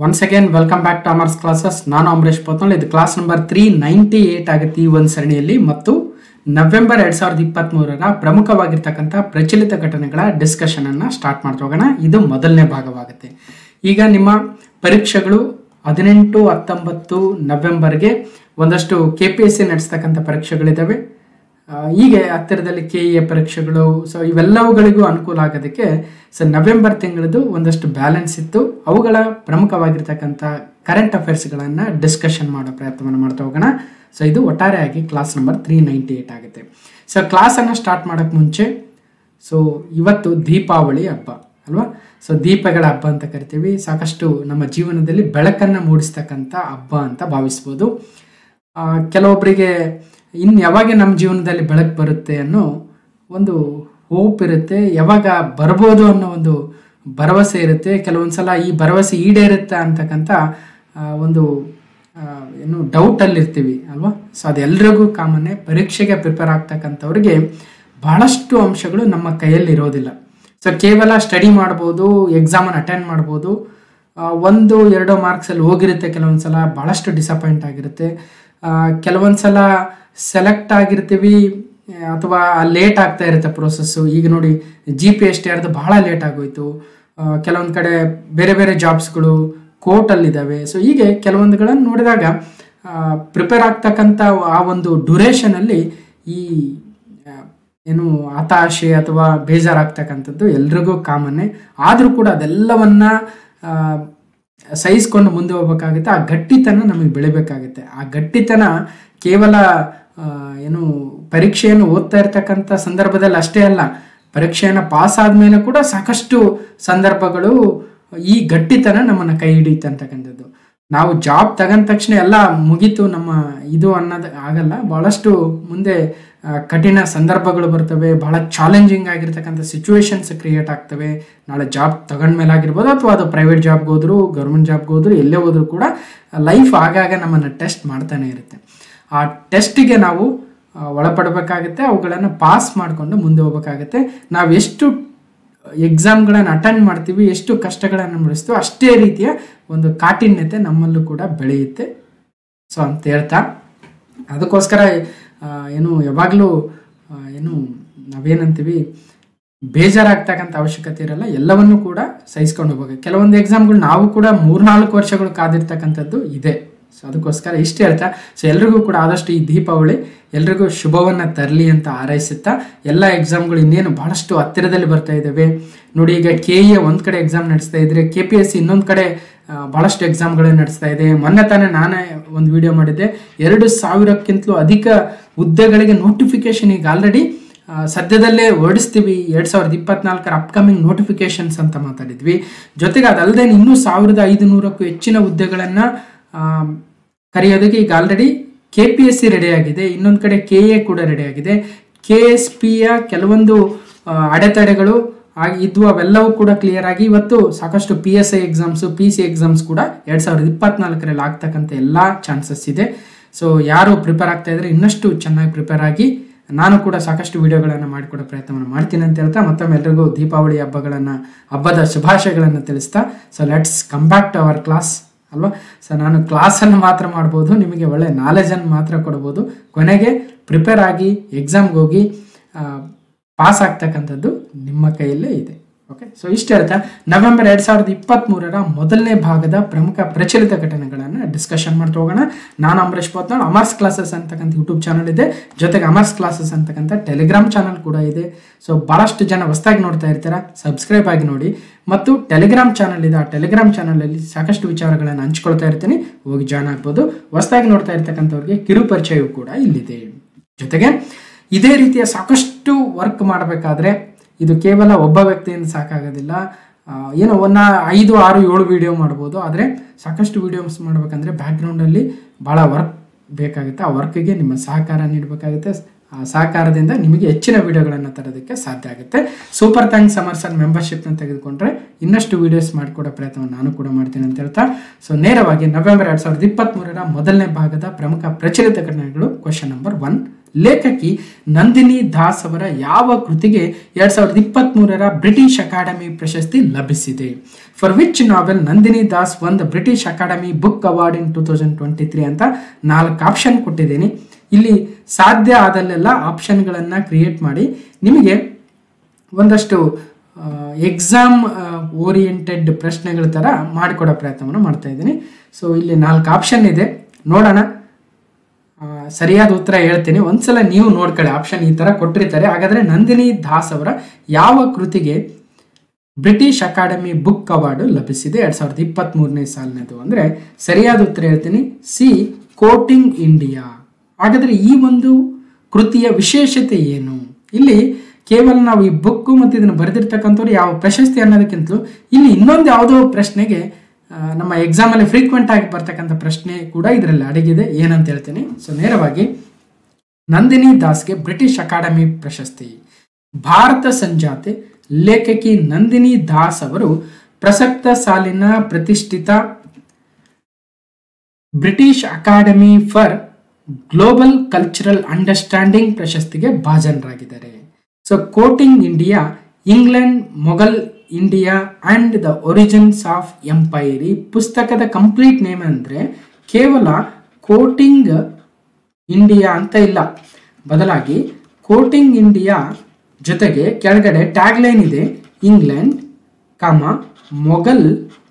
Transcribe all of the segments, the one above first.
once again welcome back to Amar's classes ನಾನು ಅಮರೇಶ್ ಪೋತ್ನಲ್ ಇದು class number three ninety eight ಆಗುತ್ತೆ ಈ ಒಂದು ಸರಣಿಯಲ್ಲಿ ಮತ್ತು ನವೆಂಬರ್ ಎರಡ್ ಸಾವಿರದ ಇಪ್ಪತ್ತ್ಮೂರರ ಪ್ರಮುಖವಾಗಿರ್ತಕ್ಕಂಥ ಪ್ರಚಲಿತ ಘಟನೆಗಳ ಡಿಸ್ಕಷನ್ ಅನ್ನ ಸ್ಟಾರ್ಟ್ ಮಾಡ್ತಾ ಹೋಗೋಣ ಇದು ಮೊದಲನೇ ಭಾಗವಾಗುತ್ತೆ ಈಗ ನಿಮ್ಮ ಪರೀಕ್ಷೆಗಳು ಹದಿನೆಂಟು ಹತ್ತೊಂಬತ್ತು ನವೆಂಬರ್ಗೆ ಒಂದಷ್ಟು ಕೆ ಪಿ ಎಸ್ ಸಿ ನಡೆಸ್ತಕ್ಕಂಥ ಪರೀಕ್ಷೆಗಳಿದ್ದಾವೆ ಆ, ಹೀಗೆ ಹತ್ತಿರದಲ್ಲಿ ಕೆ ಎ ಪರೀಕ್ಷೆಗಳು ಸೊ ಇವೆಲ್ಲವುಗಳಿಗೂ ಅನುಕೂಲ ಆಗೋದಕ್ಕೆ ಸೊ ನವೆಂಬರ್ ತಿಂಗಳದು ಒಂದಷ್ಟು ಬ್ಯಾಲೆನ್ಸ್ ಇತ್ತು ಅವುಗಳ ಪ್ರಮುಖವಾಗಿರ್ತಕ್ಕಂಥ ಕರೆಂಟ್ ಅಫೇರ್ಸ್ಗಳನ್ನು ಡಿಸ್ಕಷನ್ ಮಾಡೋ ಪ್ರಯತ್ನವನ್ನು ಮಾಡ್ತಾ ಹೋಗೋಣ ಸೊ ಇದು ಒಟ್ಟಾರೆಯಾಗಿ class number three ninety eight ಆಗುತ್ತೆ ಸೊ ಕ್ಲಾಸನ್ನು ಸ್ಟಾರ್ಟ್ ಮಾಡೋಕ್ಕೆ ಮುಂಚೆ ಸೊ ಇವತ್ತು ದೀಪಾವಳಿ ಹಬ್ಬ ಅಲ್ವಾ ಸೊ ದೀಪಗಳ ಹಬ್ಬ ಅಂತ ಕರಿತೀವಿ ಸಾಕಷ್ಟು ನಮ್ಮ ಜೀವನದಲ್ಲಿ ಬೆಳಕನ್ನು ಮೂಡಿಸ್ತಕ್ಕಂಥ ಹಬ್ಬ ಅಂತ ಭಾವಿಸ್ಬೋದು ಆ, ಕೆಲವೊಬ್ಬರಿಗೆ ಇನ್ನು ಯಾವಾಗ ನಮ್ಮ ಜೀವನದಲ್ಲಿ ಬೆಳಕು ಬರುತ್ತೆ ಅನ್ನೋ ಒಂದು ಹೋಪ್ ಇರುತ್ತೆ ಯಾವಾಗ ಬರ್ಬೋದು ಅನ್ನೋ ಒಂದು ಭರವಸೆ ಇರುತ್ತೆ ಕೆಲವೊಂದು ಸಲ ಈ ಭರವಸೆ ಈಡೇರುತ್ತಾ ಅಂತಕ್ಕಂಥ ಆ, ಒಂದು ಆ, ಏನು ಡೌಟಲ್ಲಿ ಇರ್ತೀವಿ ಅಲ್ವಾ ಸೊ ಅದೆಲ್ಲರಿಗೂ ಕಾಮನ್ನೇ ಪರೀಕ್ಷೆಗೆ ಪ್ರಿಪೇರ್ ಆಗ್ತಕ್ಕಂಥವ್ರಿಗೆ ಬಹಳಷ್ಟು ಅಂಶಗಳು ನಮ್ಮ ಕೈಯಲ್ಲಿ ಇರೋದಿಲ್ಲ ಸೊ ಕೇವಲ ಸ್ಟಡಿ ಮಾಡ್ಬೋದು ಎಕ್ಸಾಮನ್ನು ಅಟೆಂಡ್ ಮಾಡ್ಬೋದು ಆ, ಒಂದು ಎರಡೋ ಮಾರ್ಕ್ಸಲ್ಲಿ ಹೋಗಿರುತ್ತೆ ಕೆಲವೊಂದು ಸಲ ಭಾಳಷ್ಟು ಡಿಸಪಾಯಿಂಟ್ ಆಗಿರುತ್ತೆ ಆ, ಕೆಲವೊಂದು ಸಲ ಸೆಲೆಕ್ಟ್ ಆಗಿರ್ತೀವಿ ಆ, ಅಥವಾ ಲೇಟ್ ಆಗ್ತಾ ಇರುತ್ತೆ ಪ್ರೊಸೆಸ್ಸು ಈಗ ನೋಡಿ ಜಿ ಪಿ ಎಸ್ ಟಿ ಆರ್ದು ಬಹಳ ಲೇಟ್ ಆಗೋಯ್ತು ಕೆಲವೊಂದು ಕಡೆ ಬೇರೆ ಬೇರೆ ಜಾಬ್ಸ್ಗಳು ಕೋರ್ಟಲ್ಲಿದ್ದಾವೆ ಸೊ ಹೀಗೆ ಕೆಲವೊಂದುಗಳನ್ನು ನೋಡಿದಾಗ ಪ್ರಿಪೇರ್ ಆಗ್ತಕ್ಕಂಥ ಆ ಒಂದು ಡ್ಯುರೇಷನಲ್ಲಿ ಈ ಆ, ಏನು ಹತಾಶೆ ಅಥವಾ ಬೇಜಾರಾಗ್ತಕ್ಕಂಥದ್ದು ಎಲ್ರಿಗೂ ಕಾಮನ್ನೇ ಆದರೂ ಕೂಡ ಅದೆಲ್ಲವನ್ನ ಆ, ಸಹಿಸ್ಕೊಂಡು ಮುಂದೆ ಹೋಗ್ಬೇಕಾಗುತ್ತೆ ಆ ಗಟ್ಟಿತನ ನಮಗೆ ಬೆಳಿಬೇಕಾಗುತ್ತೆ ಆ ಗಟ್ಟಿತನ ಕೇವಲ ಆ, ಏನು ಪರೀಕ್ಷೆಯನ್ನು ಓದ್ತಾ ಇರ್ತಕ್ಕಂಥ ಸಂದರ್ಭದಲ್ಲಿ ಅಷ್ಟೇ ಅಲ್ಲ ಪರೀಕ್ಷೆಯನ್ನು ಪಾಸ್ ಆದಮೇಲೆ ಕೂಡ ಸಾಕಷ್ಟು ಸಂದರ್ಭಗಳು ಈ ಗಟ್ಟಿತನ ನಮ್ಮನ್ನು ಕೈ ಹಿಡಿಯುತ್ತೆ ಅಂತಕ್ಕಂಥದ್ದು ನಾವು ಜಾಬ್ ತಗೊಂಡ ತಕ್ಷಣ ಎಲ್ಲ ಮುಗೀತು ನಮ್ಮ ಇದು ಅನ್ನೋದು ಆಗಲ್ಲ ಭಾಳಷ್ಟು ಮುಂದೆ ಆ, ಕಠಿಣ ಸಂದರ್ಭಗಳು ಬರ್ತವೆ ಬಹಳ ಚಾಲೆಂಜಿಂಗ್ ಆಗಿರ್ತಕ್ಕಂಥ ಸಿಚುವೇಶನ್ಸ್ ಕ್ರಿಯೇಟ್ ಆಗ್ತವೆ ನಾಳೆ ಜಾಬ್ ತಗೊಂಡ್ಮೇಲೆ ಆಗಿರ್ಬೋದು ಅಥವಾ ಅದು ಪ್ರೈವೇಟ್ ಜಾಬ್ಗೆ ಹೋದ್ರು ಗೌರ್ಮೆಂಟ್ ಜಾಬ್ಗೆ ಹೋದ್ರು ಎಲ್ಲೇ ಹೋದ್ರು ಕೂಡ ಲೈಫ್ ಆಗಾಗ ನಮ್ಮನ್ನು ಟೆಸ್ಟ್ ಮಾಡ್ತಾನೆ ಇರುತ್ತೆ ಆ ಟೆಸ್ಟಿಗೆ ನಾವು ಆ, ಒಳಪಡಬೇಕಾಗುತ್ತೆ ಅವುಗಳನ್ನು ಪಾಸ್ ಮಾಡಿಕೊಂಡು ಮುಂದೆ ಹೋಗ್ಬೇಕಾಗುತ್ತೆ ನಾವು ಎಷ್ಟು ಎಕ್ಸಾಮ್ಗಳನ್ನು ಅಟೆಂಡ್ ಮಾಡ್ತೀವಿ ಎಷ್ಟು ಕಷ್ಟಗಳನ್ನು ಮುಡಿಸ್ತೀವಿ ಅಷ್ಟೇ ರೀತಿಯ ಒಂದು ಕಾಠಿಣ್ಯತೆ ನಮ್ಮಲ್ಲೂ ಕೂಡ ಬೆಳೆಯುತ್ತೆ ಸೊ ಅಂತ ಹೇಳ್ತಾ ಅದಕ್ಕೋಸ್ಕರ ಆ, ಏನು ಯಾವಾಗಲೂ ಆ, ಏನು ನಾವೇನಂತೀವಿ ಬೇಜಾರಾಗ್ತಕ್ಕಂಥ ಅವಶ್ಯಕತೆ ಇರಲ್ಲ ಎಲ್ಲವನ್ನೂ ಕೂಡ ಸಹಿಸ್ಕೊಂಡು ಹೋಗ್ಬೇಕು ಕೆಲವೊಂದು ಎಕ್ಸಾಮ್ಗಳು ನಾವು ಕೂಡ ಮೂರ್ನಾಲ್ಕು ವರ್ಷಗಳು ಕಾದಿರ್ತಕ್ಕಂಥದ್ದು ಇದೆ ಸೊ ಅದಕ್ಕೋಸ್ಕರ ಇಷ್ಟು ಹೇಳ್ತಾ ಸೊ ಎಲ್ರಿಗೂ ಕೂಡ ಆದಷ್ಟು ಈ ದೀಪಾವಳಿ ಎಲ್ರಿಗೂ ಶುಭವನ್ನು ತರಲಿ ಅಂತ ಹಾರೈಸುತ್ತಾ ಎಲ್ಲ ಎಕ್ಸಾಮ್ಗಳು ಇನ್ನೇನು ಬಹಳಷ್ಟು ಹತ್ತಿರದಲ್ಲಿ ಬರ್ತಾ ಇದ್ದಾವೆ ನೋಡಿ ಈಗ ಕೆ ಎ ಒಂದು ಕಡೆ ಎಕ್ಸಾಮ್ ನಡೆಸ್ತಾ ಇದ್ರೆ ಕೆ ಪಿ ಎಸ್ ಸಿ ಇನ್ನೊಂದು ಕಡೆ ಆ, ಬಹಳಷ್ಟು ಎಕ್ಸಾಮ್ಗಳನ್ನ ನಡೆಸ್ತಾ ಇದೆ ಮೊನ್ನೆ ತಾನೇ ನಾನೇ ಒಂದು ವಿಡಿಯೋ ಮಾಡಿದ್ದೆ ಎರಡು ಸಾವಿರಕ್ಕಿಂತಲೂ ಅಧಿಕ ಹುದ್ದೆಗಳಿಗೆ ನೋಟಿಫಿಕೇಶನ್ ಈಗ ಆಲ್ರೆಡಿ ಸದ್ಯದಲ್ಲೇ ಹೊರಡಿಸ್ತೀವಿ ಎರಡು ಸಾವಿರದ ಇಪ್ಪತ್ನಾಲ್ಕರ ಅಪ್ಕಮಿಂಗ್ ನೋಟಿಫಿಕೇಶನ್ಸ್ ಅಂತ ಮಾತಾಡಿದ್ವಿ ಜೊತೆಗೆ ಅದಲ್ಲದೆ ಇನ್ನೂ ಸಾವಿರದ ಐದು ನೂರಕ್ಕೂ ಹೆಚ್ಚಿನ ಹುದ್ದೆಗಳನ್ನು ಕರೆಯೋದಕ್ಕೆ ಈಗ already K P S C ರೆಡಿಯಾಗಿದೆ ಇನ್ನೊಂದು ಕಡೆ ಕೆ ಎ ಕೂಡ ರೆಡಿಯಾಗಿದೆ ಕೆ ಎಸ್ ಪಿಯ ಕೆಲವೊಂದು ಆ, ಅಡೆತಡೆಗಳು ಆಗಿ ಇದ್ವು ಅವೆಲ್ಲವೂ ಕೂಡ ಕ್ಲಿಯರ್ ಆಗಿ ಇವತ್ತು ಸಾಕಷ್ಟು P S I exams P C exams ಕೂಡ ಎರಡು ಸಾವಿರದ ಇಪ್ಪತ್ನಾಲ್ಕರಲ್ಲಿ ಆಗ್ತಕ್ಕಂಥ ಎಲ್ಲ ಚಾನ್ಸಸ್ ಇದೆ ಸೊ ಯಾರು ಪ್ರಿಪೇರ್ ಆಗ್ತಾ ಇದ್ರೆ ಇನ್ನಷ್ಟು ಚೆನ್ನಾಗಿ ಪ್ರಿಪೇರ್ ಆಗಿ ನಾನು ಕೂಡ ಸಾಕಷ್ಟು ವಿಡಿಯೋಗಳನ್ನು ಮಾಡಿಕೊಡೋ ಪ್ರಯತ್ನವನ್ನು ಮಾಡ್ತೀನಿ ಅಂತ ಹೇಳ್ತಾ ಮತ್ತೊಮ್ಮೆ ಎಲ್ರಿಗೂ ದೀಪಾವಳಿ ಹಬ್ಬಗಳನ್ನು ಹಬ್ಬದ ಶುಭಾಶಯಗಳನ್ನು ತಿಳಿಸ್ತಾ so let's come back to our class ಅಲ್ವಾ ಸೊ ನಾನು ಕ್ಲಾಸನ್ನು ಮಾತ್ರ ಮಾಡ್ಬೋದು ನಿಮಗೆ ಒಳ್ಳೆ ನಾಲೆಜನ್ನು ಮಾತ್ರ ಕೊಡ್ಬೋದು ಕೊನೆಗೆ ಪ್ರಿಪೇರ್ ಆಗಿ ಎಕ್ಸಾಮ್ಗೆ ಹೋಗಿ ಪಾಸ್ ಆಗ್ತಕ್ಕಂಥದ್ದು ನಿಮ್ಮ ಕೈಯಲ್ಲೇ ಇದೆ ಓಕೆ ಸೊ ಇಷ್ಟು ಹೇಳ್ತಾ ನವೆಂಬರ್ ಎರಡು ಸಾವಿರದ ಇಪ್ಪತ್ತ್ಮೂರರ ಮೊದಲನೇ ಭಾಗದ ಪ್ರಮುಖ ಪ್ರಚಲಿತ ಘಟನೆಗಳನ್ನು ಡಿಸ್ಕಷನ್ ಮಾಡ್ತಾ ಹೋಗೋಣ ನಾನು ಅಂಬರೀಶ್ ಪೋತ್ನಾಳ್ ಅಮರ್ಸ್ ಕ್ಲಾಸಸ್ ಅಂತಕ್ಕಂಥ ಯೂಟ್ಯೂಬ್ ಚಾನಲ್ ಇದೆ ಜೊತೆಗೆ ಅಮರ್ಸ್ ಕ್ಲಾಸಸ್ ಅಂತಕ್ಕಂಥ ಟೆಲಿಗ್ರಾಮ್ ಚಾನಲ್ ಕೂಡ ಇದೆ ಸೊ ಭಾಳಷ್ಟು ಜನ ಹೊಸದಾಗಿ ನೋಡ್ತಾ ಇರ್ತೀರಾ ಸಬ್ಸ್ಕ್ರೈಬ್ ಆಗಿ ನೋಡಿ ಮತ್ತು ಟೆಲಿಗ್ರಾಮ್ ಚಾನಲ್ ಇದೆ ಆ ಟೆಲಿಗ್ರಾಮ್ ಚಾನಲಲ್ಲಿ ಸಾಕಷ್ಟು ವಿಚಾರಗಳನ್ನು ಹಂಚ್ಕೊಳ್ತಾ ಇರ್ತೀನಿ ಹೋಗಿ ಜಾಯ್ನ್ ಆಗ್ಬೋದು ಹೊಸದಾಗಿ ನೋಡ್ತಾ ಇರ್ತಕ್ಕಂಥವ್ರಿಗೆ ಕಿರು ಪರಿಚಯವೂ ಕೂಡ ಇಲ್ಲಿದೆ ಜೊತೆಗೆ ಇದೇ ರೀತಿಯ ಸಾಕಷ್ಟು ವರ್ಕ್ ಮಾಡಬೇಕಾದ್ರೆ ಇದು ಕೇವಲ ಒಬ್ಬ ವ್ಯಕ್ತಿಯಿಂದ ಸಾಕಾಗೋದಿಲ್ಲ ಆ, ಏನೋ ಒಂದು ಐದು ಆರು ಏಳು ವಿಡಿಯೋ ಮಾಡ್ಬೋದು ಆದರೆ ಸಾಕಷ್ಟು ವಿಡಿಯೋಸ್ ಮಾಡಬೇಕಂದ್ರೆ ಬ್ಯಾಕ್ಗ್ರೌಂಡಲ್ಲಿ ಭಾಳ ವರ್ಕ್ ಬೇಕಾಗುತ್ತೆ ಆ ವರ್ಕ್ಗೆ ನಿಮ್ಮ ಸಹಕಾರ ನೀಡಬೇಕಾಗುತ್ತೆ ಆ ಸಹಕಾರದಿಂದ ನಿಮಗೆ ಹೆಚ್ಚಿನ ವಿಡಿಯೋಗಳನ್ನು ತರೋದಕ್ಕೆ ಸಾಧ್ಯ ಆಗುತ್ತೆ ಸೂಪರ್ ಥ್ಯಾಂಕ್ಸ್ ಸಮರ್ಸನ್ ಮೆಂಬರ್ಶಿಪ್ನ ತೆಗೆದುಕೊಂಡ್ರೆ ಇನ್ನಷ್ಟು ವಿಡಿಯೋಸ್ ಮಾಡಿಕೊಡೋ ಪ್ರಯತ್ನವನ್ನು ನಾನು ಕೂಡ ಮಾಡ್ತೀನಿ ಅಂತ ಹೇಳ್ತಾ ಸೊ ನೇರವಾಗಿ ನವೆಂಬರ್ ಎರಡು ಸಾವಿರದ ಇಪ್ಪತ್ತ್ಮೂರರ ಮೊದಲನೇ ಭಾಗದ ಪ್ರಮುಖ ಪ್ರಚಲಿತ ಘಟನೆಗಳು ಕ್ವಶನ್ ನಂಬರ್ ಒನ್ ಲೇಖಕಿ ನಂದಿನಿ ದಾಸ್ ಅವರ ಯಾವ ಕೃತಿಗೆ ಎರಡ್ ಸಾವಿರದ ಇಪ್ಪತ್ತ್ ಮೂರರ ಬ್ರಿಟಿಷ್ ಅಕಾಡೆಮಿ ಪ್ರಶಸ್ತಿ ಲಭಿಸಿದೆ for which novel Nandini Das won the British Academy book award in two thousand twenty three ಅಂತ ನಾಲ್ಕು ಆಪ್ಷನ್ ಕೊಟ್ಟಿದ್ದೀನಿ ಇಲ್ಲಿ ಸಾಧ್ಯ ಆದಲ್ಲೆಲ್ಲ ಆಪ್ಷನ್ಗಳನ್ನು ಕ್ರಿಯೇಟ್ ಮಾಡಿ ನಿಮಗೆ ಒಂದಷ್ಟು ಎಕ್ಸಾಮ್ ಓರಿಯೆಂಟೆಡ್ ಪ್ರಶ್ನೆಗಳ ಥರ ಮಾಡಿಕೊಡೋ ಪ್ರಯತ್ನವನ್ನು ಮಾಡ್ತಾ ಇದ್ದೀನಿ ಸೊ ಇಲ್ಲಿ ನಾಲ್ಕು ಆಪ್ಷನ್ ಇದೆ ನೋಡೋಣ ಆ, ಸರಿಯಾದ ಉತ್ತರ ಹೇಳ್ತೀನಿ ಒಂದ್ಸಲ ನೀವು ನೋಡ್ಕೊಳ್ಳಿ ಆಪ್ಷನ್ ಈ ಥರ ಕೊಟ್ಟಿರ್ತಾರೆ ಹಾಗಾದರೆ ನಂದಿನಿ ದಾಸ್ ಅವರ ಯಾವ ಕೃತಿಗೆ ಬ್ರಿಟಿಷ್ ಅಕಾಡೆಮಿ ಬುಕ್ ಅವಾರ್ಡು ಲಭಿಸಿದೆ ಎರಡು ಸಾವಿರದ ಇಪ್ಪತ್ತ್ ಮೂರನೇ ಸಾಲಿನದು ಅಂದರೆ ಸರಿಯಾದ ಉತ್ತರ ಹೇಳ್ತೀನಿ ಸಿ ಕೋಟಿಂಗ್ ಇಂಡಿಯಾ ಹಾಗಾದರೆ ಈ ಒಂದು ಕೃತಿಯ ವಿಶೇಷತೆ ಏನು ಇಲ್ಲಿ ಕೇವಲ ನಾವು ಈ ಬುಕ್ಕು ಮತ್ತು ಇದನ್ನು ಬರೆದಿರ್ತಕ್ಕಂಥವ್ರು ಯಾವ ಪ್ರಶಸ್ತಿ ಅನ್ನೋದಕ್ಕಿಂತಲೂ ಇಲ್ಲಿ ಇನ್ನೊಂದು ಯಾವುದೋ ಪ್ರಶ್ನೆಗೆ ಆ, ನಮ್ಮ ಎಕ್ಸಾಮಲ್ಲಿ ಫ್ರೀಕ್ವೆಂಟ್ ಆಗಿ ಬರ್ತಕ್ಕಂಥ ಪ್ರಶ್ನೆ ಕೂಡ ಇದರಲ್ಲಿ ಅಡಗಿದೆ ಏನಂತ ಹೇಳ್ತೀನಿ ಸೊ ನೇರವಾಗಿ ನಂದಿನಿ ದಾಸ್ಗೆ ಬ್ರಿಟಿಷ್ ಅಕಾಡೆಮಿ ಪ್ರಶಸ್ತಿ ಭಾರತ ಸಂಜಾತೆ ಲೇಖಕಿ ನಂದಿನಿ ದಾಸ್ ಅವರು ಪ್ರಸಕ್ತ ಸಾಲಿನ ಪ್ರತಿಷ್ಠಿತ British Academy for global cultural understanding ಪ್ರಶಸ್ತಿಗೆ ಭಾಜನರಾಗಿದ್ದಾರೆ so courting India England Mughal India and the origins of empire ಈ ಪುಸ್ತಕದ ಕಂಪ್ಲೀಟ್ ನೇಮ್ ಅಂದರೆ ಕೇವಲ ಕೋಟಿಂಗ್ ಇಂಡಿಯಾ ಅಂತ ಇಲ್ಲ ಬದಲಾಗಿ ಕೋಟಿಂಗ್ ಇಂಡಿಯಾ ಜೊತೆಗೆ ಕೆಳಗಡೆ ಟ್ಯಾಗ್ಲೈನ್ ಇದೆ England comma Mughal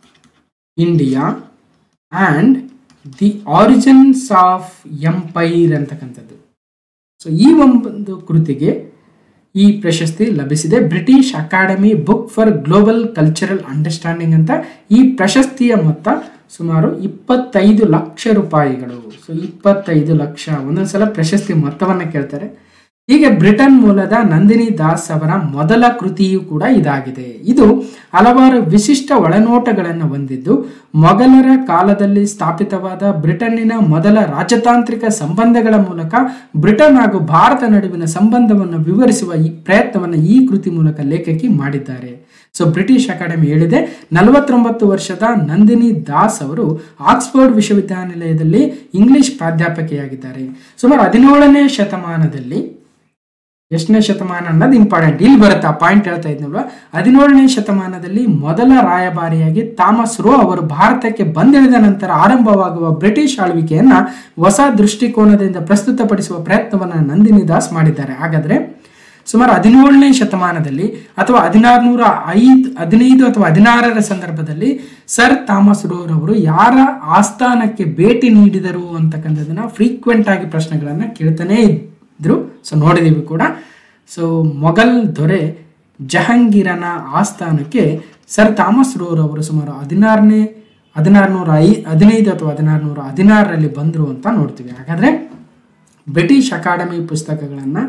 India and the origins of empire ಅಂತಕ್ಕಂಥದ್ದು ಸೊ ಈ ಒಂದು ಕೃತಿಗೆ ಈ ಪ್ರಶಸ್ತಿ ಲಭಿಸಿದೆ British Academy book for global cultural understanding ಅಂತ ಈ ಪ್ರಶಸ್ತಿಯ ಮೊತ್ತ ಸುಮಾರು ಇಪ್ಪತ್ತೈದು ಲಕ್ಷ ರೂಪಾಯಿಗಳು ಸೊ ಇಪ್ಪತ್ತೈದು ಲಕ್ಷ ಒಂದೊಂದ್ಸಲ ಪ್ರಶಸ್ತಿ ಮೊತ್ತವನ್ನು ಕೇಳ್ತಾರೆ ಹೀಗೆ ಬ್ರಿಟನ್ ಮೂಲದ ನಂದಿನಿ ದಾಸ್ ಅವರ ಮೊದಲ ಕೃತಿಯೂ ಕೂಡ ಇದಾಗಿದೆ ಇದು ಹಲವಾರು ವಿಶಿಷ್ಟ ಒಳನೋಟಗಳನ್ನು ಹೊಂದಿದ್ದು ಮೊಘಲರ ಕಾಲದಲ್ಲಿ ಸ್ಥಾಪಿತವಾದ ಬ್ರಿಟನ್ನಿನ ಮೊದಲ ರಾಜತಾಂತ್ರಿಕ ಸಂಬಂಧಗಳ ಮೂಲಕ ಬ್ರಿಟನ್ ಹಾಗೂ ಭಾರತ ನಡುವಿನ ಸಂಬಂಧವನ್ನು ವಿವರಿಸುವ ಈ ಪ್ರಯತ್ನವನ್ನು ಈ ಕೃತಿ ಮೂಲಕ ಲೇಖಕಿ ಮಾಡಿದ್ದಾರೆ ಸೊ ಬ್ರಿಟಿಷ್ ಅಕಾಡೆಮಿ ಹೇಳಿದೆ ನಲವತ್ತೊಂಬತ್ತು ವರ್ಷದ ನಂದಿನಿ ದಾಸ್ ಅವರು ಆಕ್ಸ್ಫರ್ಡ್ ವಿಶ್ವವಿದ್ಯಾನಿಲಯದಲ್ಲಿ ಇಂಗ್ಲಿಷ್ ಪ್ರಾಧ್ಯಾಪಕಿಯಾಗಿದ್ದಾರೆ ಸುಮಾರು ಹದಿನೇಳನೇ ಶತಮಾನದಲ್ಲಿ ಎಷ್ಟನೇ ಶತಮಾನ ಅನ್ನೋದು ಇಂಪಾರ್ಟೆಂಟ್ ಇಲ್ಲಿ ಬರುತ್ತೆ ಆ ಪಾಯಿಂಟ್ ಹೇಳ್ತಾ ಇದ್ನಲ್ವ ಹದಿನೇಳನೇ ಶತಮಾನದಲ್ಲಿ ಮೊದಲ ರಾಯಭಾರಿಯಾಗಿ ಥಾಮಸ್ ರೋ ಅವರು ಭಾರತಕ್ಕೆ ಬಂದಿಳಿದ ನಂತರ ಆರಂಭವಾಗುವ ಬ್ರಿಟಿಷ್ ಆಳ್ವಿಕೆಯನ್ನ ಹೊಸ ದೃಷ್ಟಿಕೋನದಿಂದ ಪ್ರಸ್ತುತಪಡಿಸುವ ಪ್ರಯತ್ನವನ್ನು ನಂದಿನಿ ದಾಸ್ ಮಾಡಿದ್ದಾರೆ ಹಾಗಾದ್ರೆ ಸುಮಾರು ಹದಿನೇಳನೇ ಶತಮಾನದಲ್ಲಿ ಅಥವಾ ಹದಿನಾರುನೂರ ಐದು ಹದಿನೈದು ಅಥವಾ ಹದಿನಾರರ ಸಂದರ್ಭದಲ್ಲಿ ಸರ್ ಥಾಮಸ್ ರೋರವರು ಯಾರ ಆಸ್ಥಾನಕ್ಕೆ ಭೇಟಿ ನೀಡಿದರು ಅಂತಕ್ಕಂಥದ್ದನ್ನ ಫ್ರೀಕ್ವೆಂಟ್ ಆಗಿ ಪ್ರಶ್ನೆಗಳನ್ನು ಕೇಳ್ತಾನೆ ಇದ್ರು ಸೊ ನೋಡಿದೀವಿ ಕೂಡ ಸೊ ಮೊಘಲ್ ದೊರೆ ಜಹಾಂಗೀರನ ಆಸ್ಥಾನಕ್ಕೆ ಸರ್ ಥಾಮಸ್ ರೋರ್ ಅವರು ಸುಮಾರು ಹದಿನಾರನೇ ಹದಿನಾರುನೂರ ಐ ಹದಿನೈದು ಅಥವಾ ಹದಿನಾರುನೂರ ಹದಿನಾರರಲ್ಲಿ ಬಂದರು ಅಂತ ನೋಡ್ತೀವಿ ಹಾಗಾದರೆ ಬ್ರಿಟಿಷ್ ಅಕಾಡೆಮಿ ಪುಸ್ತಕಗಳನ್ನು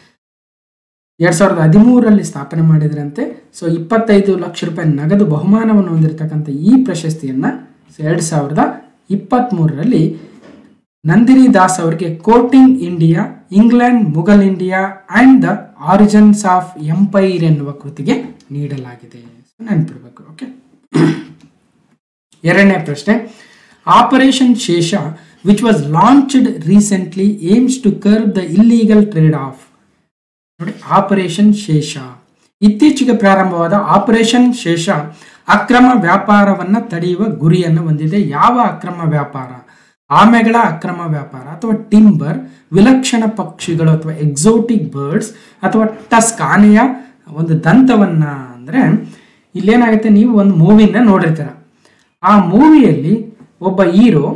ಎರಡು ಸಾವಿರದ ಹದಿಮೂರರಲ್ಲಿ ಸ್ಥಾಪನೆ ಮಾಡಿದ್ರಂತೆ ಸೊ ಇಪ್ಪತ್ತೈದು ಲಕ್ಷ ರೂಪಾಯಿ ನಗದು ಬಹುಮಾನವನ್ನು ಹೊಂದಿರತಕ್ಕಂಥ ಈ ಪ್ರಶಸ್ತಿಯನ್ನು ಎರಡು ಸಾವಿರದ ಇಪ್ಪತ್ತ್ಮೂರರಲ್ಲಿ ನಂದಿನಿ ದಾಸ್ ಅವರಿಗೆ courting India England Mughal India and the origins of empire ಎನ್ನುವ ಕೃತಿಗೆ ನೀಡಲಾಗಿದೆ ನೆನಪಿಡ್ಬೇಕು ಓಕೆ ಎರಡನೇ ಪ್ರಶ್ನೆ operation Shesha which was launched recently aims to curb the illegal trade of ನೋಡಿ ಆಪರೇಷನ್ ಶೇಷ ಇತ್ತೀಚೆಗೆ ಪ್ರಾರಂಭವಾದ ಆಪರೇಷನ್ ಶೇಷ ಅಕ್ರಮ ವ್ಯಾಪಾರವನ್ನು ತಡೆಯುವ ಗುರಿಯನ್ನು ಹೊಂದಿದೆ ಯಾವ ಅಕ್ರಮ ವ್ಯಾಪಾರ ಆಮೆಗಳ ಅಕ್ರಮ ವ್ಯಾಪಾರ ಅಥವಾ ಟಿಂಬರ್ ವಿಲಕ್ಷಣ ಪಕ್ಷಿಗಳು ಅಥವಾ ಎಕ್ಸೋಟಿಕ್ ಬರ್ಡ್ಸ್ ಅಥವಾ ಟಸ್ಕ್ ಆನೆಯ ಒಂದು ದಂತವನ್ನ ಅಂದರೆ ಇಲ್ಲೇನಾಗುತ್ತೆ ನೀವು ಒಂದು ಮೂವಿನ ನೋಡಿರ್ತೀರ ಆ ಮೂವಿಯಲ್ಲಿ ಒಬ್ಬ ಹೀರೋ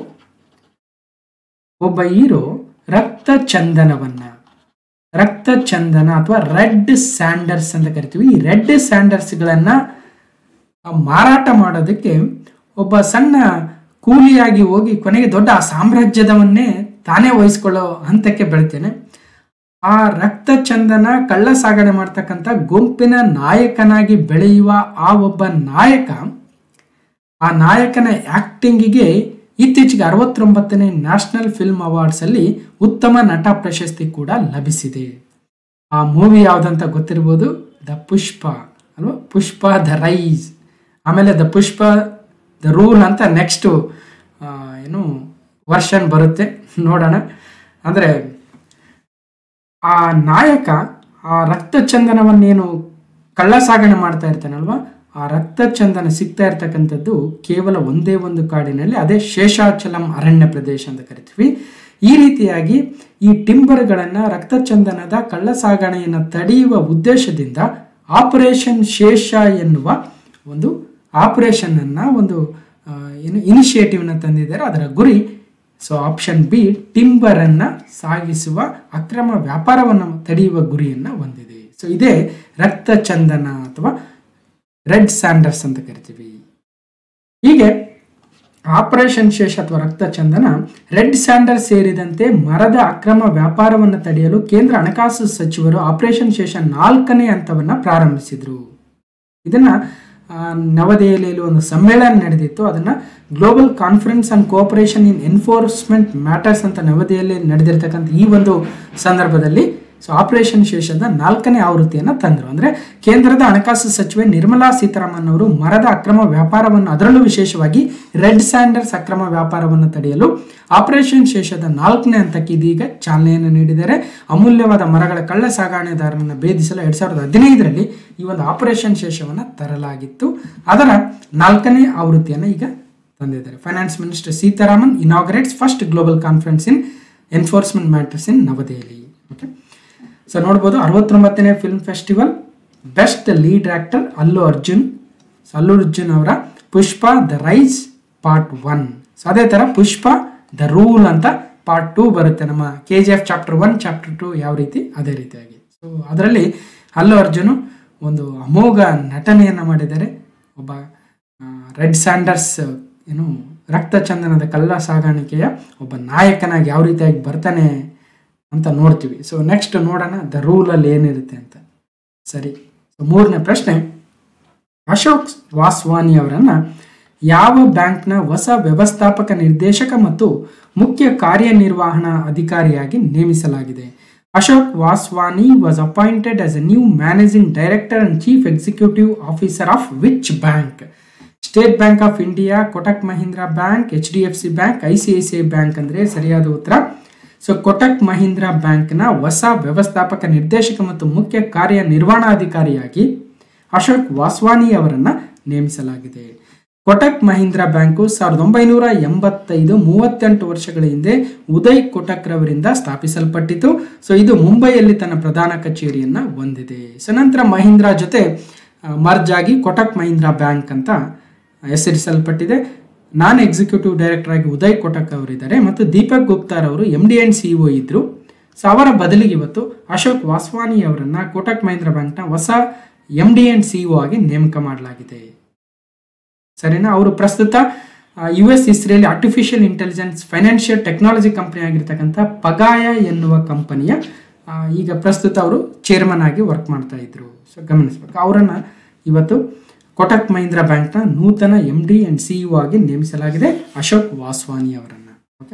ಒಬ್ಬ ಹೀರೋ ರಕ್ತ ಚಂದನವನ್ನ ರಕ್ತ ಚಂದನ ಅಥವಾ ರೆಡ್ ಸ್ಯಾಂಡರ್ಸ್ ಅಂತ ಕರಿತೀವಿ ಈ ರೆಡ್ ಸ್ಯಾಂಡರ್ಸ್ಗಳನ್ನ ಮಾರಾಟ ಮಾಡೋದಕ್ಕೆ ಒಬ್ಬ ಸಣ್ಣ ಕೂಲಿಯಾಗಿ ಹೋಗಿ ಕೊನೆಗೆ ದೊಡ್ಡ ಆ ಸಾಮ್ರಾಜ್ಯದವನ್ನೇ ತಾನೇ ವಹಿಸ್ಕೊಳ್ಳೋ ಹಂತಕ್ಕೆ ಬೆಳಿತೇನೆ ಆ ರಕ್ತ ಚಂದನ ಕಳ್ಳ ಸಾಗಣೆ ಮಾಡ್ತಕ್ಕಂಥ ಗುಂಪಿನ ನಾಯಕನಾಗಿ ಬೆಳೆಯುವ ಆ ಒಬ್ಬ ನಾಯಕ ಆ ನಾಯಕನ ಆಕ್ಟಿಂಗಿಗೆ ಇತ್ತೀಚೆಗೆ ಅರವತ್ತೊಂಬತ್ತನೇ ನ್ಯಾಷನಲ್ ಫಿಲ್ಮ್ ಅವಾರ್ಡ್ಸ್ ಅಲ್ಲಿ ಉತ್ತಮ ನಟ ಪ್ರಶಸ್ತಿ ಕೂಡ ಲಭಿಸಿದೆ ಆ ಮೂವಿ ಯಾವುದಂತ ಗೊತ್ತಿರ್ಬೋದು ದ ಪುಷ್ಪ ಅಲ್ವಾ ಪುಷ್ಪ ದ ರೈಸ್ ಆಮೇಲೆ ದ ಪುಷ್ಪ ದ ರೂಲ್ ಅಂತ ನೆಕ್ಸ್ಟು ಏನು ವರ್ಷನ್ ಬರುತ್ತೆ ನೋಡೋಣ ಅಂದರೆ ಆ ನಾಯಕ ಆ ರಕ್ತ ಚಂದನವನ್ನೇನು ಕಳ್ಳ ಸಾಗಣೆ ಮಾಡ್ತಾ ಇರ್ತಾನಲ್ವಾ ಆ ರಕ್ತ ಚಂದನ ಸಿಗ್ತಾ ಇರ್ತಕ್ಕಂಥದ್ದು ಕೇವಲ ಒಂದೇ ಒಂದು ಕಾಡಿನಲ್ಲಿ ಅದೇ ಶೇಷಾಚಲಂ ಅರಣ್ಯ ಪ್ರದೇಶ ಅಂತ ಕರಿತೀವಿ ಈ ರೀತಿಯಾಗಿ ಈ ಟಿಂಬರ್ಗಳನ್ನು ರಕ್ತ ಚಂದನದ ಕಳ್ಳ ಸಾಗಣೆಯನ್ನು ತಡೆಯುವ ಉದ್ದೇಶದಿಂದ ಆಪರೇಷನ್ ಶೇಷ ಎನ್ನುವ ಒಂದು ಆಪರೇಷನ್ ಅನ್ನ ಒಂದು ಆ, ಏನು ಇನಿಷಿಯೇಟಿವ್ನ ತಂದಿದ್ದಾರೆ ಅದರ ಗುರಿ ಸೊ ಆಪ್ಷನ್ ಬಿ ಟಿಂಬರ್ ಅನ್ನ ಸಾಗಿಸುವ ಅಕ್ರಮ ವ್ಯಾಪಾರವನ್ನು ತಡೆಯುವ ಗುರಿಯನ್ನ ಹೊಂದಿದೆ ಸೊ ಇದೇ ರಕ್ತ ಚಂದನ ಅಥವಾ ರೆಡ್ ಸ್ಯಾಂಡರ್ಸ್ ಅಂತ ಕರಿತೀವಿ ಹೀಗೆ ಆಪರೇಷನ್ ಶೇಷ ಅಥವಾ ರಕ್ತ ಚಂದನ ರೆಡ್ ಸ್ಯಾಂಡರ್ ಸೇರಿದಂತೆ ಮರದ ಅಕ್ರಮ ವ್ಯಾಪಾರವನ್ನು ತಡೆಯಲು ಕೇಂದ್ರ ಹಣಕಾಸು ಸಚಿವರು ಆಪರೇಷನ್ ಶೇಷ ನಾಲ್ಕನೇ ಹಂತವನ್ನು ಪ್ರಾರಂಭಿಸಿದರು ಇದನ್ನ ಆ, ನವದೆಹಲಿಯಲ್ಲಿ ಒಂದು ಸಮ್ಮೇಳನ ನಡೆದಿತ್ತು ಅದನ್ನ global conference and cooperation in enforcement matters ಅಂತ ನವದೆಹಲಿಯಲ್ಲಿ ನಡೆದಿರ್ತಕ್ಕಂಥ ಈ ಒಂದು ಸಂದರ್ಭದಲ್ಲಿ ಸೊ ಆಪರೇಷನ್ ಶೇಷದ ನಾಲ್ಕನೇ ಆವೃತ್ತಿಯನ್ನು ತಂದರು ಅಂದರೆ ಕೇಂದ್ರದ ಹಣಕಾಸು ಸಚಿವೆ ನಿರ್ಮಲಾ ಸೀತಾರಾಮನ್ ಅವರು ಮರದ ಅಕ್ರಮ ವ್ಯಾಪಾರವನ್ನು ಅದರಲ್ಲೂ ವಿಶೇಷವಾಗಿ ರೆಡ್ ಸ್ಯಾಂಡರ್ಸ್ ಅಕ್ರಮ ವ್ಯಾಪಾರವನ್ನು ತಡೆಯಲು ಆಪರೇಷನ್ ಶೇಷದ ನಾಲ್ಕನೇ ಹಂತಕ್ಕೆ ಇದೀಗ ಚಾಲನೆಯನ್ನು ನೀಡಿದ್ದಾರೆ ಅಮೂಲ್ಯವಾದ ಮರಗಳ ಕಳ್ಳ ಸಾಗಾಣೆದಾರರನ್ನು ಭೇದಿಸಲು ಎರಡ್ ಸಾವಿರದ ಹದಿನೈದರಲ್ಲಿ ಈ ಒಂದು ಆಪರೇಷನ್ ಶೇಷವನ್ನು ತರಲಾಗಿತ್ತು ಅದರ ನಾಲ್ಕನೇ ಆವೃತ್ತಿಯನ್ನು ಈಗ ತಂದಿದ್ದಾರೆ finance minister Sitharaman inaugurates first global conference in enforcement matters in Navadehali okay so ನೋಡ್ಬೋದು ಅರವತ್ತೊಂಬತ್ತನೇ film festival best lead actor Allu Arjun so Allu Arjun ಅವರ Pushpa the rise part one so ಅದೇ ಥರ ಪುಷ್ಪ ದ ರೂಲ್ ಅಂತ ಪಾರ್ಟ್ ಟೂ ಬರುತ್ತೆ ನಮ್ಮ K G F chapter one chapter two ಯಾವ ರೀತಿ ಅದೇ ರೀತಿಯಾಗಿ ಸೊ ಅದರಲ್ಲಿ ಅಲ್ಲು ಅರ್ಜುನು ಒಂದು ಅಮೋಘ ನಟನೆಯನ್ನು ಮಾಡಿದ್ದಾರೆ ಒಬ್ಬ ರೆಡ್ ಸ್ಯಾಂಡರ್ಸ್ ಏನು ರಕ್ತ ಚಂದನದ ಕಳ್ಳ ಸಾಗಾಣಿಕೆಯ ಒಬ್ಬ ನಾಯಕನಾಗಿ ಯಾವ ರೀತಿಯಾಗಿ ಬರ್ತಾನೆ ಅಂತ ನೋಡ್ತೀವಿ ಸೊ ನೆಕ್ಸ್ಟ್ ನೋಡೋಣ ದ ರೂಲಲ್ಲಿ ಏನಿರುತ್ತೆ ಅಂತ ಸರಿ ಸೊ ಮೂರನೇ ಪ್ರಶ್ನೆ ಅಶೋಕ್ ವಾಸ್ವಾನಿ ಅವರನ್ನ ಯಾವ ಬ್ಯಾಂಕ್ನ ಹೊಸ ವ್ಯವಸ್ಥಾಪಕ ನಿರ್ದೇಶಕ ಮತ್ತು ಮುಖ್ಯ ಕಾರ್ಯನಿರ್ವಹಣಾ ಅಧಿಕಾರಿಯಾಗಿ ನೇಮಿಸಲಾಗಿದೆ Ashok Vaswani was appointed as a new managing director and chief executive officer of which bank State Bank of India Kotak Mahindra bank H D F C bank I C I C I bank ಅಂದರೆ ಸರಿಯಾದ ಉತ್ತರ ಸೊ ಕೊಟಕ್ ಮಹೀಂದ್ರಾ ಬ್ಯಾಂಕ್ನ ಹೊಸ ವ್ಯವಸ್ಥಾಪಕ ನಿರ್ದೇಶಕ ಮತ್ತು ಮುಖ್ಯ ಕಾರ್ಯನಿರ್ವಹಣಾಧಿಕಾರಿಯಾಗಿ ಅಶೋಕ್ ವಾಸ್ವಾನಿ ಅವರನ್ನ ನೇಮಿಸಲಾಗಿದೆ ಕೊಟಕ್ ಮಹೀಂದ್ರಾ ಬ್ಯಾಂಕು ಸಾವಿರದ ಒಂಬೈನೂರ ಎಂಬತ್ತೈದು ಮೂವತ್ತೆಂಟು ವರ್ಷಗಳ ಹಿಂದೆ ಉದಯ್ ಕೊಟಕ್ ರವರಿಂದ ಸ್ಥಾಪಿಸಲ್ಪಟ್ಟಿತು ಸೊ ಇದು ಮುಂಬೈಯಲ್ಲಿ ತನ್ನ ಪ್ರಧಾನ ಕಚೇರಿಯನ್ನ ಹೊಂದಿದೆ ಸೊ ನಂತರ ಮಹೀಂದ್ರಾ ಜೊತೆ ಮರ್ಜ್ ಆಗಿ ಕೊಟಕ್ ಮಹೀಂದ್ರಾ ಬ್ಯಾಂಕ್ ಅಂತ ಹೆಸರಿಸಲ್ಪಟ್ಟಿದೆ ನಾನ್ ಎಕ್ಸಿಕ್ಯೂಟಿವ್ ಡೈರೆಕ್ಟರ್ ಆಗಿ ಉದಯ್ ಕೊಟಕ್ ಅವರಿದ್ದಾರೆ ಮತ್ತು ದೀಪಕ್ ಗುಪ್ತಾರ್ ಅವರು ಎಂ ಡಿ ಎನ್ ಸಿಇಒ ಇದ್ರು ಸೊ ಅವರ ಬದಲಿಗೆ ಇವತ್ತು ಅಶೋಕ್ ವಾಸ್ವಾನಿ ಅವರನ್ನ ಕೋಟಕ್ ಮಹೀಂದ್ರ ಬ್ಯಾಂಕ್ನ ಹೊಸ ಎಂ ಡಿ ಎನ್ ಸಿಇಒ ಆಗಿ ನೇಮಕ ಮಾಡಲಾಗಿದೆ ಸರಿನಾ ಅವರು ಪ್ರಸ್ತುತ U S Israeli artificial intelligence financial technology company ಆಗಿರ್ತಕ್ಕಂಥ ಪಗಾಯ ಎನ್ನುವ ಕಂಪನಿಯ ಆ, ಈಗ ಪ್ರಸ್ತುತ ಅವರು ಚೇರ್ಮನ್ ಆಗಿ ವರ್ಕ್ ಮಾಡ್ತಾ ಇದ್ರು ಸೊ ಗಮನಿಸಬೇಕು ಅವರನ್ನ ಇವತ್ತು ಕೊಟಕ್ ಮಹೀಂದ್ರ ಬ್ಯಾಂಕ್ನ ನೂತನ ಎಂ ಡಿ ಅಂಡ್ ಸಿಇಒ ಆಗಿ ನೇಮಿಸಲಾಗಿದೆ ಅಶೋಕ್ ವಾಸ್ವಾನಿ ಅವರನ್ನ okay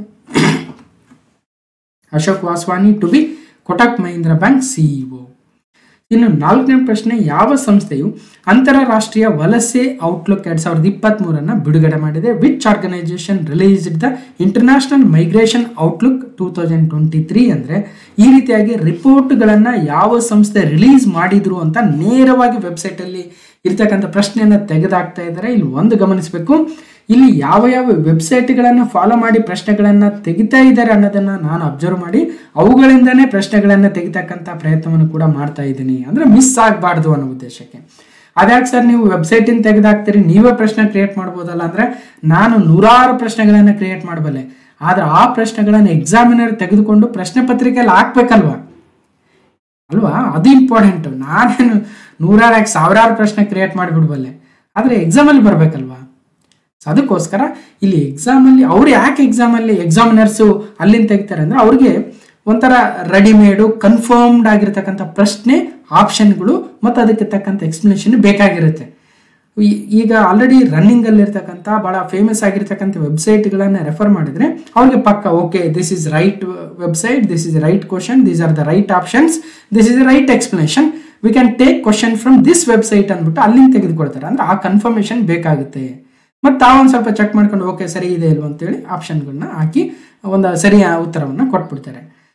Ashok Vaswani to be Kotak Mahindra bank CEO ಇನ್ನು ನಾಲ್ಕನೇ ಪ್ರಶ್ನೆ ಯಾವ ಸಂಸ್ಥೆಯು ಅಂತಾರಾಷ್ಟ್ರೀಯ ವಲಸೆ ಔಟ್ಲುಕ್ ಎರಡ್ ಸಾವಿರದ ಇಪ್ಪತ್ತ್ ಮೂರನ್ನ ಬಿಡುಗಡೆ ಮಾಡಿದೆ which organisation released the International Migration Outlook two thousand twenty three ಅಂದರೆ ಈ ರೀತಿಯಾಗಿ ರಿಪೋರ್ಟ್ಗಳನ್ನು ಯಾವ ಸಂಸ್ಥೆ ರಿಲೀಸ್ ಮಾಡಿದ್ರು ಅಂತ ನೇರವಾಗಿ ವೆಬ್ಸೈಟಲ್ಲಿ ಇರ್ತಕ್ಕಂಥ ಪ್ರಶ್ನೆಯನ್ನು ತೆಗೆದಾಕ್ತಾ ಇದ್ದಾರೆ ಇಲ್ಲಿ ಒಂದು ಗಮನಿಸಬೇಕು ಇಲ್ಲಿ ಯಾವ ಯಾವ ವೆಬ್ಸೈಟ್ಗಳನ್ನು ಫಾಲೋ ಮಾಡಿ ಪ್ರಶ್ನೆಗಳನ್ನು ತೆಗಿತಾ ಇದ್ದಾರೆ ಅನ್ನೋದನ್ನ ನಾನು ಅಬ್ಸರ್ವ್ ಮಾಡಿ ಅವುಗಳಿಂದನೇ ಪ್ರಶ್ನೆಗಳನ್ನು ತೆಗಿತಕ್ಕಂಥ ಪ್ರಯತ್ನವನ್ನು ಕೂಡ ಮಾಡ್ತಾ ಇದ್ದೀನಿ ಅಂದರೆ ಮಿಸ್ ಆಗಬಾರ್ದು ಅನ್ನೋ ಉದ್ದೇಶಕ್ಕೆ ಅದ್ಯಾಕೆ ಸರ್ ನೀವು ವೆಬ್ಸೈಟಿಂದ ತೆಗೆದಾಕ್ತೀರಿ ನೀವೇ ಪ್ರಶ್ನೆ ಕ್ರಿಯೇಟ್ ಮಾಡ್ಬೋದಲ್ಲ ಅಂದರೆ ನಾನು ನೂರಾರು ಪ್ರಶ್ನೆಗಳನ್ನು ಕ್ರಿಯೇಟ್ ಮಾಡಬಲ್ಲೆ ಆದರೆ ಆ ಪ್ರಶ್ನೆಗಳನ್ನು ಎಕ್ಸಾಮಿನರ್ ತೆಗೆದುಕೊಂಡು ಪ್ರಶ್ನೆ ಪತ್ರಿಕೆಯಲ್ಲಿ ಹಾಕ್ಬೇಕಲ್ವಾ ಅಲ್ವಾ ಅದು ಇಂಪಾರ್ಟೆಂಟು ನಾನೇನು ನೂರಾರು ಯಾಕೆ ಸಾವಿರಾರು ಪ್ರಶ್ನೆ ಕ್ರಿಯೇಟ್ ಮಾಡಿಬಿಡ್ಬಲ್ಲೆ ಆದರೆ ಎಕ್ಸಾಮಲ್ಲಿ ಬರಬೇಕಲ್ವಾ ಸೊ ಅದಕ್ಕೋಸ್ಕರ ಇಲ್ಲಿ ಎಕ್ಸಾಮಲ್ಲಿ ಅವ್ರು ಯಾಕೆ ಎಕ್ಸಾಮಲ್ಲಿ ಎಕ್ಸಾಮಿನರ್ಸು ಅಲ್ಲಿಂದ ತೆಗಿತಾರೆ ಅಂದರೆ ಅವ್ರಿಗೆ ಒಂಥರ ರೆಡಿಮೇಡು ಕನ್ಫರ್ಮ್ಡ್ ಆಗಿರ್ತಕ್ಕಂಥ ಪ್ರಶ್ನೆ ಆಪ್ಷನ್ಗಳು ಮತ್ತು ಅದಕ್ಕೆ ತಕ್ಕಂಥ ಎಕ್ಸ್ಪ್ಲನೇಷನ್ ಬೇಕಾಗಿರುತ್ತೆ ಈ- ಈಗ ಆಲ್ರೆಡಿ ರನ್ನಿಂಗಲ್ಲಿರ್ತಕ್ಕಂಥ ಭಾಳ ಫೇಮಸ್ ಆಗಿರ್ತಕ್ಕಂಥ ವೆಬ್ಸೈಟ್ಗಳನ್ನು ರೆಫರ್ ಮಾಡಿದರೆ ಅವ್ರಿಗೆ ಪಕ್ಕ okay this is right website this is right question these are the right options this is right explanation we can take question from this website ಅಂದ್ಬಿಟ್ಟು ಅಲ್ಲಿಂದ ತೆಗೆದುಕೊಳ್ತಾರೆ ಅಂದರೆ ಆ ಕನ್ಫರ್ಮೇಷನ್ ಬೇಕಾಗುತ್ತೆ ಮತ್ತು ತಾವೊಂದು ಸ್ವಲ್ಪ ಚೆಕ್ ಮಾಡ್ಕೊಂಡು ಓಕೆ ಸರಿ ಇದೆ ಇಲ್ವ ಅಂತೇಳಿ ಆಪ್ಷನ್ಗಳನ್ನ ಹಾಕಿ ಒಂದು ಸರಿಯ ಉತ್ತರವನ್ನು ಕೊಟ್ಬಿಡ್ತಾರೆ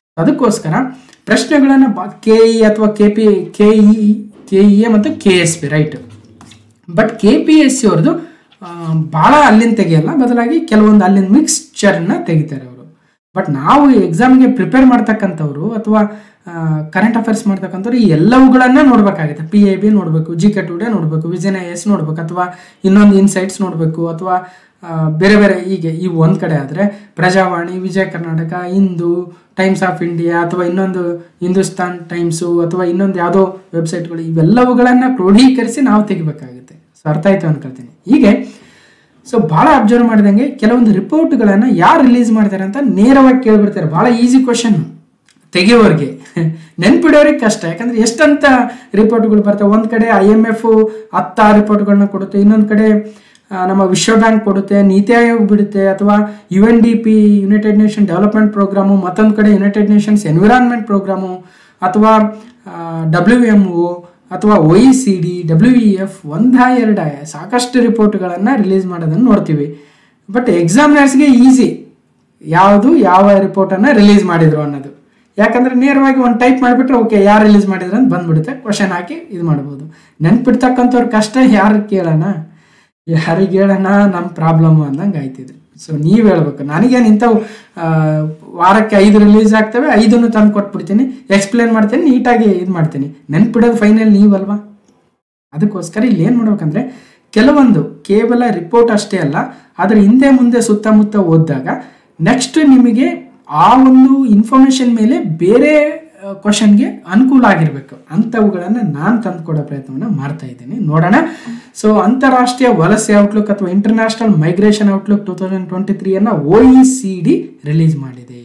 ಅದಕ್ಕೋಸ್ಕರ ಪ್ರಶ್ನೆಗಳನ್ನು ಕೆ ಇ ಅಥವಾ K P K E K E A ಮತ್ತು K S P right but K P S C ಅವ್ರದ್ದು ಭಾಳ ಅಲ್ಲಿಂದ ತೆಗಿಯಲ್ಲ ಬದಲಾಗಿ ಕೆಲವೊಂದು ಅಲ್ಲಿನ ಮಿಕ್ಸ್ಚರ್ನ ತೆಗಿತಾರೆ ಅವರು ಬಟ್ ನಾವು ಎಕ್ಸಾಮ್ಗೆ ಪ್ರಿಪೇರ್ ಮಾಡ್ತಕ್ಕಂಥವ್ರು ಅಥವಾ ಕರೆಂಟ್ ಅಫೇರ್ಸ್ ಮಾಡ್ತಕ್ಕಂಥವ್ರು ಈ ಎಲ್ಲವುಗಳನ್ನ ನೋಡ್ಬೇಕಾಗುತ್ತೆ ಪಿ ಎ ಬಿ ನೋಡಬೇಕು ಜಿ ಕೆ ಟುಡೇ ನೋಡಬೇಕು ವಿಜನ್ ಎಸ್ ನೋಡ್ಬೇಕು ಅಥವಾ ಇನ್ನೊಂದು ಇನ್ಸೈಟ್ಸ್ ನೋಡಬೇಕು ಅಥವಾ ಆ, ಬೇರೆ ಬೇರೆ ಹೀಗೆ ಇವು ಒಂದು ಕಡೆ ಆದರೆ Prajavani Vijaya Karnataka Hindu Times of India ಅಥವಾ ಇನ್ನೊಂದು ಹಿಂದೂಸ್ತಾನ್ ಟೈಮ್ಸು ಅಥವಾ ಇನ್ನೊಂದು ಯಾವುದೋ ವೆಬ್ಸೈಟ್ಗಳು ಇವೆಲ್ಲವುಗಳನ್ನು ಕ್ರೋಢೀಕರಿಸಿ ನಾವು ತೆಗಿಬೇಕಾಗುತ್ತೆ ಸೊ ಅರ್ಥ ಆಯ್ತು ಅನ್ಕೊಳ್ತೀನಿ ಹೀಗೆ ಸೊ ಭಾಳ ಅಬ್ಸರ್ವ್ ಮಾಡಿದಂಗೆ ಕೆಲವೊಂದು ರಿಪೋರ್ಟ್ಗಳನ್ನು ಯಾರು ರಿಲೀಸ್ ಮಾಡ್ತಾರೆ ಅಂತ ನೇರವಾಗಿ ಕೇಳ್ಬಿಡ್ತಾರೆ ಭಾಳ ಈಸಿ ಕ್ವಶನ್ ತೆಗೆಯೋರಿಗೆ ನೆನ್ಪಿಡೋರಿಗೆ ಕಷ್ಟ ಯಾಕಂದ್ರೆ ಎಷ್ಟಂತ ರಿಪೋರ್ಟ್ಗಳು ಬರ್ತವೆ ಒಂದು ಕಡೆ ಐ ಎಮ್ ಎಫ್ ಹತ್ತಾರು ರಿಪೋರ್ಟ್ಗಳನ್ನ ಕೊಡುತ್ತೆ ಇನ್ನೊಂದು ಕಡೆ ಆ, ನಮ್ಮ ವಿಶ್ವ ಬ್ಯಾಂಕ್ ಕೊಡುತ್ತೆ ನೀತಿ ಆಯೋಗ ಬಿಡುತ್ತೆ ಅಥವಾ U N D P United Nation Development Programme ಮತ್ತೊಂದು ಕಡೆ ಯುನೈಟೆಡ್ ನೇಷನ್ಸ್ ಎನ್ವಿರಾನ್ಮೆಂಟ್ ಪ್ರೋಗ್ರಾಮು ಅಥವಾ ಡಬ್ಲ್ಯೂ ಎಮ್ ಒ ಅಥವಾ O E C D W E F ಒಂದ ಎರಡ ಸಾಕಷ್ಟು ರಿಪೋರ್ಟ್ಗಳನ್ನು ರಿಲೀಸ್ ಮಾಡೋದನ್ನು ನೋಡ್ತೀವಿ ಬಟ್ ಎಕ್ಸಾಮಿನರ್ಸ್ಗೆ ಈಸಿ ಯಾವುದು ಯಾವ ರಿಪೋರ್ಟನ್ನು ರಿಲೀಸ್ ಮಾಡಿದ್ರು ಅನ್ನೋದು ಯಾಕಂದ್ರೆ ನೇರವಾಗಿ ಒಂದು ಟೈಪ್ ಮಾಡಿಬಿಟ್ರೆ ಓಕೆ ಯಾರು ರಿಲೀಸ್ ಮಾಡಿದ್ರು ಅಂತ ಬಂದ್ಬಿಡುತ್ತೆ ಕ್ವಶನ್ ಹಾಕಿ ಇದು ಮಾಡ್ಬೋದು ನೆನ್ಪಿಡ್ತಕ್ಕಂಥವ್ರ ಕಷ್ಟ ಯಾರು ಕೇಳೋಣ ಯಾರಿಗೆ ಹೇಳೋಣ ನಮ್ಮ ಪ್ರಾಬ್ಲಮ್ ಅಂದಂಗೆ ಆಯ್ತಿದ್ರು ಸೊ ನೀವು ಹೇಳ್ಬೇಕು ನನಗೇನು ಇಂಥವು ಆ, ವಾರಕ್ಕೆ ಐದು ರಿಲೀಸ್ ಆಗ್ತವೆ ಐದನ್ನು ತಂದು ಕೊಟ್ಬಿಡ್ತೀನಿ ಎಕ್ಸ್ಪ್ಲೇನ್ ಮಾಡ್ತೀನಿ ನೀಟಾಗಿ ಇದು ಮಾಡ್ತೀನಿ ನೆನ್ಪಿಡೋದು ಫೈನಲ್ ನೀವಲ್ವಾ ಅದಕ್ಕೋಸ್ಕರ ಇಲ್ಲಿ ಏನು ಮಾಡ್ಬೇಕಂದ್ರೆ ಕೆಲವೊಂದು ಕೇವಲ ರಿಪೋರ್ಟ್ ಅಷ್ಟೇ ಅಲ್ಲ ಅದರ ಹಿಂದೆ ಮುಂದೆ ಸುತ್ತಮುತ್ತ ಓದಿದಾಗ ನೆಕ್ಸ್ಟ್ ನಿಮಗೆ ಆ ಒಂದು ಇನ್ಫಾರ್ಮೇಶನ್ ಮೇಲೆ ಬೇರೆ ಕ್ವಶನ್ಗೆ ಅನುಕೂಲ ಆಗಿರಬೇಕು ಅಂಥವುಗಳನ್ನು ನಾನು ತಂದುಕೊಡೋ ಪ್ರಯತ್ನವನ್ನು ಮಾಡ್ತಾ ಇದ್ದೀನಿ ನೋಡೋಣ ಸೊ ಅಂತಾರಾಷ್ಟ್ರೀಯ ವಲಸೆ ಔಟ್ಲುಕ್ ಅಥವಾ International Migration Outlook two thousand twenty ತ್ರೀಯನ್ನು O E C D release ಮಾಡಿದೆ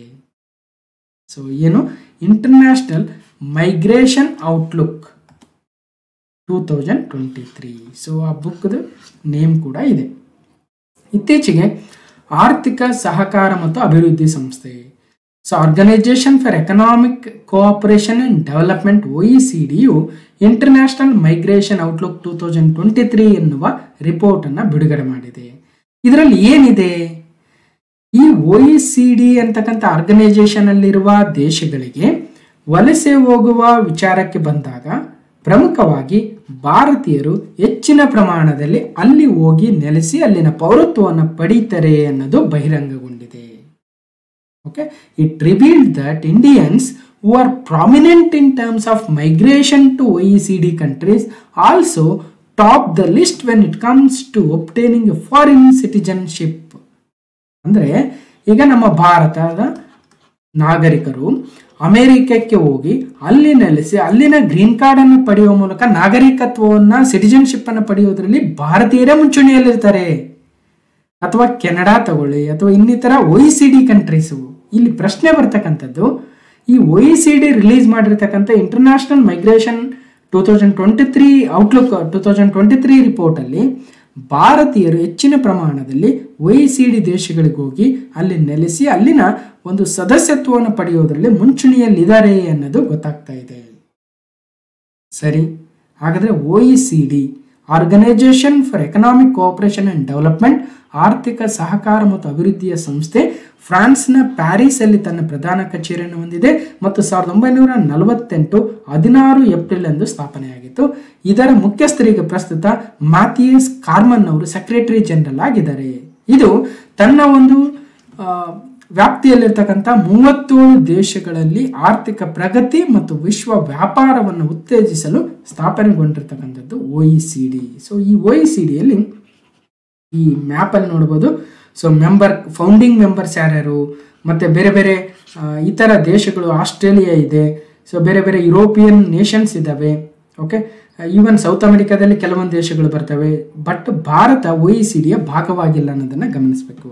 ಸೊ ಏನು International Migration Outlook two thousand twenty three so ಆ ಬುಕ್ದು ನೇಮ್ ಕೂಡ ಇದೆ ಇತ್ತೀಚೆಗೆ ಆರ್ಥಿಕ ಸಹಕಾರ ಮತ್ತು ಅಭಿವೃದ್ಧಿ ಸಂಸ್ಥೆ so Organisation for Economic Cooperation and Development O E C ಡಿಯು International Migration Outlook two thousand twenty three ಎನ್ನುವ ರಿಪೋರ್ಟನ್ನು ಬಿಡುಗಡೆ ಮಾಡಿದೆ ಇದರಲ್ಲಿ ಏನಿದೆ ಈ ಒ ಇ ಸಿ ಡಿ ಅಂತಕ್ಕಂಥ ಆರ್ಗನೈಸೇಷನ್ ಅಲ್ಲಿರುವ ದೇಶಗಳಿಗೆ ವಲಸೆ ಹೋಗುವ ವಿಚಾರಕ್ಕೆ ಬಂದಾಗ ಪ್ರಮುಖವಾಗಿ ಭಾರತೀಯರು ಹೆಚ್ಚಿನ ಪ್ರಮಾಣದಲ್ಲಿ ಅಲ್ಲಿ ಹೋಗಿ ನೆಲೆಸಿ ಅಲ್ಲಿನ ಪೌರತ್ವವನ್ನು ಪಡೀತಾರೆ ಅನ್ನೋದು ಬಹಿರಂಗಗೊಂಡಿದೆ okay it revealed that Indians who are prominent in terms of migration to O E C D countries also top the list when it comes to obtaining a foreign citizenship ಅಂದರೆ ಈಗ ನಮ್ಮ ಭಾರತದ ನಾಗರಿಕರು ಅಮೆರಿಕಕ್ಕೆ ಹೋಗಿ ಅಲ್ಲಿ ನೆಲೆಸಿ ಅಲ್ಲಿನ ಗ್ರೀನ್ ಕಾರ್ಡ್ ಅನ್ನು ಪಡೆಯುವ ಮೂಲಕ ನಾಗರಿಕತ್ವವನ್ನ ಸಿಟಿಜನ್ಶಿಪ್ ಅನ್ನು ಪಡೆಯುವುದರಲ್ಲಿ ಭಾರತೀಯರೇ ಮುಂಚೂಣಿಯಲ್ಲಿರ್ತಾರೆ ಅಥವಾ ಕೆನಡಾ ತಗೊಳ್ಳಿ ಅಥವಾ ಇನ್ನಿತರ O E C D countries ಇಲ್ಲಿ ಪ್ರಶ್ನೆ ಬರ್ತಕ್ಕಂಥದ್ದು ಈ O E C D release ಮಾಡಿರ್ತಕ್ಕಂಥ International Migration two thousand twenty three Outlook two thousand twenty three ರಿಪೋರ್ಟಲ್ಲಿ ಭಾರತೀಯರು ಹೆಚ್ಚಿನ ಪ್ರಮಾಣದಲ್ಲಿ ಒ ಇ ಸಿ ಡಿ ದೇಶಗಳಿಗೆ ಹೋಗಿ ಅಲ್ಲಿ ನೆಲೆಸಿ ಅಲ್ಲಿನ ಒಂದು ಸದಸ್ಯತ್ವವನ್ನು ಪಡೆಯೋದ್ರಲ್ಲಿ ಮುಂಚೂಣಿಯಲ್ಲಿದ್ದಾರೆ ಅನ್ನೋದು ಗೊತ್ತಾಗ್ತಾ ಇದೆ ಸರಿ ಹಾಗಾದರೆ O E C D Organisation for Economic Cooperation and Development ಆರ್ಥಿಕ ಸಹಕಾರ ಮತ್ತು ಅಭಿವೃದ್ಧಿಯ ಸಂಸ್ಥೆ ಫ್ರಾನ್ಸ್ನ ಪ್ಯಾರಿಸಲ್ಲಿ ತನ್ನ ಪ್ರಧಾನ ಕಚೇರಿಯನ್ನು ಹೊಂದಿದೆ ಮತ್ತು ಸಾವಿರದ ಒಂಬೈನೂರ ನಲವತ್ತೆಂಟು ಹದಿನಾರು ಏಪ್ರಿಲ್ ಎಂದು ಸ್ಥಾಪನೆಯಾಗಿತ್ತು ಇದರ ಮುಖ್ಯಸ್ಥರಿಗೆ ಪ್ರಸ್ತುತ ಮಾಥಿಯಸ್ ಕಾರ್ಮನ್ ಅವರು ಸೆಕ್ರೆಟರಿ ಜನರಲ್ ಆಗಿದ್ದಾರೆ ಇದು ತನ್ನ ಒಂದು ಆ, ವ್ಯಾಪ್ತಿಯಲ್ಲಿರ್ತಕ್ಕಂಥ ಮೂವತ್ತೇಳು ದೇಶಗಳಲ್ಲಿ ಆರ್ಥಿಕ ಪ್ರಗತಿ ಮತ್ತು ವಿಶ್ವ ವ್ಯಾಪಾರವನ್ನು ಉತ್ತೇಜಿಸಲು ಸ್ಥಾಪನೆಗೊಂಡಿರ್ತಕ್ಕಂಥದ್ದು O E C D so ಈ ಒ ಇ ಸಿ ಡಿಯಲ್ಲಿ ಈ ಮ್ಯಾಪಲ್ಲಿ ನೋಡ್ಬೋದು ಸೊ ಮೆಂಬರ್ ಫೌಂಡಿಂಗ್ ಮೆಂಬರ್ಸ್ ಯಾರ್ಯಾರು ಮತ್ತು ಬೇರೆ ಬೇರೆ ಆ, ಇತರ ದೇಶಗಳು ಆಸ್ಟ್ರೇಲಿಯಾ ಇದೆ ಸೊ ಬೇರೆ ಬೇರೆ ಯುರೋಪಿಯನ್ ನೇಷನ್ಸ್ ಇದ್ದಾವೆ ಓಕೆ ಈವನ್ ಸೌತ್ ಅಮೆರಿಕಾದಲ್ಲಿ ಕೆಲವೊಂದು ದೇಶಗಳು ಬರ್ತವೆ but Bharat O E C ಡಿಯ ಭಾಗವಾಗಿಲ್ಲ ಅನ್ನೋದನ್ನು ಗಮನಿಸಬೇಕು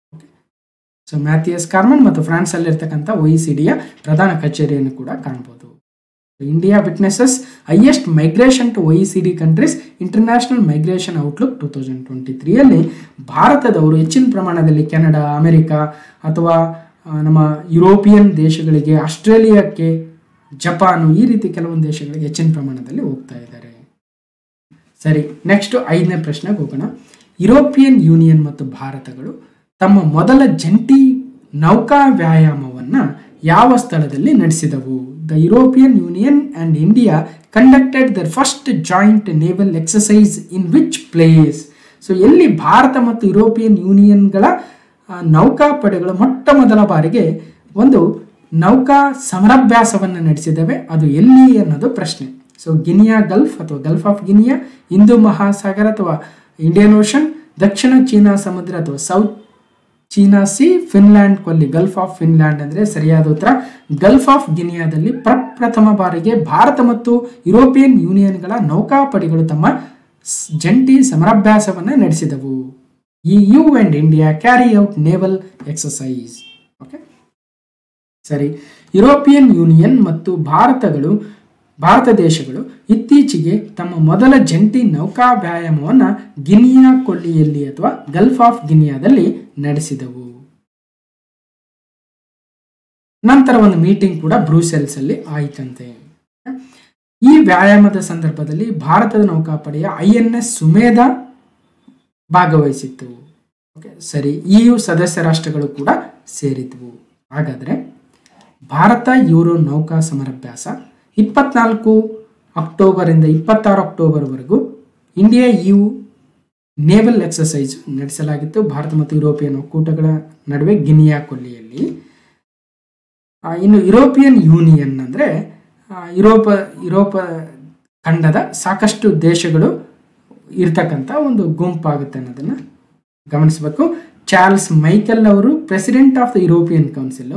ಸೊ ಮ್ಯಾಥಿಯಸ್ ಕಾರ್ಮನ್ ಮತ್ತು ಫ್ರಾನ್ಸಲ್ಲಿರ್ತಕ್ಕಂಥ ಒ ಇ ಸಿ ಡಿಯ ಪ್ರಧಾನ ಕಚೇರಿಯನ್ನು ಕೂಡ ಕಾಣ್ಬೋದು India witnesses highest migration to O E C D countries International Migration Outlook two thousand twenty ತ್ರೀಯಲ್ಲಿ ಭಾರತದವರು ಹೆಚ್ಚಿನ ಪ್ರಮಾಣದಲ್ಲಿ ಕೆನಡಾ ಅಮೆರಿಕ ಅಥವಾ ಆ, ನಮ್ಮ ಯುರೋಪಿಯನ್ ದೇಶಗಳಿಗೆ ಆಸ್ಟ್ರೇಲಿಯಾಕ್ಕೆ ಜಪಾನು ಈ ರೀತಿ ಕೆಲವೊಂದು ದೇಶಗಳಿಗೆ ಹೆಚ್ಚಿನ ಪ್ರಮಾಣದಲ್ಲಿ ಹೋಗ್ತಾ ಇದ್ದಾರೆ ಸರಿ ನೆಕ್ಸ್ಟ್ ಐದನೇ ಪ್ರಶ್ನೆಗೆ ಹೋಗೋಣ ಯುರೋಪಿಯನ್ ಯೂನಿಯನ್ ಮತ್ತು ಭಾರತಗಳು ತಮ್ಮ ಮೊದಲ ಜಂಟಿ ನೌಕಾ ವ್ಯಾಯಾಮವನ್ನು ಯಾವ ಸ್ಥಳದಲ್ಲಿ ನಡೆಸಿದವು the European Union and India conducted their first joint naval exercise in which place so ಎಲ್ಲಿ ಭಾರತ ಮತ್ತು ಯುರೋಪಿಯನ್ ಯೂನಿಯನ್ಗಳ ಆ, ನೌಕಾಪಡೆಗಳು ಮೊಟ್ಟ ಮೊದಲ ಬಾರಿಗೆ ಒಂದು ನೌಕಾ ಸಮರಾಭ್ಯಾಸವನ್ನು ನಡೆಸಿದವೆ ಅದು ಎಲ್ಲಿ ಅನ್ನೋದು ಪ್ರಶ್ನೆ ಸೊ ಗಿನಿಯಾ ಗಲ್ಫ್ ಅಥವಾ ಗಲ್ಫ್ ಆಫ್ ಗಿನಿಯಾ ಹಿಂದೂ ಮಹಾಸಾಗರ ಅಥವಾ ಇಂಡಿಯನ್ ಓಷನ್ ದಕ್ಷಿಣ ಚೀನಾ ಸಮುದ್ರ ಅಥವಾ ಸೌತ್ ಚೀನಾ ಸಿ ಫಿನ್ಲ್ಯಾಂಡ್ ಕೊಲ್ಲಿ ಗಲ್ಫ್ ಆಫ್ ಫಿನ್ಲ್ಯಾಂಡ್ ಅಂದರೆ ಸರಿಯಾದ ಉತ್ತರ ಗಲ್ಫ್ ಆಫ್ ಗಿನಿಯಾದಲ್ಲಿ ಪ್ರಪ್ರಥಮ ಬಾರಿಗೆ ಭಾರತ ಮತ್ತು ಯುರೋಪಿಯನ್ ಯೂನಿಯನ್ಗಳ ನೌಕಾಪಡೆಗಳು ತಮ್ಮ ಸ್- ಜಂಟಿ ಸಮರಾಭ್ಯಾಸವನ್ನು ನಡೆಸಿದವು E U and India carry out naval exercise okay ಸರಿ ಯುರೋಪಿಯನ್ ಯೂನಿಯನ್ ಮತ್ತು ಭಾರತಗಳು ಭಾರತ ದೇಶಗಳು ಇತ್ತೀಚೆಗೆ ತಮ್ಮ ಮೊದಲ ಜಂಟಿ ನೌಕಾ ವ್ಯಾಯಾಮವನ್ನು ಗಿನಿಯಾ ಕೊಲ್ಲಿಯಲ್ಲಿ ಅಥವಾ ಗಲ್ಫ್ ಆಫ್ ಗಿನಿಯಾದಲ್ಲಿ ನಡೆಸಿದವು ನಂತರ ಒಂದು ಮೀಟಿಂಗ್ ಕೂಡ ಬ್ರೂಸೆಲ್ಸ್ ಅಲ್ಲಿ ಆಯಿತಂತೆ ಈ ವ್ಯಾಯಾಮದ ಸಂದರ್ಭದಲ್ಲಿ ಭಾರತದ ನೌಕಾಪಡೆಯ ಐ ಎನ್ ಎಸ್ ಸುಮೇಧ ಭಾಗವಹಿಸಿತ್ತು ಓಕೆ ಸರಿ ಇಯು ಸದಸ್ಯ ರಾಷ್ಟ್ರಗಳು ಕೂಡ ಸೇರಿದ್ವು ಹಾಗಾದರೆ ಭಾರತ ಯೂರೋ ನೌಕಾ ಸಮರಾಭ್ಯಾಸ ಇಪ್ಪತ್ನಾಲ್ಕು ಅಕ್ಟೋಬರಿಂದ ಇಪ್ಪತ್ತಾರು ಅಕ್ಟೋಬರ್ವರೆಗೂ ಇಂಡಿಯಾ ಯು ನೇವಲ್ ಎಕ್ಸಸೈಸ್ ನಡೆಸಲಾಗಿತ್ತು ಭಾರತ ಮತ್ತು ಯುರೋಪಿಯನ್ ಒಕ್ಕೂಟಗಳ ನಡುವೆ ಗಿನಿಯಾ ಕೊಲ್ಲಿಯಲ್ಲಿ ಆ, ಇನ್ನು ಯುರೋಪಿಯನ್ ಯೂನಿಯನ್ ಅಂದರೆ ಯುರೋಪ ಯುರೋಪ ಖಂಡದ ಸಾಕಷ್ಟು ದೇಶಗಳು ಇರ್ತಕ್ಕಂಥ ಒಂದು ಗುಂಪಾಗುತ್ತೆ ಅನ್ನೋದನ್ನು ಗಮನಿಸಬೇಕು ಚಾರ್ಲ್ಸ್ ಮೈಕೆಲ್ ಅವರು president of the European council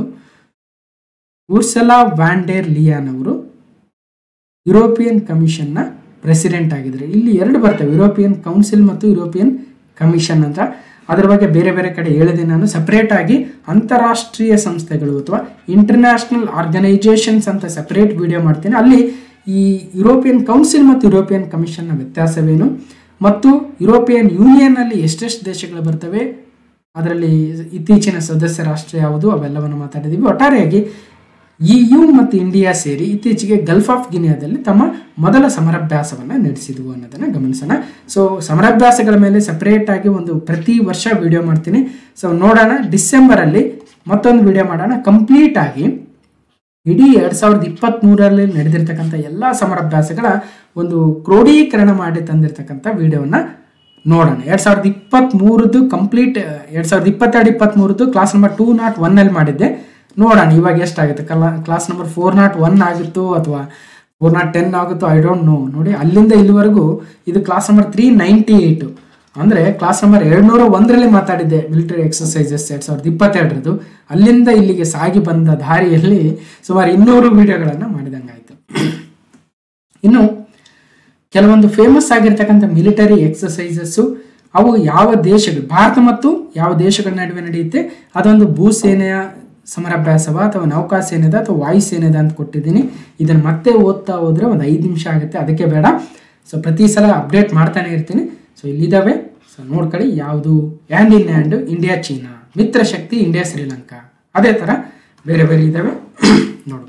Ursula von der Leyen ಅವರು ಯುರೋಪಿಯನ್ ಕಮಿಷನ್ನ ಪ್ರೆಸಿಡೆಂಟ್ ಆಗಿದ್ದಾರೆ ಇಲ್ಲಿ ಎರಡು ಬರ್ತವೆ ಯುರೋಪಿಯನ್ ಕೌನ್ಸಿಲ್ ಮತ್ತು ಯುರೋಪಿಯನ್ ಕಮಿಷನ್ ಅಂತ ಅದರ ಬಗ್ಗೆ ಬೇರೆ ಬೇರೆ ಕಡೆ ಹೇಳಿದೆ ನಾನು ಸಪ್ರೇಟ್ ಆಗಿ ಅಂತಾರಾಷ್ಟ್ರೀಯ ಸಂಸ್ಥೆಗಳು ಅಥವಾ ಇಂಟರ್ನ್ಯಾಷನಲ್ ಆರ್ಗನೈಜೇಷನ್ಸ್ ಅಂತ ಸಪ್ರೇಟ್ ವಿಡಿಯೋ ಮಾಡ್ತೀನಿ ಅಲ್ಲಿ ಈ ಯುರೋಪಿಯನ್ ಕೌನ್ಸಿಲ್ ಮತ್ತು ಯುರೋಪಿಯನ್ ಕಮಿಷನ್ನ ವ್ಯತ್ಯಾಸವೇನು ಮತ್ತು ಯುರೋಪಿಯನ್ ಯೂನಿಯನ್ನಲ್ಲಿ ಎಷ್ಟೆಷ್ಟು ದೇಶಗಳು ಬರ್ತವೆ ಅದರಲ್ಲಿ ಇತ್ತೀಚಿನ ಸದಸ್ಯ ರಾಷ್ಟ್ರ ಯಾವುದು ಅವೆಲ್ಲವನ್ನು ಮಾತಾಡಿದ್ದೀವಿ ಒಟ್ಟಾರೆಯಾಗಿ ಇ ಯು ಮತ್ತು ಇಂಡಿಯಾ ಸೇರಿ ಇತ್ತೀಚೆಗೆ ಗಲ್ಫ್ ಆಫ್ ಗಿನಿಯಾದಲ್ಲಿ ತಮ್ಮ ಮೊದಲ ಸಮರಾಭ್ಯಾಸವನ್ನು ನಡೆಸಿದವು ಅನ್ನೋದನ್ನು ಗಮನಿಸೋಣ ಸೊ ಸಮರಾಭ್ಯಾಸಗಳ ಮೇಲೆ ಸಪ್ರೇಟ್ ಆಗಿ ಒಂದು ಪ್ರತಿ ವರ್ಷ ವಿಡಿಯೋ ಮಾಡ್ತೀನಿ ಸೊ ನೋಡೋಣ ಡಿಸೆಂಬರಲ್ಲಿ ಮತ್ತೊಂದು ವಿಡಿಯೋ ಮಾಡೋಣ ಕಂಪ್ಲೀಟ್ ಆಗಿ ಇಡೀ ಎರಡ್ ಸಾವಿರದ ಇಪ್ಪತ್ತ್ ಮೂರರಲ್ಲಿ ನಡೆದಿರ್ತಕ್ಕಂಥ ಎಲ್ಲ ಸಮರಾಭ್ಯಾಸಗಳ ಒಂದು ಕ್ರೋಢೀಕರಣ ಮಾಡಿ ತಂದಿರತಕ್ಕಂಥ ವಿಡಿಯೋನ ನೋಡೋಣ ಎರಡ್ ಸಾವಿರದ ಇಪ್ಪತ್ತ್ ಮೂರದ್ದು ಕಂಪ್ಲೀಟ್ ಎರಡ್ ಸಾವಿರದ ಇಪ್ಪತ್ತೆರಡು ಇಪ್ಪತ್ತ್ ಮೂರದ್ದು class number two nought one ಅಲ್ಲಿ ಮಾಡಿದ್ದೆ ನೋಡೋಣ ಇವಾಗ ಎಷ್ಟಾಗುತ್ತೆ ಕಲ class number four nought one ಆಗಿತ್ತು ಅಥವಾ ಫೋರ್ ನಾಟ್ ಟೆನ್ ಆಗುತ್ತೋ ಐ ಡೋಂಟ್ ನೋ ನೋಡಿ ಅಲ್ಲಿಂದ ಇಲ್ಲಿವರೆಗೂ ಇದು class number three ninety eight ಅಂದರೆ ಕ್ಲಾಸ್ ನಂಬರ್ ಎರಡ್ನೂರ ಒಂದರಲ್ಲಿ ಮಾತಾಡಿದ್ದೆ ಮಿಲಿಟರಿ ಎಕ್ಸಸೈಸಸ್ ಎರಡು ಸಾವಿರದ ಇಪ್ಪತ್ತೆರಡರದು ಅಲ್ಲಿಂದ ಇಲ್ಲಿಗೆ ಸಾಗಿ ಬಂದ ದಾರಿಯಲ್ಲಿ ಸುಮಾರು ಇನ್ನೂರು ವಿಡಿಯೋಗಳನ್ನು ಮಾಡಿದಂಗಾಯಿತು ಇನ್ನು ಕೆಲವೊಂದು ಫೇಮಸ್ ಆಗಿರ್ತಕ್ಕಂಥ ಮಿಲಿಟರಿ ಎಕ್ಸಸೈಸಸ್ಸು ಅವು ಯಾವ ದೇಶಗಳು ಭಾರತ ಮತ್ತು ಯಾವ ದೇಶಗಳ ನಡುವೆ ನಡೆಯುತ್ತೆ ಅದೊಂದು ಭೂಸೇನೆಯ ಸಮರಾಭ್ಯಾಸವ ಅಥವಾ ನೌಕಾಸೇನೆದ ಅಥವಾ ವಾಯುಸೇನೆದ ಅಂತ ಕೊಟ್ಟಿದ್ದೀನಿ ಇದನ್ನು ಮತ್ತೆ ಓದ್ತಾ ಹೋದ್ರೆ ಒಂದು ಐದು ನಿಮಿಷ ಆಗುತ್ತೆ ಅದಕ್ಕೆ ಬೇಡ ಸೊ ಪ್ರತಿ ಸಲ ಅಪ್ಡೇಟ್ ಮಾಡ್ತಾನೆ ಇರ್ತೀನಿ ಸೊ ಇಲ್ಲಿದ್ದಾವೆ ಸೊ ನೋಡ್ಕೊಳ್ಳಿ ಯಾವುದು hand in hand India China Mitra Shakti India Sri Lanka ಅದೇ ಥರ ಬೇರೆ ಬೇರೆ ಇದ್ದಾವೆ ನೋಡ್ಬೋದು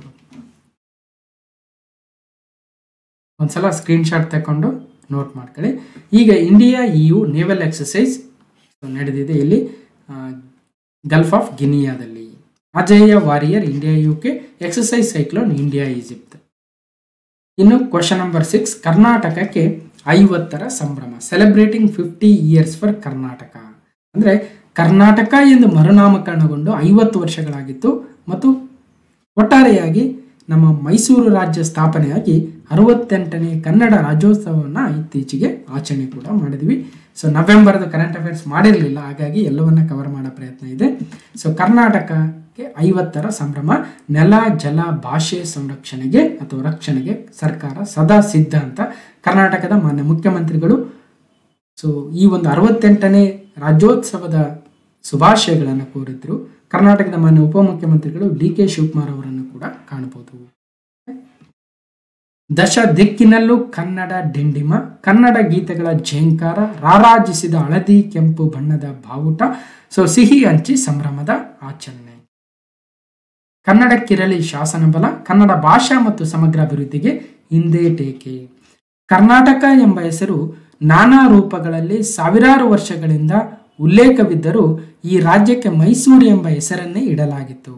ಒಂದ್ಸಲ ಸ್ಕ್ರೀನ್ಶಾಟ್ ತಗೊಂಡು ನೋಟ್ ಮಾಡ್ಕೊಳ್ಳಿ ಈಗ India E U naval exercise ನಡೆದಿದೆ ಇಲ್ಲಿ ಗಲ್ಫ್ ಆಫ್ ಗಿನಿಯಾದಲ್ಲಿ Ajeya warrior India U K exercise cyclone India Egypt ಇನ್ನು ಕ್ವಶನ್ ನಂಬರ್ ಸಿಕ್ಸ್ ಕರ್ನಾಟಕಕ್ಕೆ ಐವತ್ತರ ಸಂಭ್ರಮ celebrating fifty years for Karnataka ಅಂದರೆ ಕರ್ನಾಟಕ ಎಂದು ಮರುನಾಮಕರಣಗೊಂಡು ಐವತ್ತು ವರ್ಷಗಳಾಗಿತ್ತು ಮತ್ತು ಒಟ್ಟಾರೆಯಾಗಿ ನಮ್ಮ ಮೈಸೂರು ರಾಜ್ಯ ಸ್ಥಾಪನೆಯಾಗಿ ಅರವತ್ತೆಂಟನೇ ಕನ್ನಡ ರಾಜ್ಯೋತ್ಸವವನ್ನು ಇತ್ತೀಚೆಗೆ ಆಚರಣೆ ಕೂಡ ಮಾಡಿದ್ವಿ ಸೊ ನವೆಂಬರ್ದು ಕರೆಂಟ್ ಅಫೇರ್ಸ್ ಮಾಡಿರಲಿಲ್ಲ ಹಾಗಾಗಿ ಎಲ್ಲವನ್ನ ಕವರ್ ಮಾಡೋ ಪ್ರಯತ್ನ ಇದೆ ಸೊ ಕರ್ನಾಟಕಕ್ಕೆ ಐವತ್ತರ ಸಂಭ್ರಮ ನೆಲ ಜಲ ಭಾಷೆ ಸಂರಕ್ಷಣೆಗೆ ಅಥವಾ ರಕ್ಷಣೆಗೆ ಸರ್ಕಾರ ಸದಾ ಸಿದ್ಧ ಅಂತ ಕರ್ನಾಟಕದ ಮಾನ್ಯ ಮುಖ್ಯಮಂತ್ರಿಗಳು ಸೊ ಈ ಒಂದು ಅರವತ್ತೆಂಟನೇ ರಾಜ್ಯೋತ್ಸವದ ಶುಭಾಶಯಗಳನ್ನು ಕೋರಿದ್ರು ಕರ್ನಾಟಕದ ಮಾನ್ಯ ಉಪಮುಖ್ಯಮಂತ್ರಿಗಳು ಡಿ ಕೆ ಶಿವಕುಮಾರ್ ಅವರನ್ನು ಕೂಡ ಕಾಣಬಹುದು ದಶ ದಿಕ್ಕಿನಲ್ಲೂ ಕನ್ನಡ ಡಿಂಡಿಮ ಕನ್ನಡ ಗೀತೆಗಳ ಝೇಂಕಾರ ರಾರಾಜಿಸಿದ ಹಳದಿ ಕೆಂಪು ಬಣ್ಣದ ಬಾವುಟ ಸೊ ಸಿಹಿ ಹಂಚಿ ಸಂಭ್ರಮದ ಆಚರಣೆ ಕನ್ನಡಕ್ಕಿರಲಿ ಶಾಸನ ಬಲ ಕನ್ನಡ ಭಾಷಾ ಮತ್ತು ಸಮಗ್ರ ಅಭಿವೃದ್ಧಿಗೆ ಹಿಂದೇಟೇಕೆ ಕರ್ನಾಟಕ ಎಂಬ ಹೆಸರು ನಾನಾ ರೂಪಗಳಲ್ಲಿ ಸಾವಿರಾರು ವರ್ಷಗಳಿಂದ ಉಲ್ಲೇಖವಿದ್ದರೂ ಈ ರಾಜ್ಯಕ್ಕೆ ಮೈಸೂರು ಎಂಬ ಹೆಸರನ್ನೇ ಇಡಲಾಗಿತ್ತು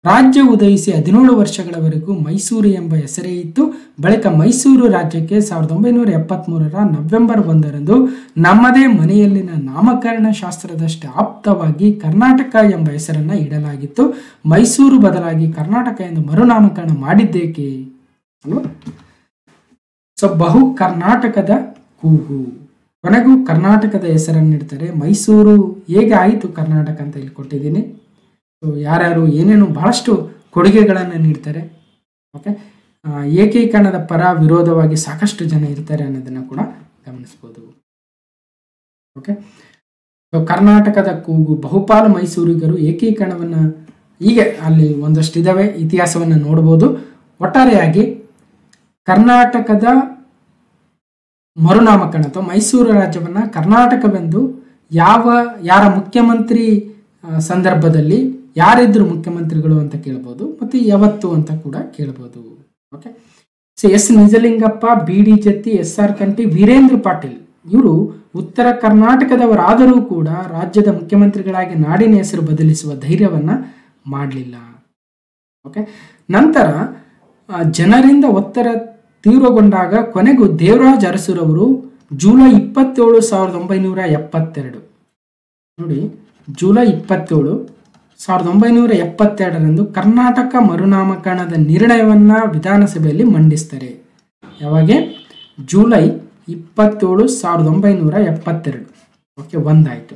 ರಾಜ್ಯ ಉದಯಿಸಿ ಹದಿನೇಳು ವರ್ಷಗಳವರೆಗೂ ಮೈಸೂರು ಎಂಬ ಹೆಸರೇ ಇತ್ತು ಬಳಿಕ ಮೈಸೂರು ರಾಜ್ಯಕ್ಕೆ ಸಾವಿರದ ಒಂಬೈನೂರ ಎಪ್ಪತ್ತ್ಮೂರರ ನವೆಂಬರ್ ಒಂದರಂದು ನಮ್ಮದೇ ಮನೆಯಲ್ಲಿನ ನಾಮಕರಣ ಶಾಸ್ತ್ರದಷ್ಟೇ ಆಪ್ತವಾಗಿ ಕರ್ನಾಟಕ ಎಂಬ ಹೆಸರನ್ನು ಇಡಲಾಗಿತ್ತು ಮೈಸೂರು ಬದಲಾಗಿ ಕರ್ನಾಟಕ ಎಂದು ಮರುನಾಮಕರಣ ಮಾಡಿದ್ದೇಕೆ ಅಲ್ವಾ ಸೊ ಬಹು ಕರ್ನಾಟಕದ ಕೂಗು ಕೊನೆಗೂ ಕರ್ನಾಟಕದ ಹೆಸರನ್ನು ಇಡ್ತಾರೆ ಮೈಸೂರು ಹೇಗೆ ಆಯಿತು ಕರ್ನಾಟಕ ಅಂತ ಇಲ್ಲಿ ಕೊಟ್ಟಿದ್ದೀನಿ ಸೊ ಯಾರ್ಯಾರು ಏನೇನು ಬಹಳಷ್ಟು ಕೊಡುಗೆಗಳನ್ನು ನೀಡ್ತಾರೆ ಓಕೆ ಆ, ಏಕೀಕರಣದ ಪರ ವಿರೋಧವಾಗಿ ಸಾಕಷ್ಟು ಜನ ಇರ್ತಾರೆ ಅನ್ನೋದನ್ನು ಕೂಡ ಗಮನಿಸ್ಬೋದು ಓಕೆ ಸೊ ಕರ್ನಾಟಕದ ಕೂಗು ಬಹುಪಾಲು ಮೈಸೂರಿಗರು ಏಕೀಕರಣವನ್ನು ಹೀಗೆ ಅಲ್ಲಿ ಒಂದಷ್ಟು ಇದಾವೆ ಇತಿಹಾಸವನ್ನು ನೋಡ್ಬೋದು ಒಟ್ಟಾರೆಯಾಗಿ ಕರ್ನಾಟಕದ ಮರುನಾಮಕರಣ ಅಥವಾ ಮೈಸೂರು ರಾಜ್ಯವನ್ನು ಕರ್ನಾಟಕವೆಂದು ಯಾವ ಯಾರ ಮುಖ್ಯಮಂತ್ರಿ ಆ, ಸಂದರ್ಭದಲ್ಲಿ ಯಾರಿದ್ರು ಮುಖ್ಯಮಂತ್ರಿಗಳು ಅಂತ ಕೇಳ್ಬೋದು ಮತ್ತು ಯಾವತ್ತು ಅಂತ ಕೂಡ ಕೇಳ್ಬೋದು okay so S Nijalingappa B D Jatti S R Kanti Veerendra Patil ಇವರು ಉತ್ತರ ಕರ್ನಾಟಕದವರಾದರೂ ಕೂಡ ರಾಜ್ಯದ ಮುಖ್ಯಮಂತ್ರಿಗಳಾಗಿ ನಾಡಿನ ಹೆಸರು ಬದಲಿಸುವ ಧೈರ್ಯವನ್ನ ಮಾಡಲಿಲ್ಲ ಓಕೆ ನಂತರ ಆ, ಜನರಿಂದ ಒತ್ತಡ ತೀವ್ರಗೊಂಡಾಗ ಕೊನೆಗೂ ದೇವರಾಜ್ ಅರಸುರವರು ಜೂಲೈ ಇಪ್ಪತ್ತೇಳು ಸಾವಿರದ ಒಂಬೈನೂರ ಎಪ್ಪತ್ತೆರಡು ನೋಡಿ ಜೂಲೈ ಇಪ್ಪತ್ತೇಳು ಸಾವಿರದ ಒಂಬೈನೂರ ಎಪ್ಪತ್ತೆರಡರಂದು ಕರ್ನಾಟಕ ಮರುನಾಮಕರಣದ ನಿರ್ಣಯವನ್ನ ವಿಧಾನಸಭೆಯಲ್ಲಿ ಮಂಡಿಸ್ತಾರೆ ಯಾವಾಗ ಜೂಲೈ ಇಪ್ಪತ್ತೇಳು ಸಾವಿರದ ಒಂಬೈನೂರ ಎಪ್ಪತ್ತೆರಡು ಓಕೆ ಒಂದಾಯಿತು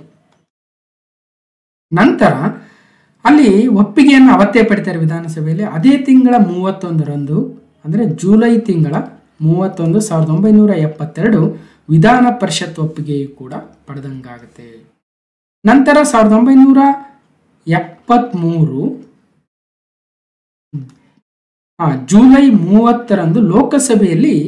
ನಂತರ ಅಲ್ಲಿ ಒಪ್ಪಿಗೆಯನ್ನು ಅವತ್ತೇ ಪಡಿತಾರೆ ವಿಧಾನಸಭೆಯಲ್ಲಿ ಅದೇ ತಿಂಗಳ ಮೂವತ್ತೊಂದರಂದು ಅಂದರೆ ಜೂಲೈ ತಿಂಗಳ ಮೂವತ್ತೊಂದು ಸಾವಿರದ ಒಂಬೈನೂರ ಎಪ್ಪತ್ತೆರಡು ವಿಧಾನ ಪರಿಷತ್ ಒಪ್ಪಿಗೆಯು ಕೂಡ ಪಡೆದಂಗಾಗುತ್ತೆ ನಂತರ ಸಾವಿರದ ಒಂಬೈನೂರ ಎಪ್ಪತ್ತ್ಮೂರು ಆ, ಜೂಲೈ ಮೂವತ್ತರಂದು ಲೋಕಸಭೆಯಲ್ಲಿ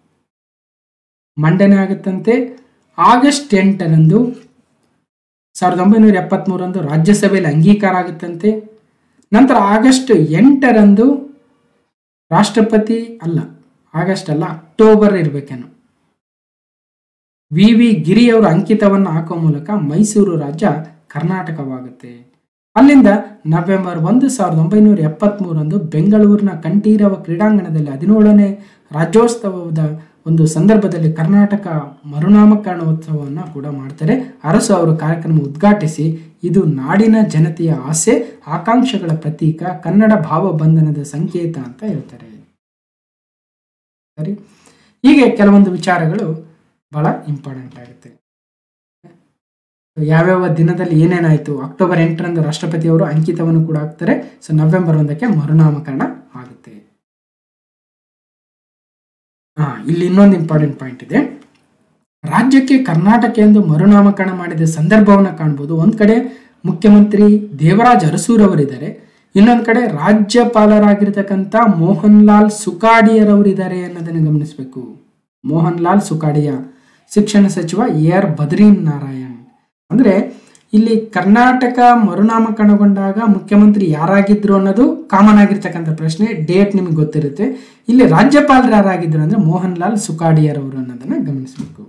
ಮಂಡನೆ ಆಗುತ್ತಂತೆ ಆಗಸ್ಟ್ ಎಂಟರಂದು ಸಾವಿರದ ಒಂಬೈನೂರ ಎಪ್ಪತ್ತ್ಮೂರರಂದು ರಾಜ್ಯಸಭೆಯಲ್ಲಿ ಅಂಗೀಕಾರ ಆಗುತ್ತಂತೆ ನಂತರ ಆಗಸ್ಟ್ ಎಂಟರಂದು ರಾಷ್ಟ್ರಪತಿ ಅಲ್ಲ ಆಗಸ್ಟ್ ಅಲ್ಲ ಅಕ್ಟೋಬರ್ ಇರಬೇಕೇನೋ ವಿ ವಿ ಗಿರಿ ಅವರು ಅಂಕಿತವನ್ನು ಹಾಕುವ ಮೂಲಕ ಮೈಸೂರು ರಾಜ್ಯ ಕರ್ನಾಟಕವಾಗುತ್ತೆ ಅಲ್ಲಿಂದ ನವೆಂಬರ್ ಒಂದು ಸಾವಿರದ ಒಂಬೈನೂರ ಎಪ್ಪತ್ತ್ಮೂರರಂದು ಬೆಂಗಳೂರಿನ ಕಂಠೀರವ ಕ್ರೀಡಾಂಗಣದಲ್ಲಿ ಹದಿನೇಳನೇ ರಾಜ್ಯೋತ್ಸವದ ಒಂದು ಸಂದರ್ಭದಲ್ಲಿ ಕರ್ನಾಟಕ ಮರುನಾಮಕರಣೋತ್ಸವವನ್ನು ಕೂಡ ಮಾಡ್ತಾರೆ ಅರಸು ಅವರು ಕಾರ್ಯಕ್ರಮ ಉದ್ಘಾಟಿಸಿ ಇದು ನಾಡಿನ ಜನತೆಯ ಆಸೆ ಆಕಾಂಕ್ಷೆಗಳ ಪ್ರತೀಕ ಕನ್ನಡ ಭಾವಬಂಧನದ ಸಂಕೇತ ಅಂತ ಹೇಳ್ತಾರೆ ಸರಿ ಹೀಗೆ ಕೆಲವೊಂದು ವಿಚಾರಗಳು ಬಹಳ ಇಂಪಾರ್ಟೆಂಟ್ ಆಗುತ್ತೆ ಯಾವ್ಯಾವ ದಿನದಲ್ಲಿ ಏನೇನಾಯಿತು ಅಕ್ಟೋಬರ್ ಎಂಟರಂದು ರಾಷ್ಟ್ರಪತಿಯವರು ಅಂಕಿತವನ್ನು ಕೂಡ ಹಾಕ್ತಾರೆ ಸೊ ನವೆಂಬರ್ ಒಂದಕ್ಕೆ ಮರುನಾಮಕರಣ ಆಗುತ್ತೆ ಹಾ ಇಲ್ಲಿ ಇನ್ನೊಂದು ಇಂಪಾರ್ಟೆಂಟ್ ಪಾಯಿಂಟ್ ಇದೆ ರಾಜ್ಯಕ್ಕೆ ಕರ್ನಾಟಕ ಎಂದು ಮರುನಾಮಕರಣ ಮಾಡಿದ ಸಂದರ್ಭವನ್ನು ಕಾಣ್ಬೋದು ಒಂದ್ ಕಡೆ ಮುಖ್ಯಮಂತ್ರಿ ದೇವರಾಜ್ ಅರಸೂರವರಿದ್ದಾರೆ ಇನ್ನೊಂದು ಕಡೆ ರಾಜ್ಯಪಾಲರಾಗಿರ್ತಕ್ಕಂಥ ಮೋಹನ್ ಲಾಲ್ ಸುಕಾಡಿಯರವರಿದ್ದಾರೆ ಅನ್ನೋದನ್ನು ಗಮನಿಸಬೇಕು ಮೋಹನ್ ಲಾಲ್ ಸುಕಾಡಿಯ ಶಿಕ್ಷಣ ಸಚಿವ ಎ ಆರ್ ಬದ್ರೀನ್ ನಾರಾಯಣ್ ಅಂದ್ರೆ ಇಲ್ಲಿ ಕರ್ನಾಟಕ ಮರುನಾಮಕರಣಗೊಂಡಾಗ ಮುಖ್ಯಮಂತ್ರಿ ಯಾರಾಗಿದ್ರು ಅನ್ನೋದು ಕಾಮನ್ ಆಗಿರ್ತಕ್ಕಂಥ ಪ್ರಶ್ನೆ ಡೇಟ್ ನಿಮಗೆ ಗೊತ್ತಿರುತ್ತೆ ಇಲ್ಲಿ ರಾಜ್ಯಪಾಲರು ಯಾರಾಗಿದ್ರು ಅಂದ್ರೆ ಮೋಹನ್ ಲಾಲ್ ಸುಕಾಡಿಯರವರು ಅನ್ನೋದನ್ನ ಗಮನಿಸಬೇಕು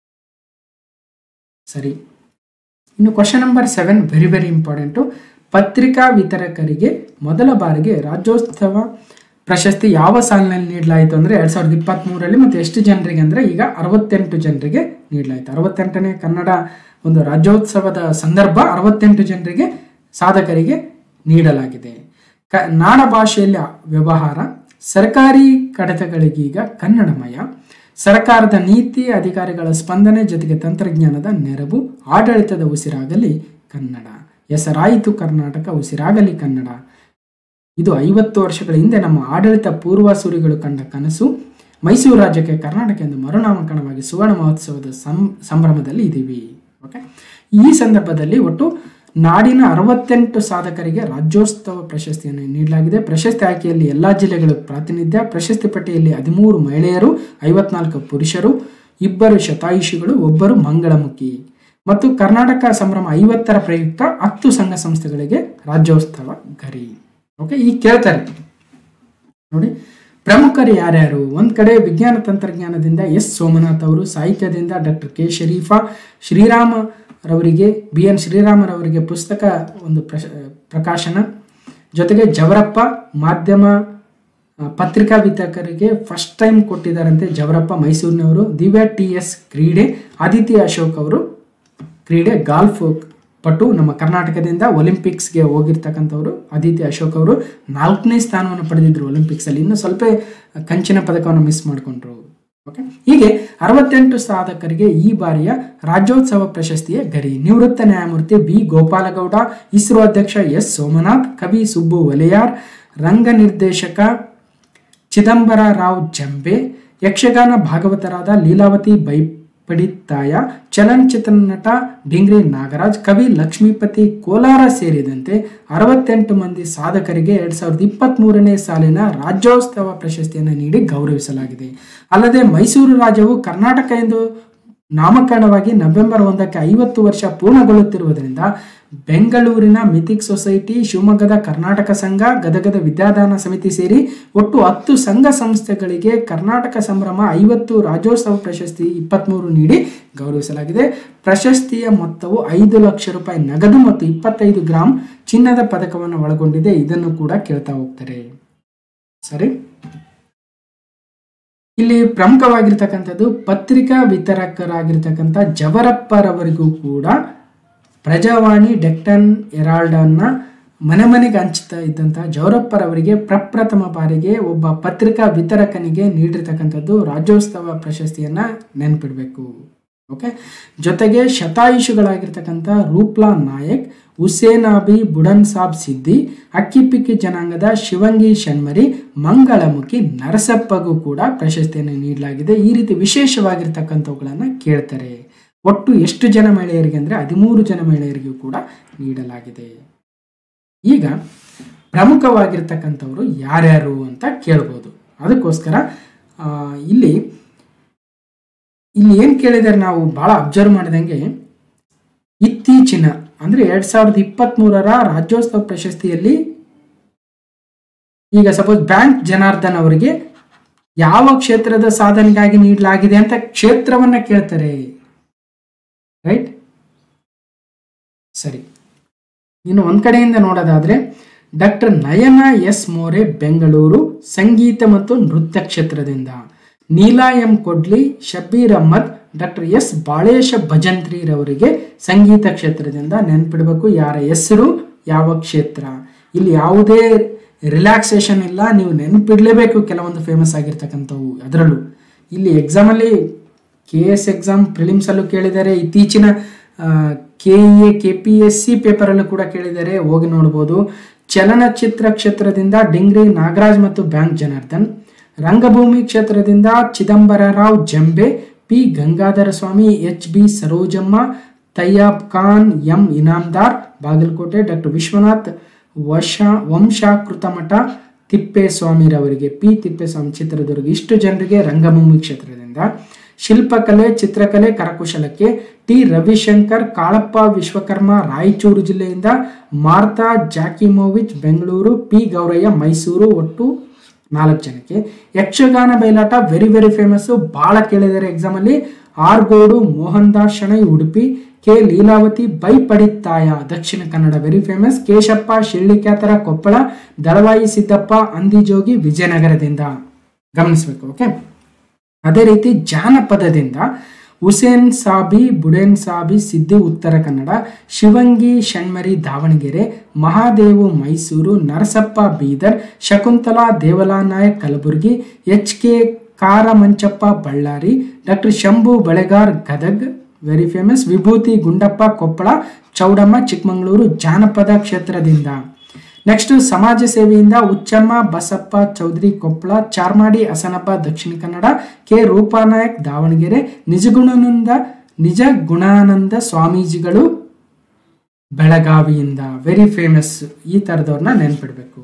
ಸರಿ ಇನ್ನು question number seven very very important ಪತ್ರಿಕಾ ವಿತರಕರಿಗೆ ಮೊದಲ ಬಾರಿಗೆ ರಾಜ್ಯೋತ್ಸವ ಪ್ರಶಸ್ತಿ ಯಾವ ಸಾಲಿನಲ್ಲಿ ನೀಡಲಾಯಿತು ಅಂದರೆ ಎರಡು ಸಾವಿರದ ಇಪ್ಪತ್ತ್ಮೂರರಲ್ಲಿ ಮತ್ತು ಎಷ್ಟು ಜನರಿಗೆ ಅಂದರೆ ಈಗ ಅರವತ್ತೆಂಟು ಜನರಿಗೆ ನೀಡಲಾಯಿತು ಅರವತ್ತೆಂಟನೇ ಕನ್ನಡ ಒಂದು ರಾಜ್ಯೋತ್ಸವದ ಸಂದರ್ಭ ಅರವತ್ತೆಂಟು ಜನರಿಗೆ ಸಾಧಕರಿಗೆ ನೀಡಲಾಗಿದೆ ಕ ನಾಡ ಭಾಷೆಯಲ್ಲಿ ವ್ಯವಹಾರ ಸರ್ಕಾರಿ ಕಡತಗಳಿಗೀಗ ಕನ್ನಡಮಯ ಸರ್ಕಾರದ ನೀತಿ ಅಧಿಕಾರಿಗಳ ಸ್ಪಂದನೆ ಜೊತೆಗೆ ತಂತ್ರಜ್ಞಾನದ ನೆರವು ಆಡಳಿತದ ಉಸಿರಾಗಲಿ ಕನ್ನಡ ಹೆಸರಾಯಿತು ಕರ್ನಾಟಕ ಉಸಿರಾಗಲಿ ಕನ್ನಡ ಇದು ಐವತ್ತು ವರ್ಷಗಳ ಹಿಂದೆ ನಮ್ಮ ಆಡಳಿತ ಪೂರ್ವಸೂರಿಗಳು ಕಂಡ ಕನಸು ಮೈಸೂರು ರಾಜ್ಯಕ್ಕೆ ಕರ್ನಾಟಕ ಎಂದು ಮರುನಾಮಕರಣವಾಗಿ ಸುವರ್ಣ ಮಹೋತ್ಸವದ ಸಂ ಸಂಭ್ರಮದಲ್ಲಿ ಇದ್ದೀವಿ ಓಕೆ ಈ ಸಂದರ್ಭದಲ್ಲಿ ಒಟ್ಟು ನಾಡಿನ ಅರವತ್ತೆಂಟು ಸಾಧಕರಿಗೆ ರಾಜ್ಯೋತ್ಸವ ಪ್ರಶಸ್ತಿಯನ್ನು ನೀಡಲಾಗಿದೆ ಪ್ರಶಸ್ತಿ ಆಯ್ಕೆಯಲ್ಲಿ ಎಲ್ಲ ಜಿಲ್ಲೆಗಳ ಪ್ರಾತಿನಿಧ್ಯ ಪ್ರಶಸ್ತಿ ಪಟ್ಟಿಯಲ್ಲಿ ಹದಿಮೂರು ಮಹಿಳೆಯರು ಐವತ್ನಾಲ್ಕು ಪುರುಷರು ಇಬ್ಬರು ಶತಾಯುಷಿಗಳು ಒಬ್ಬರು ಮಂಗಳಮುಖಿ ಮತ್ತು ಕರ್ನಾಟಕ ಸಂಭ್ರಮ ಐವತ್ತರ ಪ್ರಯುಕ್ತ ಹತ್ತು ಸಂಘ ಸಂಸ್ಥೆಗಳಿಗೆ ರಾಜ್ಯೋತ್ಸವ ಗರಿ ಓಕೆ ಈಗ ಕೇಳ್ತಾರೆ ನೋಡಿ ಪ್ರಮುಖರು ಯಾರ್ಯಾರು ಒಂದ್ ಕಡೆ ವಿಜ್ಞಾನ ತಂತ್ರಜ್ಞಾನದಿಂದ ಎಸ್ ಸೋಮನಾಥ್ ಅವರು ಸಾಹಿತ್ಯದಿಂದ ಡಾಕ್ಟರ್ ಕೆ ಶರೀಫಾ ಶ್ರೀರಾಮ ರವರಿಗೆ ಬಿ ಎನ್ ಶ್ರೀರಾಮರವರಿಗೆ ಪುಸ್ತಕ ಒಂದು ಪ್ರಶ ಪ್ರಕಾಶನ ಜೊತೆಗೆ ಜವರಪ್ಪ ಮಾಧ್ಯಮ ಆ, ಪತ್ರಿಕಾ ವಿತರಕರಿಗೆ ಫಸ್ಟ್ ಟೈಮ್ ಕೊಟ್ಟಿದ್ದಾರಂತೆ ಜವರಪ್ಪ ಮೈಸೂರಿನವರು ದಿವ್ಯಾ ಟಿ ಎಸ್ ಕ್ರೀಡೆ ಆದಿತ್ಯ ಅಶೋಕ್ ಅವರು ಕ್ರೀಡೆ ಗಾಲ್ಫ್ ಪಟು ನಮ್ಮ ಕರ್ನಾಟಕದಿಂದ ಒಲಿಂಪಿಕ್ಸ್ಗೆ ಹೋಗಿರ್ತಕ್ಕಂಥವ್ರು ಆದಿತ್ಯ ಅಶೋಕ್ ಅವರು ನಾಲ್ಕನೇ ಸ್ಥಾನವನ್ನು ಪಡೆದಿದ್ರು ಒಲಿಂಪಿಕ್ಸಲ್ಲಿ ಇನ್ನು ಸ್ವಲ್ಪ ಕಂಚಿನ ಪದಕವನ್ನು ಮಿಸ್ ಮಾಡಿಕೊಂಡ್ರು ಓಕೆ ಹೀಗೆ ಅರವತ್ತೆಂಟು ಸಾಧಕರಿಗೆ ಈ ಬಾರಿಯ ರಾಜ್ಯೋತ್ಸವ ಪ್ರಶಸ್ತಿಯ ಗರಿ ನಿವೃತ್ತ ನ್ಯಾಯಮೂರ್ತಿ ವಿ ಗೋಪಾಲಗೌಡ ಇಸ್ರೋ ಅಧ್ಯಕ್ಷ ಎಸ್ ಸೋಮನಾಥ್ ಕವಿ ಸುಬ್ಬು ವಲೆಯಾರ್ ರಂಗ ನಿರ್ದೇಶಕ ಚಿದಂಬರ ರಾವ್ ಜಂಬೆ ಯಕ್ಷಗಾನ ಭಾಗವತರಾದ ಲೀಲಾವತಿ ಬೈಪಡಿತ್ತಾಯ ಚಲನಚಿತ್ರ ನಟ ಡಿಂಗ್ರಿ ನಾಗರಾಜ್ ಕವಿ ಲಕ್ಷ್ಮೀಪತಿ ಕೋಲಾರ ಸೇರಿದಂತೆ ಅರವತ್ತೆಂಟು ಮಂದಿ ಸಾಧಕರಿಗೆ ಎರಡ್ ಸಾವಿರದ ಇಪ್ಪತ್ತ್ ಮೂರನೇ ಸಾಲಿನ ರಾಜ್ಯೋತ್ಸವ ಪ್ರಶಸ್ತಿಯನ್ನು ನೀಡಿ ಗೌರವಿಸಲಾಗಿದೆ ಅಲ್ಲದೆ ಮೈಸೂರು ರಾಜ್ಯವು ಕರ್ನಾಟಕ ಎಂದು ನಾಮಕರಣವಾಗಿ ನವೆಂಬರ್ ಒಂದಕ್ಕೆ ಐವತ್ತು ವರ್ಷ ಪೂರ್ಣಗೊಳ್ಳುತ್ತಿರುವುದರಿಂದ ಬೆಂಗಳೂರಿನ ಮಿಥಿಕ್ ಸೊಸೈಟಿ ಶಿವಮೊಗ್ಗದ ಕರ್ನಾಟಕ ಸಂಘ ಗದಗದ ವಿದ್ಯಾದಾನ ಸಮಿತಿ ಸೇರಿ ಒಟ್ಟು ಹತ್ತು ಸಂಘ ಸಂಸ್ಥೆಗಳಿಗೆ ಕರ್ನಾಟಕ ಸಂಭ್ರಮ ಐವತ್ತು ರಾಜ್ಯೋತ್ಸವ ಪ್ರಶಸ್ತಿ ಇಪ್ಪತ್ತ್ಮೂರು ನೀಡಿ ಗೌರವಿಸಲಾಗಿದೆ ಪ್ರಶಸ್ತಿಯ ಮೊತ್ತವು ಐದು ಲಕ್ಷ ರೂಪಾಯಿ ನಗದು ಮತ್ತು ಇಪ್ಪತ್ತೈದು ಗ್ರಾಂ ಚಿನ್ನದ ಪದಕವನ್ನು ಒಳಗೊಂಡಿದೆ ಇದನ್ನು ಕೂಡ ಕೇಳ್ತಾ ಹೋಗ್ತಾರೆ ಸರಿ ಇಲ್ಲಿ ಪ್ರಮುಖವಾಗಿರ್ತಕ್ಕಂಥದ್ದು ಪತ್ರಿಕಾ ವಿತರಕರಾಗಿರ್ತಕ್ಕಂಥ ಜವರಪ್ಪರವರಿಗೂ ಕೂಡ ಪ್ರಜಾವಾಣಿ ಡೆಕ್ಟನ್ ಎರಾಲ್ಡನ್ನ ಮನೆ ಮನೆಗೆ ಹಂಚ್ತಾ ಇದ್ದಂತಹ ಜವರಪ್ಪರವರಿಗೆ ಪ್ರಪ್ರಥಮ ಬಾರಿಗೆ ಒಬ್ಬ ಪತ್ರಿಕಾ ವಿತರಕನಿಗೆ ನೀಡಿರ್ತಕ್ಕಂಥದ್ದು ರಾಜ್ಯೋತ್ಸವ ಪ್ರಶಸ್ತಿಯನ್ನ ನೆನ್ಪಿಡ್ಬೇಕು ಓಕೆ ಜೊತೆಗೆ ಶತಾಯುಷಿಗಳಾಗಿರ್ತಕ್ಕಂಥ ರೂಪ್ಲಾ ನಾಯಕ್ ಹುಸೇನಾಬಿ ಬುಡನ್ ಸಾಬ್ ಸಿದ್ದಿ ಅಕ್ಕಿಪಿಕ್ಕಿ ಜನಾಂಗದ ಶಿವಂಗಿ ಶಣ್ಮರಿ ಮಂಗಳಮುಖಿ ನರಸಪ್ಪಗೂ ಕೂಡ ಪ್ರಶಸ್ತಿಯನ್ನು ನೀಡಲಾಗಿದೆ ಈ ರೀತಿ ವಿಶೇಷವಾಗಿರ್ತಕ್ಕಂಥವುಗಳನ್ನು ಕೇಳ್ತಾರೆ ಒಟ್ಟು ಎಷ್ಟು ಜನ ಮಹಿಳೆಯರಿಗೆ ಅಂದರೆ ಹದಿಮೂರು ಜನ ಮಹಿಳೆಯರಿಗೂ ಕೂಡ ನೀಡಲಾಗಿದೆ ಈಗ ಪ್ರಮುಖವಾಗಿರ್ತಕ್ಕಂಥವ್ರು ಯಾರ್ಯಾರು ಅಂತ ಕೇಳ್ಬೋದು ಅದಕ್ಕೋಸ್ಕರ ಆ, ಇಲ್ಲಿ ಇಲ್ಲಿ ಏನು ಕೇಳಿದರೆ ನಾವು ಭಾಳ ಅಬ್ಸರ್ವ್ ಮಾಡಿದಂಗೆ ಇತ್ತೀಚಿನ ಅಂದರೆ ಎರಡ್ ಸಾವಿರದ ಇಪ್ಪತ್ತ್ ಮೂರರ ರಾಜ್ಯೋತ್ಸವ ಪ್ರಶಸ್ತಿಯಲ್ಲಿ ಈಗ ಸಪೋಸ್ ಬ್ಯಾಂಕ್ ಜನಾರ್ದನ್ ಅವರಿಗೆ ಯಾವ ಕ್ಷೇತ್ರದ ಸಾಧನೆಗಾಗಿ ನೀಡಲಾಗಿದೆ ಅಂತ ಕ್ಷೇತ್ರವನ್ನ ಕೇಳ್ತಾರೆ ರೈಟ್ ಸರಿ ಇನ್ನು ಒಂದ್ ಕಡೆಯಿಂದ ನೋಡೋದಾದ್ರೆ ಡಾಕ್ಟರ್ ನಯನ ಎಸ್ ಮೋರೆ ಬೆಂಗಳೂರು ಸಂಗೀತ ಮತ್ತು ನೃತ್ಯ ಕ್ಷೇತ್ರದಿಂದ Neela M Kodli Shabir Ahmed doctor S Balesha ಭಜಂತ್ರಿರವರಿಗೆ ಸಂಗೀತ ಕ್ಷೇತ್ರದಿಂದ ನೆನ್ಪಿಡಬೇಕು ಯಾರ ಹೆಸರು ಯಾವ ಕ್ಷೇತ್ರ ಇಲ್ಲಿ ಯಾವುದೇ ರಿಲ್ಯಾಕ್ಸೇಷನ್ ಇಲ್ಲ ನೀವು ನೆನ್ಪಿಡ್ಲೇಬೇಕು ಕೆಲವೊಂದು ಫೇಮಸ್ ಆಗಿರ್ತಕ್ಕಂಥವು ಅದರಲ್ಲೂ ಇಲ್ಲಿ ಎಕ್ಸಾಮಲ್ಲಿ ಕೆ ಎಸ್ ಎಕ್ಸಾಮ್ ಪ್ರಿಲಿಮ್ಸಲ್ಲೂ ಕೇಳಿದ್ದಾರೆ ಇತ್ತೀಚಿನ K A K P S C ಪೇಪರಲ್ಲೂ ಕೂಡ ಕೇಳಿದ್ದಾರೆ ಹೋಗಿ ನೋಡ್ಬೋದು ಚಲನಚಿತ್ರ ಕ್ಷೇತ್ರದಿಂದ ಡಿಂಗ್ರಿ ನಾಗರಾಜ್ ಮತ್ತು ಬ್ಯಾಂಕ್ ಜನಾರ್ದನ್ ರಂಗಭೂಮಿ ಕ್ಷೇತ್ರದಿಂದ Chidambararao Jambe P Gangadhara Swamy H B Sarojamma Tayyab Khan M Inamdar Bagalkote doctor Vishwanath ವಶ ವಂಶಾಕೃತ ಮಠ ತಿಪ್ಪೇಸ್ವಾಮಿರವರಿಗೆ ಪಿ ತಿಪ್ಪೇಸ್ವಾಮಿ ಚಿತ್ರದುರ್ಗ ಇಷ್ಟು ಜನರಿಗೆ ರಂಗಭೂಮಿ ಕ್ಷೇತ್ರದಿಂದ ಶಿಲ್ಪಕಲೆ ಚಿತ್ರಕಲೆ ಕರಕುಶಲಕ್ಕೆ ಟಿ ರವಿಶಂಕರ್ ಕಾಳಪ್ಪ ವಿಶ್ವಕರ್ಮ ರಾಯಚೂರು ಜಿಲ್ಲೆಯಿಂದ Martha Jakimowicz Bengaluru P Gowraiah Mysuru ಒಟ್ಟು ನಾಲ್ಕು ಜನಕ್ಕೆ Yakshagana Bayalata very very famous ಭಾಳ ಕೇಳಿದ್ದಾರೆ ಎಕ್ಸಾಮಲ್ಲಿ Argodu Mohan Das Shenoy Udupi K Leelavathi Bai Padithaya Dakshina Kannada very famous Keshappa Shillikyathara Koppal Dalavayi Siddappa Andijogi ವಿಜಯನಗರದಿಂದ ಗಮನಿಸಬೇಕು ಓಕೆ ಅದೇ ರೀತಿ ಜಾನಪದದಿಂದ Hussain ಸಾಬಿ ಬುಡೇನ್ Sabi Siddi Uttara Kannada Shivangi Shanmari Davanagere Mahadevu Mysuru Narasappa Bidar Shakuntala Devalanayak Kalaburagi H K Karamanchappa Ballari doctor Shambhu Balegar Gadag very famous Vibhuti Gundappa Koppal Chowdamma Chikkamagaluru ಜಾನಪದ ಕ್ಷೇತ್ರದಿಂದ ನೆಕ್ಸ್ಟ್ ಸಮಾಜ ಸೇವೆಯಿಂದ ಉಚ್ಚಮ್ಮ ಬಸಪ್ಪ ಚೌಧರಿ ಕೊಪ್ಪಳ ಚಾರ್ಮಾಡಿ ಹಸನಪ್ಪ ದಕ್ಷಿಣ ಕನ್ನಡ ಕೆ ರೂಪಾನಾಯಕ್ ದಾವಣಗೆರೆ ನಿಜಗುಣಾನಂದ ನಿಜ ಗುಣಾನಂದ ಸ್ವಾಮೀಜಿಗಳು ಬೆಳಗಾವಿಯಿಂದ ವೆರಿ ಫೇಮಸ್ ಈ ಥರದವ್ರನ್ನ ನೆನ್ಪಿಡ್ಬೇಕು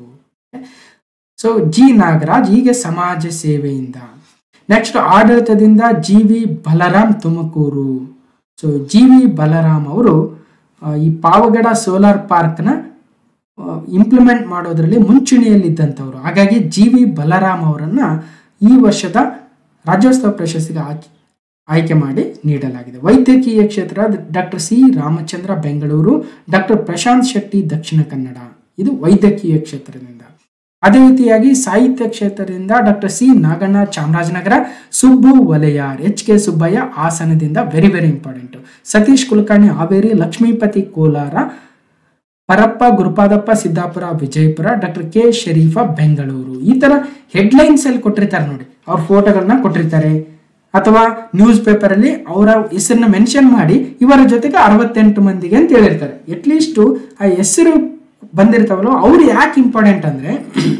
ಸೊ ಜಿ ನಾಗರಾಜ್ ಹೀಗೆ ಸಮಾಜ ಸೇವೆಯಿಂದ ನೆಕ್ಸ್ಟ್ ಆಡಳಿತದಿಂದ G V Balaram Tumakuru so G V Balaram ಅವರು ಆ, ಈ ಪಾವಗಡ ಸೋಲಾರ್ ಪಾರ್ಕ್ನ ಇಂಪ್ಲಿಮೆಂಟ್ ಮಾಡೋದ್ರಲ್ಲಿ ಮುಂಚೂಣಿಯಲ್ಲಿದ್ದಂಥವ್ರು ಹಾಗಾಗಿ ಜಿ ವಿ ಬಲರಾಮ್ ಅವರನ್ನ ಈ ವರ್ಷದ ರಾಜ್ಯೋತ್ಸವ ಪ್ರಶಸ್ತಿಗೆ ಆಯ್ಕೆ ಆಯ್ಕೆ ಮಾಡಿ ನೀಡಲಾಗಿದೆ ವೈದ್ಯಕೀಯ ಕ್ಷೇತ್ರ doctor C Ramachandra Bengaluru doctor Prashanth Shetty Dakshina Kannada ಇದು ವೈದ್ಯಕೀಯ ಕ್ಷೇತ್ರದಿಂದ ಅದೇ ರೀತಿಯಾಗಿ ಸಾಹಿತ್ಯ ಕ್ಷೇತ್ರದಿಂದ doctor C Naganna Chamarajanagar Subbu Valayar H K Subbaiah ಹಾಸನದಿಂದ very very important Satish Kulkarni Haveri Lakshmipathi Kolar Parappa Gurupadappa Siddapura Vijayapura doctor K Sharifa Bengaluru ಈ ತರ ಹೆಡ್ಲೈನ್ಸ್ ಅಲ್ಲಿ ಕೊಟ್ಟಿರ್ತಾರೆ ನೋಡಿ ಅವ್ರ ಫೋಟೋಗಳನ್ನ ಕೊಟ್ಟಿರ್ತಾರೆ ಅಥವಾ ನ್ಯೂಸ್ ಪೇಪರ್ ಅಲ್ಲಿ ಅವರ ಹೆಸರನ್ನ ಮೆನ್ಷನ್ ಮಾಡಿ ಇವರ ಜೊತೆಗೆ ಅರವತ್ತೆಂಟು ಮಂದಿಗೆ ಅಂತ ಹೇಳಿರ್ತಾರೆ ಅಟ್ಲೀಸ್ಟ್ ಆ ಹೆಸರು ಬಂದಿರ್ತಾವಲ್ಲ ಅವ್ರು ಯಾಕೆ ಇಂಪಾರ್ಟೆಂಟ್ ಅಂದ್ರೆ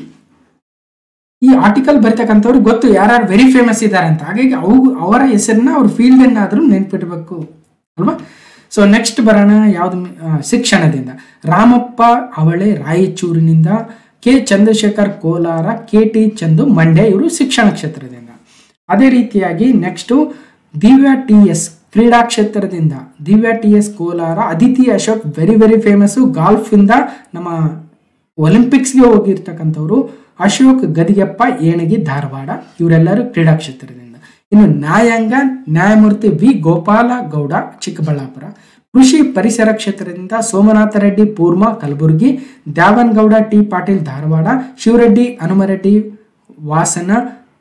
ಈ ಆರ್ಟಿಕಲ್ ಬರ್ತಕ್ಕಂಥವ್ರಿಗೆ ಗೊತ್ತು ಯಾರ್ಯಾರು ವೆರಿ ಫೇಮಸ್ ಇದ್ದಾರೆ ಅಂತ ಹಾಗಾಗಿ ಅವು ಅವರ ಹೆಸರನ್ನ ಅವ್ರ ಫೀಲ್ಡ್ ಅನ್ನಾದ್ರೂ ನೆನ್ಪಿಡ್ಬೇಕು ಅಲ್ವಾ ಸೊ ನೆಕ್ಸ್ಟ್ ಬರೋಣ ಯಾವ್ದು ಆ, ಶಿಕ್ಷಣದಿಂದ ರಾಮಪ್ಪ ಅವಳೆ ರಾಯಚೂರಿನಿಂದ K Chandrashekhar Kolar K T Chandu Mandya ಇವರು ಶಿಕ್ಷಣ ಕ್ಷೇತ್ರದಿಂದ ಅದೇ ರೀತಿಯಾಗಿ ನೆಕ್ಸ್ಟು ದಿವ್ಯಾ ಟಿ ಎಸ್ ಕ್ರೀಡಾ ಕ್ಷೇತ್ರದಿಂದ Divya T S Kolar Aditi Ashok very very famous ಗಾಲ್ಫಿಂದ ನಮ್ಮ ಒಲಿಂಪಿಕ್ಸ್ಗೆ ಹೋಗಿರ್ತಕ್ಕಂಥವ್ರು ಅಶೋಕ್ ಗದಿಗೆಪ್ಪ ಏಣಗಿ ಧಾರವಾಡ ಇವರೆಲ್ಲರೂ ಕ್ರೀಡಾ ಕ್ಷೇತ್ರದಿಂದ ಇನ್ನು ನ್ಯಾಯಾಂಗ ನ್ಯಾಯಮೂರ್ತಿ ವಿ ಗೋಪಾಲ ಗೌಡ ಚಿಕ್ಕಬಳ್ಳಾಪುರ ಕೃಷಿ ಪರಿಸರ ಕ್ಷೇತ್ರದಿಂದ ಸೋಮನಾಥ ರೆಡ್ಡಿ ಪೂರ್ಮ ಕಲಬುರಗಿ ದ್ಯಾವನ್ಗೌಡ ಟಿ ಪಾಟೀಲ್ ಧಾರವಾಡ ಶಿವರೆಡ್ಡಿ ಹನುಮರೆಡ್ಡಿ ವಾಸನ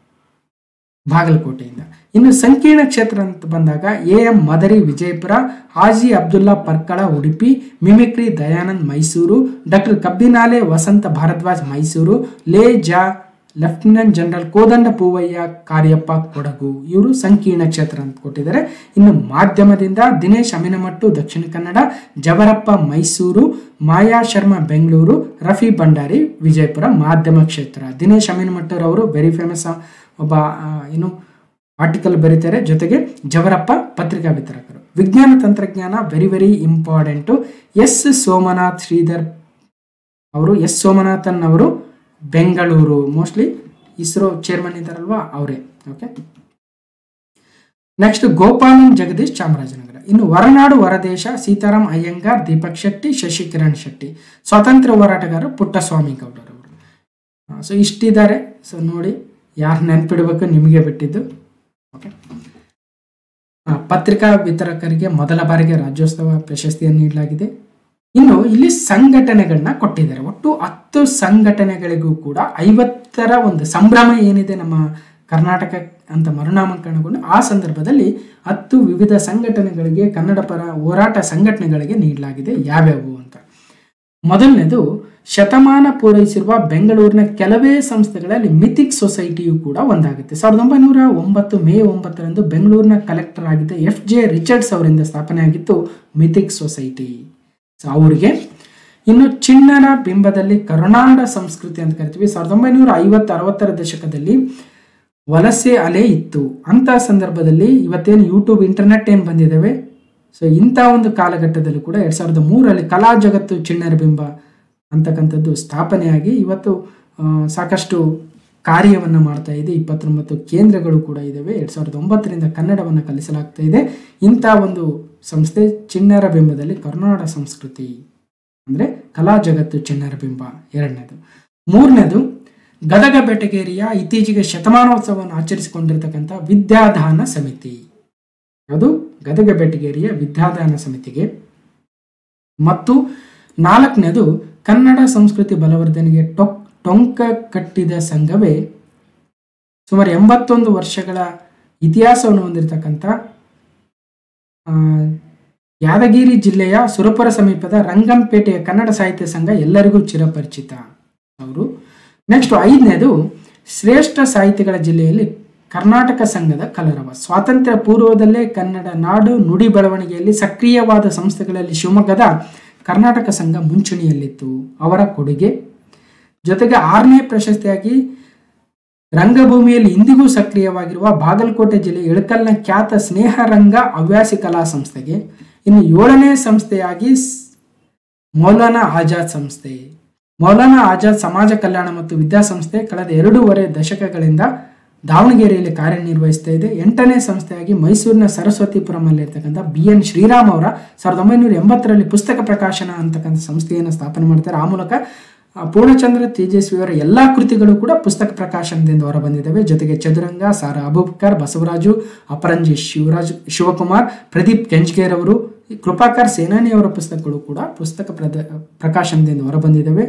ಬಾಗಲಕೋಟೆಯಿಂದ ಇನ್ನು ಸಂಕೀರ್ಣ ಕ್ಷೇತ್ರ ಅಂತ ಬಂದಾಗ A M Madari Vijayapura Haji Abdulla Parkala Udupi mimicry Dayanand Mysuru doctor Kabbinale Vasantha Bharadwaj Mysuru ಲೇ ಜಾ ಲೆಫ್ಟಿನೆಂಟ್ ಜನರಲ್ ಕೋದಂಡ ಪೂವಯ್ಯ ಕಾರ್ಯಪ್ಪ ಕೊಡಗು ಇವರು ಸಂಕೀರ್ಣ ಕ್ಷೇತ್ರ ಅಂತ ಕೊಟ್ಟಿದ್ದಾರೆ ಇನ್ನು ಮಾಧ್ಯಮದಿಂದ ದಿನೇಶ್ ಅಮಿನಮಟ್ಟು ದಕ್ಷಿಣ ಕನ್ನಡ ಜವರಪ್ಪ ಮೈಸೂರು ಮಾಯಾ ಶರ್ಮಾ ಬೆಂಗಳೂರು ರಫಿ ಭಂಡಾರಿ ವಿಜಯಪುರ ಮಾಧ್ಯಮ ಕ್ಷೇತ್ರ ದಿನೇಶ್ ಅಮಿನಮಟ್ಟರವರು ವೆರಿ ಫೇಮಸ್ ಒಬ್ಬ ಆ, ಏನು ಆರ್ಟಿಕಲ್ ಬರೀತಾರೆ ಜೊತೆಗೆ ಜವರಪ್ಪ ಪತ್ರಿಕಾ ವಿತರಕರು ವಿಜ್ಞಾನ ತಂತ್ರಜ್ಞಾನ very very important S Somanath Sridhar ಅವರು ಎಸ್ ಸೋಮನಾಥನ್ ಅವರು ಬೆಂಗಳೂರು ಮೋಸ್ಟ್ಲಿ ಇಸ್ರೋ ಚೇರ್ಮನ್ ಇದ್ದಾರಲ್ವಾ ಅವರೇ ಓಕೆ ನೆಕ್ಸ್ಟ್ ಗೋಪಾಲನ್ ಜಗದೀಶ್ ಚಾಮರಾಜನಗರ ಇನ್ನು ಹೊರನಾಡು ಹೊರದೇಶ ಸೀತಾರಾಮ್ ಅಯ್ಯಂಗಾರ್ ದೀಪಕ್ ಶೆಟ್ಟಿ ಶಶಿಕಿರಣ್ ಶೆಟ್ಟಿ ಸ್ವಾತಂತ್ರ್ಯ ಹೋರಾಟಗಾರರು ಪುಟ್ಟಸ್ವಾಮಿ ಗೌಡರವರು ಸೊ ಇಷ್ಟಿದ್ದಾರೆ ಸೊ ನೋಡಿ ಯಾರು ನೆನ್ಪಿಡ್ಬೇಕು ನಿಮಗೆ ಬಿಟ್ಟಿದ್ದು ಓಕೆ ಆ, ಪತ್ರಿಕಾ ವಿತರಕರಿಗೆ ಮೊದಲ ಬಾರಿಗೆ ರಾಜ್ಯೋತ್ಸವ ಪ್ರಶಸ್ತಿಯನ್ನು ನೀಡಲಾಗಿದೆ ಇನ್ನು ಇಲ್ಲಿ ಸಂಘಟನೆಗಳನ್ನ ಕೊಟ್ಟಿದ್ದಾರೆ ಒಟ್ಟು ಹತ್ತು ಸಂಘಟನೆಗಳಿಗೂ ಕೂಡ ಐವತ್ತರ ಒಂದು ಸಂಭ್ರಮ ಏನಿದೆ ನಮ್ಮ ಕರ್ನಾಟಕ ಅಂತ ಮರುನಾಮಕರಣಗೊಂಡು ಆ ಸಂದರ್ಭದಲ್ಲಿ ಹತ್ತು ವಿವಿಧ ಸಂಘಟನೆಗಳಿಗೆ ಕನ್ನಡ ಪರ ಹೋರಾಟ ಸಂಘಟನೆಗಳಿಗೆ ನೀಡಲಾಗಿದೆ ಯಾವ್ಯಾವು ಅಂತ ಮೊದಲನೇದು ಶತಮಾನ ಪೂರೈಸಿರುವ ಬೆಂಗಳೂರಿನ ಕೆಲವೇ ಸಂಸ್ಥೆಗಳಲ್ಲಿ ಮಿಥಿಕ್ ಸೊಸೈಟಿಯು ಕೂಡ ಒಂದಾಗುತ್ತೆ ಸಾವಿರದ ಒಂಬೈನೂರ ಒಂಬತ್ತು ಮೇ ಒಂಬತ್ತರಂದು ಬೆಂಗಳೂರಿನ ಕಲೆಕ್ಟರ್ ಆಗಿದ್ದ ಎಫ್ ಜೆ ರಿಚರ್ಡ್ಸ್ ಅವರಿಂದ ಸ್ಥಾಪನೆ ಆಗಿತ್ತು ಮಿಥಿಕ್ ಸೊಸೈಟಿ ಸೊ ಅವರಿಗೆ ಇನ್ನು ಚಿಣ್ಣರ ಬಿಂಬದಲ್ಲಿ ಕರುನಾಡ ಸಂಸ್ಕೃತಿ ಅಂತ ಕರಿತೀವಿ ಸಾವಿರದ ಒಂಬೈನೂರ ಐವತ್ತು ಅರವತ್ತರ ದಶಕದಲ್ಲಿ ವಲಸೆ ಅಲೆ ಇತ್ತು ಅಂತ ಸಂದರ್ಭದಲ್ಲಿ ಇವತ್ತೇನು ಯೂಟ್ಯೂಬ್ ಇಂಟರ್ನೆಟ್ ಏನು ಬಂದಿದ್ದಾವೆ ಸೊ ಇಂಥ ಒಂದು ಕಾಲಘಟ್ಟದಲ್ಲಿ ಕೂಡ ಎರಡ್ ಸಾವಿರದ ಮೂರರಲ್ಲಿ ಕಲಾ ಜಗತ್ತು ಚಿಣ್ಣರ ಬಿಂಬ ಅಂತಕ್ಕಂಥದ್ದು ಸ್ಥಾಪನೆಯಾಗಿ ಇವತ್ತು ಆ, ಸಾಕಷ್ಟು ಕಾರ್ಯವನ್ನು ಮಾಡ್ತಾ ಇದೆ ಇಪ್ಪತ್ತೊಂಬತ್ತು ಕೇಂದ್ರಗಳು ಕೂಡ ಇದ್ದಾವೆ ಎರಡ್ ಸಾವಿರದ ಒಂಬತ್ತರಿಂದ ಕನ್ನಡವನ್ನು ಕಲಿಸಲಾಗ್ತಾ ಇದೆ ಇಂಥ ಒಂದು ಸಂಸ್ಥೆ ಚಿಣ್ಣರ ಬಿಂಬದಲ್ಲಿ ಕರ್ನಾಟಕ ಸಂಸ್ಕೃತಿ ಅಂದರೆ ಕಲಾ ಜಗತ್ತು ಚಿಣ್ಣರ ಬಿಂಬ ಎರಡನೇದು ಮೂರನೇದು ಗದಗ ಬೆಟಗೇರಿಯ ಇತ್ತೀಚೆಗೆ ಶತಮಾನೋತ್ಸವವನ್ನು ಆಚರಿಸಿಕೊಂಡಿರ್ತಕ್ಕಂಥ ವಿದ್ಯಾದಾನ ಸಮಿತಿ ಅದು ಗದಗ ಬೆಟಗೇರಿಯ ವಿದ್ಯಾದಾನ ಸಮಿತಿಗೆ ಮತ್ತು ನಾಲ್ಕನೇದು ಕನ್ನಡ ಸಂಸ್ಕೃತಿ ಬಲವರ್ಧನೆಗೆ ಟೊಕ್ ಟೊಂಕ ಕಟ್ಟಿದ ಸಂಘವೇ ಸುಮಾರು ಎಂಬತ್ತೊಂದು ವರ್ಷಗಳ ಇತಿಹಾಸವನ್ನು ಹೊಂದಿರತಕ್ಕಂಥ ಆ, ಯಾದಗಿರಿ ಜಿಲ್ಲೆಯ ಸುರಪುರ ಸಮೀಪದ ರಂಗಂಪೇಟೆಯ ಕನ್ನಡ ಸಾಹಿತ್ಯ ಸಂಘ ಎಲ್ಲರಿಗೂ ಚಿರಪರಿಚಿತ ಅವರು ನೆಕ್ಸ್ಟ್ ಐದನೇದು ಶ್ರೇಷ್ಠ ಸಾಹಿತಿಗಳ ಜಿಲ್ಲೆಯಲ್ಲಿ ಕರ್ನಾಟಕ ಸಂಘದ ಕಲರವ ಸ್ವಾತಂತ್ರ್ಯ ಪೂರ್ವದಲ್ಲೇ ಕನ್ನಡ ನಾಡು ನುಡಿ ಬೆಳವಣಿಗೆಯಲ್ಲಿ ಸಕ್ರಿಯವಾದ ಸಂಸ್ಥೆಗಳಲ್ಲಿ ಶಿವಮೊಗ್ಗದ ಕರ್ನಾಟಕ ಸಂಘ ಮುಂಚೂಣಿಯಲ್ಲಿತ್ತು ಅವರ ಕೊಡುಗೆ ಜೊತೆಗೆ ಆರನೇ ಪ್ರಶಸ್ತಿಯಾಗಿ ರಂಗಭೂಮಿಯಲ್ಲಿ ಇಂದಿಗೂ ಸಕ್ರಿಯವಾಗಿರುವ ಬಾಗಲಕೋಟೆ ಜಿಲ್ಲೆ ಇಳಕಲ್ನ ಖ್ಯಾತ ಸ್ನೇಹರಂಗ ಹವ್ಯಾಸಿ ಕಲಾ ಸಂಸ್ಥೆಗೆ ಇನ್ನು ಏಳನೇ ಸಂಸ್ಥೆಯಾಗಿ ಸ್- ಮೌಲಾನಾ ಆಜಾದ್ ಸಂಸ್ಥೆ ಮೌಲಾನಾ ಆಜಾದ್ ಸಮಾಜ ಕಲ್ಯಾಣ ಮತ್ತು ವಿದ್ಯಾಸಂಸ್ಥೆ ಕಳೆದ ಎರಡೂವರೆ ದಶಕಗಳಿಂದ ದಾವಣಗೆರೆಯಲ್ಲಿ ಕಾರ್ಯನಿರ್ವಹಿಸ್ತಾ ಇದೆ ಎಂಟನೇ ಸಂಸ್ಥೆಯಾಗಿ ಮೈಸೂರಿನ ಸರಸ್ವತಿಪುರಮಲ್ಲಿ ಇರ್ತಕ್ಕಂಥ ಬಿ ಎನ್ ಶ್ರೀರಾಮ್ ಅವರ ಸಾವಿರದ ಒಂಬೈನೂರ ಎಂಬತ್ತರಲ್ಲಿ ಪುಸ್ತಕ ಪ್ರಕಾಶನ ಅಂತಕ್ಕಂಥ ಸಂಸ್ಥೆಯನ್ನು ಸ್ಥಾಪನೆ ಮಾಡ್ತಾರೆ ಆ ಮೂಲಕ ಆ, ಪೂರ್ಣಚಂದ್ರ ತೇಜಸ್ವಿಯವರ ಎಲ್ಲಾ ಕೃತಿಗಳು ಕೂಡ ಪುಸ್ತಕ ಪ್ರಕಾಶನದಿಂದ ಹೊರಬಂದಿದ್ದಾವೆ ಜೊತೆಗೆ ಚದುರಂಗ ಸಾರ ಅಬೂಬಕರ್ ಬಸವರಾಜು ಅಪರಂಜಿ ಶಿವರಾಜ್ ಶಿವಕುಮಾರ್ ಪ್ರದೀಪ್ ಕೆಂಚ್ಗೇರ್ ಅವರು ಕೃಪಾಕರ್ ಸೇನಾನಿ ಅವರ ಪುಸ್ತಕಗಳು ಕೂಡ ಪುಸ್ತಕ ಪ್ರದ ಪ್ರಕಾಶನದಿಂದ ಹೊರಬಂದಿದ್ದಾವೆ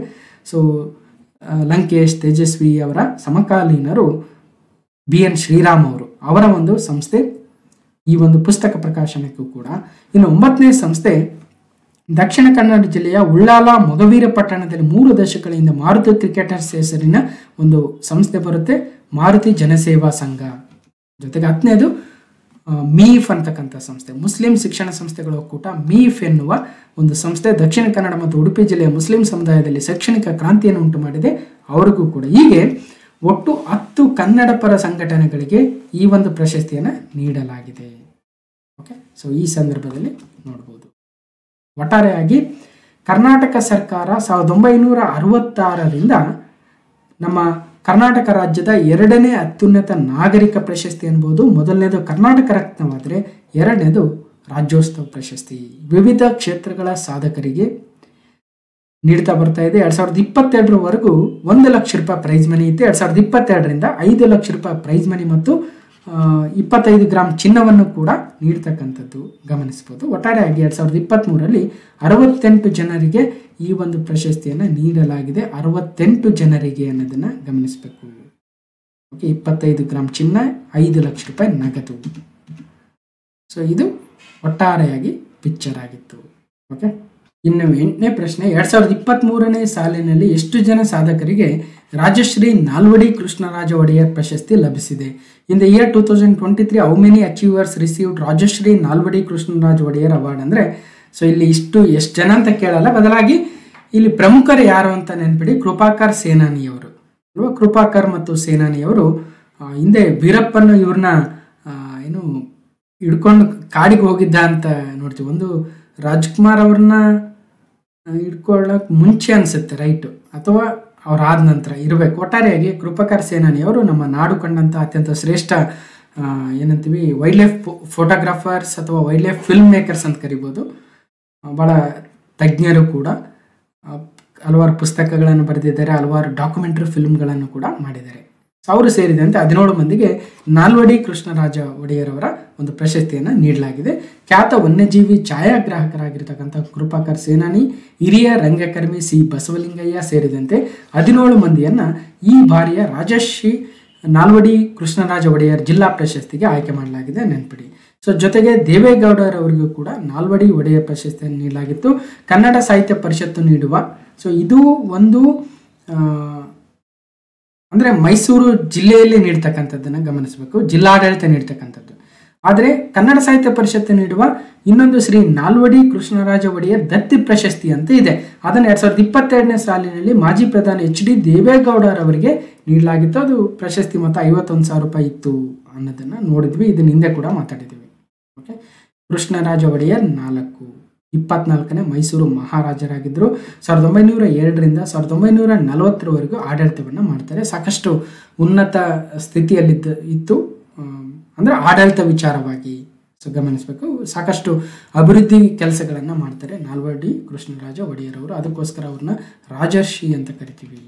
ಸೊ ಆ, ಲಂಕೇಶ್ ತೇಜಸ್ವಿ ಅವರ ಸಮಕಾಲೀನರು ಬಿ ಎನ್ ಶ್ರೀರಾಮ್ ಅವರು ಅವರ ಒಂದು ಸಂಸ್ಥೆ ಈ ಒಂದು ಪುಸ್ತಕ ಪ್ರಕಾಶನಕ್ಕೂ ಕೂಡ ಇನ್ನು ಒಂಬತ್ತನೇ ಸಂಸ್ಥೆ ದಕ್ಷಿಣ ಕನ್ನಡ ಜಿಲ್ಲೆಯ ಉಳ್ಳಾಲ ಮೊಗವೀರ ಪಟ್ಟಣದಲ್ಲಿ ಮೂರು ದಶಕಗಳಿಂದ ಮಾರುತಿ ಕ್ರಿಕೆಟರ್ಸ್ ಹೆಸರಿನ ಒಂದು ಸಂಸ್ಥೆ ಬರುತ್ತೆ ಮಾರುತಿ ಜನಸೇವಾ ಸಂಘ ಜೊತೆಗೆ ಹತ್ತನೇದು ಆ, ಮೀಫ್ ಅಂತಕ್ಕಂಥ ಸಂಸ್ಥೆ ಮುಸ್ಲಿಂ ಶಿಕ್ಷಣ ಸಂಸ್ಥೆಗಳ ಒಕ್ಕೂಟ ಮೀಫ್ ಎನ್ನುವ ಒಂದು ಸಂಸ್ಥೆ ದಕ್ಷಿಣ ಕನ್ನಡ ಮತ್ತು ಉಡುಪಿ ಜಿಲ್ಲೆಯ ಮುಸ್ಲಿಂ ಸಮುದಾಯದಲ್ಲಿ ಶೈಕ್ಷಣಿಕ ಕ್ರಾಂತಿಯನ್ನು ಉಂಟು ಮಾಡಿದೆ ಅವರಿಗೂ ಕೂಡ ಹೀಗೆ ಒಟ್ಟು ಹತ್ತು ಕನ್ನಡ ಪರ ಸಂಘಟನೆಗಳಿಗೆ ಈ ಒಂದು ಪ್ರಶಸ್ತಿಯನ್ನು ನೀಡಲಾಗಿದೆ ಓಕೆ ಸೊ ಈ ಸಂದರ್ಭದಲ್ಲಿ ನೋಡ್ಬೋದು ಒಟ್ಟಾರೆಯಾಗಿ ಕರ್ನಾಟಕ ಸರ್ಕಾರ ಸಾವಿರದ ಒಂಬೈನೂರ ಅರವತ್ತಾರರಿಂದ ನಮ್ಮ ಕರ್ನಾಟಕ ರಾಜ್ಯದ ಎರಡನೇ ಅತ್ಯುನ್ನತ ನಾಗರಿಕ ಪ್ರಶಸ್ತಿ ಅನ್ಬೋದು ಮೊದಲನೇದು ಕರ್ನಾಟಕ ರತ್ನವಾದರೆ ಎರಡನೇದು ರಾಜ್ಯೋತ್ಸವ ಪ್ರಶಸ್ತಿ ವಿವಿಧ ಕ್ಷೇತ್ರಗಳ ಸಾಧಕರಿಗೆ ನೀಡ್ತಾ ಬರ್ತಾ ಇದೆ ಎರಡ್ ಸಾವಿರದ ಇಪ್ಪತ್ತೆರಡರವರೆಗೂ ಒಂದು ಲಕ್ಷ ರೂಪಾಯಿ ಪ್ರೈಸ್ ಮನಿ ಇತ್ತು ಎರಡ್ ಸಾವಿರದ ಇಪ್ಪತ್ತೆರಡರಿಂದ ಐದು ಲಕ್ಷ ರೂಪಾಯಿ ಪ್ರೈಸ್ ಮನಿ ಮತ್ತು ಆ, ಇಪ್ಪತ್ತೈದು ಗ್ರಾಮ್ ಚಿನ್ನವನ್ನು ಕೂಡ ನೀಡ್ತಕ್ಕಂಥದ್ದು ಗಮನಿಸಬಹುದು ಒಟ್ಟಾರೆಯಾಗಿ ಎರಡ್ ಸಾವಿರದ ಇಪ್ಪತ್ತ್ಮೂರರಲ್ಲಿ ಅರವತ್ತೆಂಟು ಜನರಿಗೆ ಈ ಒಂದು ಪ್ರಶಸ್ತಿಯನ್ನು ನೀಡಲಾಗಿದೆ ಅರವತ್ತೆಂಟು ಜನರಿಗೆ ಅನ್ನೋದನ್ನು ಗಮನಿಸಬೇಕು ಓಕೆ ಇಪ್ಪತ್ತೈದು ಗ್ರಾಮ್ ಚಿನ್ನ ಐದು ಲಕ್ಷ ರೂಪಾಯಿ ನಗದು ಸೊ ಇದು ಒಟ್ಟಾರೆಯಾಗಿ ಪಿಕ್ಚರ್ ಆಗಿತ್ತು ಓಕೆ ಇನ್ನು ಎಂಟನೇ ಪ್ರಶ್ನೆ ಎರಡ್ ಸಾವಿರದ ಇಪ್ಪತ್ತ್ ಮೂರನೇ ಸಾಲಿನಲ್ಲಿ ಎಷ್ಟು ಜನ ಸಾಧಕರಿಗೆ ರಾಜಶ್ರೀ ನಾಲ್ವಡಿ ಕೃಷ್ಣರಾಜ ಒಡೆಯರ್ ಪ್ರಶಸ್ತಿ ಲಭಿಸಿದೆ in the year two thousand twenty three how many achievers received Rajashri Nalvadi Krishnaraja Wodeyar award ಅಂದರೆ ಸೊ ಇಲ್ಲಿ ಇಷ್ಟು ಎಷ್ಟು ಜನ ಅಂತ ಕೇಳಲ್ಲ ಬದಲಾಗಿ ಇಲ್ಲಿ ಪ್ರಮುಖರು ಯಾರು ಅಂತ ನೆನ್ಪಿಡಿ ಕೃಪಾಕರ್ ಸೇನಾನಿಯವರು ಅಲ್ವಾ ಕೃಪಾಕರ್ ಮತ್ತು ಸೇನಾನಿಯವರು ಆ, ಹಿಂದೆ ವೀರಪ್ಪನ ಇವ್ರನ್ನ ಆ, ಏನು ಹಿಡ್ಕೊಂಡು ಕಾಡಿಗೆ ಹೋಗಿದ್ದ ಅಂತ ನೋಡ್ತೀವಿ ಒಂದು ರಾಜ್ಕುಮಾರ್ ಅವ್ರನ್ನ ಹಿಡ್ಕೊಳ್ಳೋಕೆ ಮುಂಚೆ ಅನಿಸುತ್ತೆ ರೈಟು ಅಥವಾ ಅವ್ರಾದ ನಂತರ ಇರಬೇಕು ಒಟ್ಟಾರೆಯಾಗಿ ಕೃಪಾಕರ್ ಸೇನಾನಿ ಅವರು ನಮ್ಮ ನಾಡು ಕಂಡಂಥ ಅತ್ಯಂತ ಶ್ರೇಷ್ಠ ಆ, ಏನಂತೀವಿ ವೈಲ್ಡ್ ಲೈಫ್ ಫೋಟೋಗ್ರಾಫರ್ಸ್ ಅಥವಾ ವೈಲ್ಡ್ ಲೈಫ್ ಫಿಲ್ಮ್ ಮೇಕರ್ಸ್ ಅಂತ ಕರಿಬೋದು ಆ, ಭಾಳ ತಜ್ಞರು ಕೂಡ ಆ, ಹಲವಾರು ಪುಸ್ತಕಗಳನ್ನು ಬರೆದಿದ್ದಾರೆ ಹಲವಾರು ಡಾಕ್ಯುಮೆಂಟ್ರಿ ಫಿಲ್ಮ್ಗಳನ್ನು ಕೂಡ ಮಾಡಿದ್ದಾರೆ ಸೊ ಅವರು ಸೇರಿದಂತೆ ಹದಿನೇಳು ಮಂದಿಗೆ ನಾಲ್ವಡಿ ಕೃಷ್ಣರಾಜ ಒಡೆಯರವರ ಒಂದು ಪ್ರಶಸ್ತಿಯನ್ನು ನೀಡಲಾಗಿದೆ ಖ್ಯಾತ ವನ್ಯಜೀವಿ ಛಾಯಾಗ್ರಾಹಕರಾಗಿರ್ತಕ್ಕಂಥ ಕೃಪಾಕರ್ ಸೇನಾನಿ ಹಿರಿಯ ರಂಗಕರ್ಮಿ ಸಿ ಬಸವಲಿಂಗಯ್ಯ ಸೇರಿದಂತೆ ಹದಿನೇಳು ಮಂದಿಯನ್ನ ಈ ಬಾರಿಯ ರಾಜಶ್ರೀ ನಾಲ್ವಡಿ ಕೃಷ್ಣರಾಜ ಒಡೆಯರ್ ಜಿಲ್ಲಾ ಪ್ರಶಸ್ತಿಗೆ ಆಯ್ಕೆ ಮಾಡಲಾಗಿದೆ ನೆನ್ಪಿಡಿ ಸೊ ಜೊತೆಗೆ ದೇವೇಗೌಡರವರಿಗೂ ಕೂಡ ನಾಲ್ವಡಿ ಒಡೆಯರ್ ಪ್ರಶಸ್ತಿಯನ್ನು ನೀಡಲಾಗಿತ್ತು ಕನ್ನಡ ಸಾಹಿತ್ಯ ಪರಿಷತ್ತು ನೀಡುವ ಸೊ ಇದು ಒಂದು ಆ, ಅಂದ್ರೆ ಮೈಸೂರು ಜಿಲ್ಲೆಯಲ್ಲಿ ನೀಡ್ತಕ್ಕಂಥದ್ದನ್ನು ಗಮನಿಸಬೇಕು ಜಿಲ್ಲಾಡಳಿತ ನೀಡ್ತಕ್ಕಂಥದ್ದು ಆದರೆ ಕನ್ನಡ ಸಾಹಿತ್ಯ ಪರಿಷತ್ತು ನೀಡುವ ಇನ್ನೊಂದು ಶ್ರೀ ನಾಲ್ವಡಿ ಕೃಷ್ಣರಾಜ ಒಡೆಯರ್ ದತ್ತಿ ಪ್ರಶಸ್ತಿ ಅಂತ ಇದೆ ಅದನ್ನು ಎರಡ್ ಸಾವಿರದ ಇಪ್ಪತ್ತೆರಡನೇ ಸಾಲಿನಲ್ಲಿ ಮಾಜಿ ಪ್ರಧಾನಿ ಎಚ್ ಡಿ ದೇವೇಗೌಡರವರಿಗೆ ನೀಡಲಾಗಿತ್ತು ಅದು ಪ್ರಶಸ್ತಿ ಮೊತ್ತ ಐವತ್ತೊಂದು ಸಾವಿರ ರೂಪಾಯಿ ಇತ್ತು ಅನ್ನೋದನ್ನ ನೋಡಿದ್ವಿ ಇದನ್ನ ಹಿಂದೆ ಕೂಡ ಮಾತಾಡಿದ್ವಿ ಓಕೆ ಕೃಷ್ಣರಾಜ ಒಡೆಯರ್ ನಾಲ್ಕು ಇಪ್ಪತ್ನಾಲ್ಕನೇ ಮೈಸೂರು ಮಹಾರಾಜರಾಗಿದ್ದರು ಸಾವಿರದ ಒಂಬೈನೂರ ಎರಡರಿಂದ ಸಾವಿರದ ಒಂಬೈನೂರ ನಲವತ್ತರವರೆಗೂ ಆಡಳಿತವನ್ನು ಮಾಡ್ತಾರೆ ಸಾಕಷ್ಟು ಉನ್ನತ ಸ್ಥಿತಿಯಲ್ಲಿದ್ದ ಇತ್ತು ಆಮ್, ಅಂದ್ರೆ ಆಡಳಿತ ವಿಚಾರವಾಗಿ ಸೊ ಗಮನಿಸಬೇಕು ಸಾಕಷ್ಟು ಅಭಿವೃದ್ಧಿ ಕೆಲಸಗಳನ್ನು ಮಾಡ್ತಾರೆ ನಾಲ್ವಡಿ ಕೃಷ್ಣರಾಜ ಒಡೆಯರವರು ಅದಕ್ಕೋಸ್ಕರ ಅವ್ರನ್ನ ರಾಜರ್ಷಿ ಅಂತ ಕರಿತೀವಿ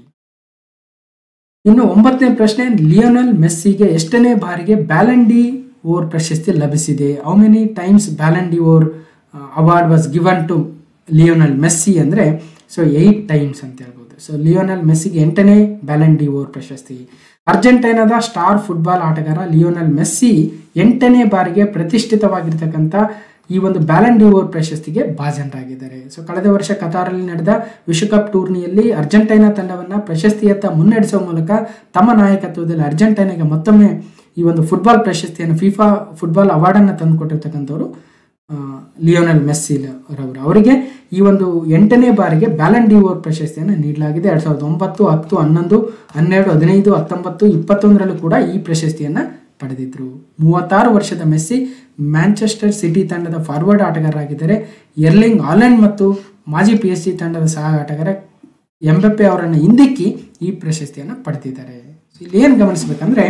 ಇನ್ನು ಒಂಬತ್ತನೇ ಪ್ರಶ್ನೆ ಲಿಯೋನಲ್ ಮೆಸ್ಸಿಗೆ ಎಷ್ಟನೇ ಬಾರಿಗೆ ಬ್ಯಾಲಂಡಿ ಓರ್ ಪ್ರಶಸ್ತಿ ಲಭಿಸಿದೆ how many times Ballon d'Or award was given to Lionel Messi ಅಂದರೆ ಸೊ ಏಯ್ಟ್ ಟೈಮ್ಸ್ ಅಂತ ಹೇಳ್ಬೋದು ಸೊ ಲಿಯೋನಲ್ ಮೆಸ್ಸಿಗೆ ಎಂಟನೇ ಬ್ಯಾಲಂಡಿ ಓರ್ ಪ್ರಶಸ್ತಿ ಅರ್ಜೆಂಟೈನಾದ ಸ್ಟಾರ್ ಫುಟ್ಬಾಲ್ ಆಟಗಾರ ಲಿಯೋನಲ್ ಮೆಸ್ಸಿ ಎಂಟನೇ ಬಾರಿಗೆ ಪ್ರತಿಷ್ಠಿತವಾಗಿರ್ತಕ್ಕಂಥ ಈ ಒಂದು ಬ್ಯಾಲಂಡಿ ಓವರ್ ಪ್ರಶಸ್ತಿಗೆ ಭಾಜನರಾಗಿದ್ದಾರೆ ಸೊ ಕಳೆದ ವರ್ಷ ಕತಾರಲ್ಲಿ ನಡೆದ ವಿಶ್ವಕಪ್ ಟೂರ್ನಿಯಲ್ಲಿ ಅರ್ಜೆಂಟೈನಾ ತಂಡವನ್ನು ಪ್ರಶಸ್ತಿಯತ್ತ ಮುನ್ನಡೆಸುವ ಮೂಲಕ ತಮ್ಮ ನಾಯಕತ್ವದಲ್ಲಿ ಅರ್ಜೆಂಟೈನಾಗೆ ಮತ್ತೊಮ್ಮೆ ಈ ಒಂದು ಫುಟ್ಬಾಲ್ ಪ್ರಶಸ್ತಿಯನ್ನು ಫಿಫಾ ಫುಟ್ಬಾಲ್ ಅವಾರ್ಡನ್ನು ತಂದುಕೊಟ್ಟಿರ್ತಕ್ಕಂಥವ್ರು ಆ, ಲಿಯೋನಲ್ ಮೆಸ್ಸಿ ರವರು ಅವರಿಗೆ ಈ ಒಂದು ಎಂಟನೇ ಬಾರಿಗೆ ಬ್ಯಾಲಂಡಿ ಓವರ್ ಪ್ರಶಸ್ತಿಯನ್ನು ನೀಡಲಾಗಿದೆ ಎರಡ್ ಸಾವಿರದ ಒಂಬತ್ತು ಹತ್ತು ಹನ್ನೊಂದು ಹನ್ನೆರಡು ಹದಿನೈದು ಹತ್ತೊಂಬತ್ತು ಇಪ್ಪತ್ತೊಂದರಲ್ಲೂ ಕೂಡ ಈ ಪ್ರಶಸ್ತಿಯನ್ನು ಪಡೆದಿದ್ರು ಮೂವತ್ತಾರು ವರ್ಷದ ಮೆಸ್ಸಿ ಮ್ಯಾಂಚೆಸ್ಟರ್ ಸಿಟಿ ತಂಡದ ಫಾರ್ವರ್ಡ್ ಆಟಗಾರರಾಗಿದ್ದಾರೆ ಎರ್ಲಿಂಗ್ ಆಲೆಂಡ್ ಮತ್ತು ಮಾಜಿ ಪಿ ಎಸ್ ಜಿ ತಂಡದ ಸಹ ಆಟಗಾರ ಎಂಬೆಪ್ಪೆ ಅವರನ್ನು ಹಿಂದಿಕ್ಕಿ ಈ ಪ್ರಶಸ್ತಿಯನ್ನು ಪಡೆದಿದ್ದಾರೆ ಇಲ್ಲಿ ಏನು ಗಮನಿಸಬೇಕಂದ್ರೆ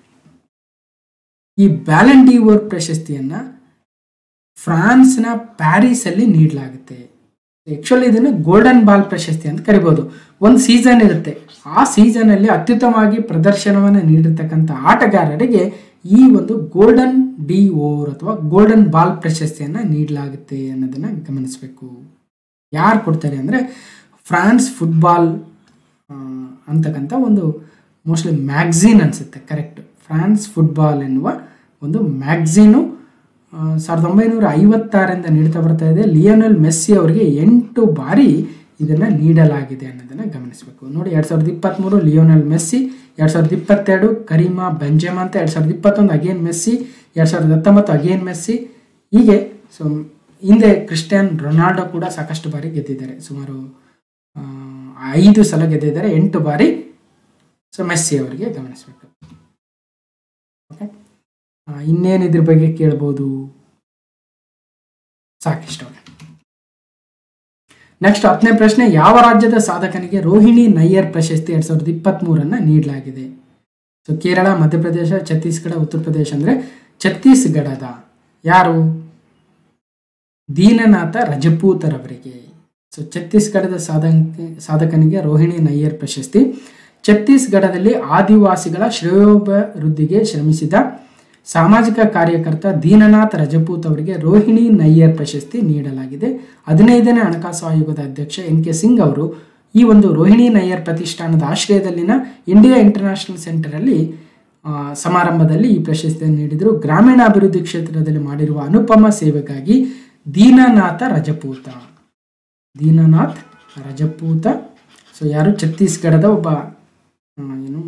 ಈ ಬ್ಯಾಲಂಡಿ ಓವರ್ ಪ್ರಶಸ್ತಿಯನ್ನು ಫ್ರಾನ್ಸ್ನ ಪ್ಯಾರಿಸಲ್ಲಿ ನೀಡಲಾಗುತ್ತೆ ಆ್ಯಕ್ಚುಲಿ ಇದನ್ನು ಗೋಲ್ಡನ್ ಬಾಲ್ ಪ್ರಶಸ್ತಿ ಅಂತ ಕರಿಬೋದು ಒಂದು ಸೀಸನ್ ಇರುತ್ತೆ ಆ ಸೀಸನಲ್ಲಿ ಅತ್ಯುತ್ತಮವಾಗಿ ಪ್ರದರ್ಶನವನ್ನು ನೀಡಿರ್ತಕ್ಕಂಥ ಆಟಗಾರರಿಗೆ ಈ ಒಂದು ಗೋಲ್ಡನ್ ಡಿ ಓವರ್ ಅಥವಾ ಗೋಲ್ಡನ್ ಬಾಲ್ ಪ್ರಶಸ್ತಿಯನ್ನು ನೀಡಲಾಗುತ್ತೆ ಅನ್ನೋದನ್ನು ಗಮನಿಸಬೇಕು ಯಾರು ಕೊಡ್ತಾರೆ ಅಂದರೆ ಫ್ರಾನ್ಸ್ ಫುಟ್ಬಾಲ್ ಅಂತಕ್ಕಂಥ ಒಂದು ಮೋಸ್ಟ್ಲಿ ಮ್ಯಾಗ್ಝೀನ್ ಅನಿಸುತ್ತೆ ಕರೆಕ್ಟ್ ಫ್ರಾನ್ಸ್ ಫುಟ್ಬಾಲ್ ಎನ್ನುವ ಒಂದು ಮ್ಯಾಗ್ಝೀನು ಆ, ಸಾವಿರದ ಒಂಬೈನೂರ ಐವತ್ತಾರರಿಂದ ನೀಡ್ತಾ ಬರ್ತಾ ಇದೆ ಲಿಯೋನೆಲ್ ಮೆಸ್ಸಿ ಅವರಿಗೆ ಎಂಟು ಬಾರಿ ಇದನ್ನು ನೀಡಲಾಗಿದೆ ಅನ್ನೋದನ್ನು ಗಮನಿಸಬೇಕು ನೋಡಿ ಎರಡು ಸಾವಿರದ ಇಪ್ಪತ್ತ್ಮೂರು ಲಿಯೋನೆಲ್ ಮೆಸ್ಸಿ ಎರಡು ಸಾವಿರದ ಇಪ್ಪತ್ತೆರಡು ಕರೀಮಾ ಬೆಂಜೆಮಾ ಅಂತ ಎರಡು ಸಾವಿರದ ಇಪ್ಪತ್ತೊಂದು ಅಗೇನ್ ಮೆಸ್ಸಿ ಎರಡು ಸಾವಿರದ ಹತ್ತೊಂಬತ್ತು ಅಗೇನ್ ಮೆಸ್ಸಿ ಹೀಗೆ ಸೊ ಹಿಂದೆ ಕ್ರಿಸ್ಟಿಯನ್ ರೊನಾಲ್ಡೋ ಕೂಡ ಸಾಕಷ್ಟು ಬಾರಿ ಗೆದ್ದಿದ್ದಾರೆ ಸುಮಾರು ಆ, ಐದು ಸಲ ಗೆದ್ದಿದ್ದಾರೆ ಎಂಟು ಬಾರಿ ಸೊ ಮೆಸ್ಸಿ ಅವರಿಗೆ ಗಮನಿಸಬೇಕು ಓಕೆ ಇನ್ನೇನು ಇದ್ರ ಬಗ್ಗೆ ಕೇಳ್ಬೋದು ಸಾಕಿಷ್ಟು ನೆಕ್ಸ್ಟ್ ಹತ್ತನೇ ಪ್ರಶ್ನೆ ಯಾವ ರಾಜ್ಯದ ಸಾಧಕನಿಗೆ ರೋಹಿಣಿ ನಯ್ಯರ್ ಪ್ರಶಸ್ತಿ ಎರಡ್ ಸಾವಿರದ ಇಪ್ಪತ್ತ್ ಮೂರನ್ನ ನೀಡಲಾಗಿದೆ ಸೊ ಕೇರಳ ಮಧ್ಯಪ್ರದೇಶ ಛತ್ತೀಸ್ಗಢ ಉತ್ತರ ಪ್ರದೇಶ ಅಂದ್ರೆ ಛತ್ತೀಸ್ಗಢದ ಯಾರು ದೀನನಾಥ ರಜಪೂತರವರಿಗೆ ಸೊ ಛತ್ತೀಸ್ಗಢದ ಸಾಧಕ ಸಾಧಕನಿಗೆ ರೋಹಿಣಿ ನಯ್ಯರ್ ಪ್ರಶಸ್ತಿ ಛತ್ತೀಸ್ಗಢದಲ್ಲಿ ಆದಿವಾಸಿಗಳ ಶ್ರೇಯೋಭಿವೃದ್ಧಿಗೆ ಶ್ರಮಿಸಿದ ಸಾಮಾಜಿಕ ಕಾರ್ಯಕರ್ತ ದೀನನಾಥ್ ರಜಪೂತ್ ಅವರಿಗೆ ರೋಹಿಣಿ ನಯ್ಯರ್ ಪ್ರಶಸ್ತಿ ನೀಡಲಾಗಿದೆ ಹದಿನೈದನೇ ಹಣಕಾಸು ಆಯೋಗದ ಅಧ್ಯಕ್ಷ ಎನ್ ಕೆ ಸಿಂಗ್ ಅವರು ಈ ಒಂದು ರೋಹಿಣಿ ನಯ್ಯರ್ ಪ್ರತಿಷ್ಠಾನದ ಆಶ್ರಯದಲ್ಲಿನ ಇಂಡಿಯಾ ಇಂಟರ್ನ್ಯಾಷನಲ್ ಸೆಂಟರಲ್ಲಿ ಆ, ಸಮಾರಂಭದಲ್ಲಿ ಈ ಪ್ರಶಸ್ತಿಯನ್ನು ನೀಡಿದರು ಗ್ರಾಮೀಣಾಭಿವೃದ್ಧಿ ಕ್ಷೇತ್ರದಲ್ಲಿ ಮಾಡಿರುವ ಅನುಪಮ ಸೇವೆಗಾಗಿ ದೀನನಾಥ ರಜಪೂತ ದೀನನಾಥ್ ರಜಪೂತ ಸೊ ಯಾರು ಛತ್ತೀಸ್ಗಢದ ಒಬ್ಬ ಆ, ಏನು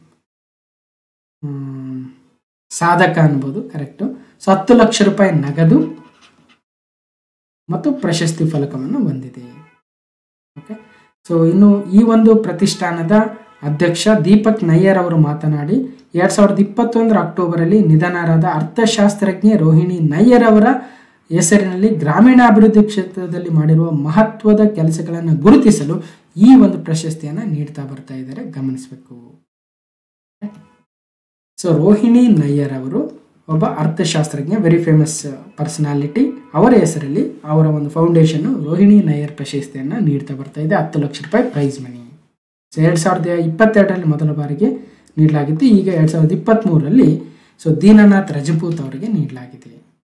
ಹ್ಮ್, ಸಾಧಕ ಅನ್ಬೋದು ಕರೆಕ್ಟು ಸೊ ಹತ್ತು ಲಕ್ಷ ರೂಪಾಯಿ ನಗದು ಮತ್ತು ಪ್ರಶಸ್ತಿ ಫಲಕವನ್ನು ಹೊಂದಿದೆ ಓಕೆ ಸೊ ಇನ್ನು ಈ ಒಂದು ಪ್ರತಿಷ್ಠಾನದ ಅಧ್ಯಕ್ಷ ದೀಪಕ್ ನಯ್ಯರ್ ಅವರು ಮಾತನಾಡಿ ಎರಡ್ ಸಾವಿರದ ಇಪ್ಪತ್ತೊಂದರ ಅಕ್ಟೋಬರಲ್ಲಿ ನಿಧನರಾದ ಅರ್ಥಶಾಸ್ತ್ರಜ್ಞೆ ರೋಹಿಣಿ ನಯ್ಯರ್ ಅವರ ಹೆಸರಿನಲ್ಲಿ ಗ್ರಾಮೀಣಾಭಿವೃದ್ಧಿ ಕ್ಷೇತ್ರದಲ್ಲಿ ಮಾಡಿರುವ ಮಹತ್ವದ ಕೆಲಸಗಳನ್ನು ಗುರುತಿಸಲು ಈ ಒಂದು ಪ್ರಶಸ್ತಿಯನ್ನು ನೀಡ್ತಾ ಬರ್ತಾ ಇದ್ದಾರೆ ಗಮನಿಸಬೇಕು ಸೊ ರೋಹಿಣಿ ನಯ್ಯರ್ ಅವರು ಒಬ್ಬ ಅರ್ಥಶಾಸ್ತ್ರಜ್ಞ ವೆರಿ ಫೇಮಸ್ ಪರ್ಸನಾಲಿಟಿ ಅವರ ಹೆಸರಲ್ಲಿ ಅವರ ಒಂದು ಫೌಂಡೇಶನ್ ರೋಹಿಣಿ ನಯ್ಯರ್ ಪ್ರಶಸ್ತಿಯನ್ನು ನೀಡ್ತಾ ಬರ್ತಾ ಇದೆ ಹತ್ತು ಲಕ್ಷ ರೂಪಾಯಿ ಪ್ರೈಸ್ ಮನಿ ಸೊ ಎರಡು ಸಾವಿರದ ಇಪ್ಪತ್ತೆರಡರಲ್ಲಿ ಮೊದಲ ಬಾರಿಗೆ ನೀಡಲಾಗಿತ್ತು ಈಗ ಎರಡು ಸಾವಿರದ ಇಪ್ಪತ್ತ್ಮೂರರಲ್ಲಿ ಸೊ ದೀನನಾಥ್ ರಜಪೂತ್ ಅವರಿಗೆ ನೀಡಲಾಗಿದೆ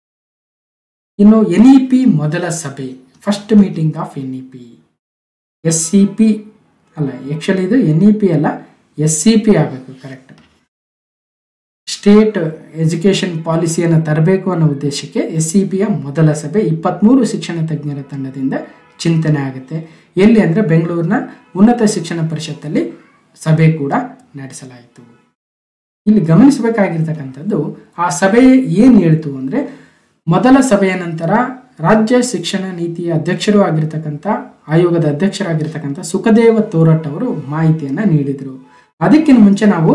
ಇನ್ನು ಎನ್ ಇ ಪಿ ಮೊದಲ ಸಭೆ first meeting of N E P S C P ಅಲ್ಲ ಆ್ಯಕ್ಚುಲಿ ಇದು ಎನ್ ಇ ಪಿ ಅಲ್ಲ ಎಸ್ ಸಿ ಪಿ ಆಗಬೇಕು ಕರೆಕ್ಟ್ ಸ್ಟೇಟ್ ಎಜುಕೇಷನ್ ಪಾಲಿಸಿಯನ್ನು ತರಬೇಕು ಅನ್ನೋ ಉದ್ದೇಶಕ್ಕೆ ಎಸ್ ಸಿ ಪಿಯ ಮೊದಲ ಸಭೆ ಇಪ್ಪತ್ತ್ಮೂರು ಶಿಕ್ಷಣ ತಜ್ಞರ ತಂಡದಿಂದ ಚಿಂತನೆ ಆಗುತ್ತೆ ಎಲ್ಲಿ ಅಂದರೆ ಬೆಂಗಳೂರಿನ ಉನ್ನತ ಶಿಕ್ಷಣ ಪರಿಷತ್ತಲ್ಲಿ ಸಭೆ ಕೂಡ ನಡೆಸಲಾಯಿತು ಇಲ್ಲಿ ಗಮನಿಸಬೇಕಾಗಿರ್ತಕ್ಕಂಥದ್ದು ಆ ಸಭೆ ಏನು ಹೇಳ್ತು ಅಂದರೆ ಮೊದಲ ಸಭೆಯ ನಂತರ ರಾಜ್ಯ ಶಿಕ್ಷಣ ನೀತಿಯ ಅಧ್ಯಕ್ಷರು ಆಗಿರ್ತಕ್ಕಂಥ ಆಯೋಗದ ಅಧ್ಯಕ್ಷರಾಗಿರ್ತಕ್ಕಂಥ ಸುಖದೇವ ತೋರಟ್ ಅವರು ಮಾಹಿತಿಯನ್ನು ನೀಡಿದರು ಅದಕ್ಕಿಂತ ಮುಂಚೆ ನಾವು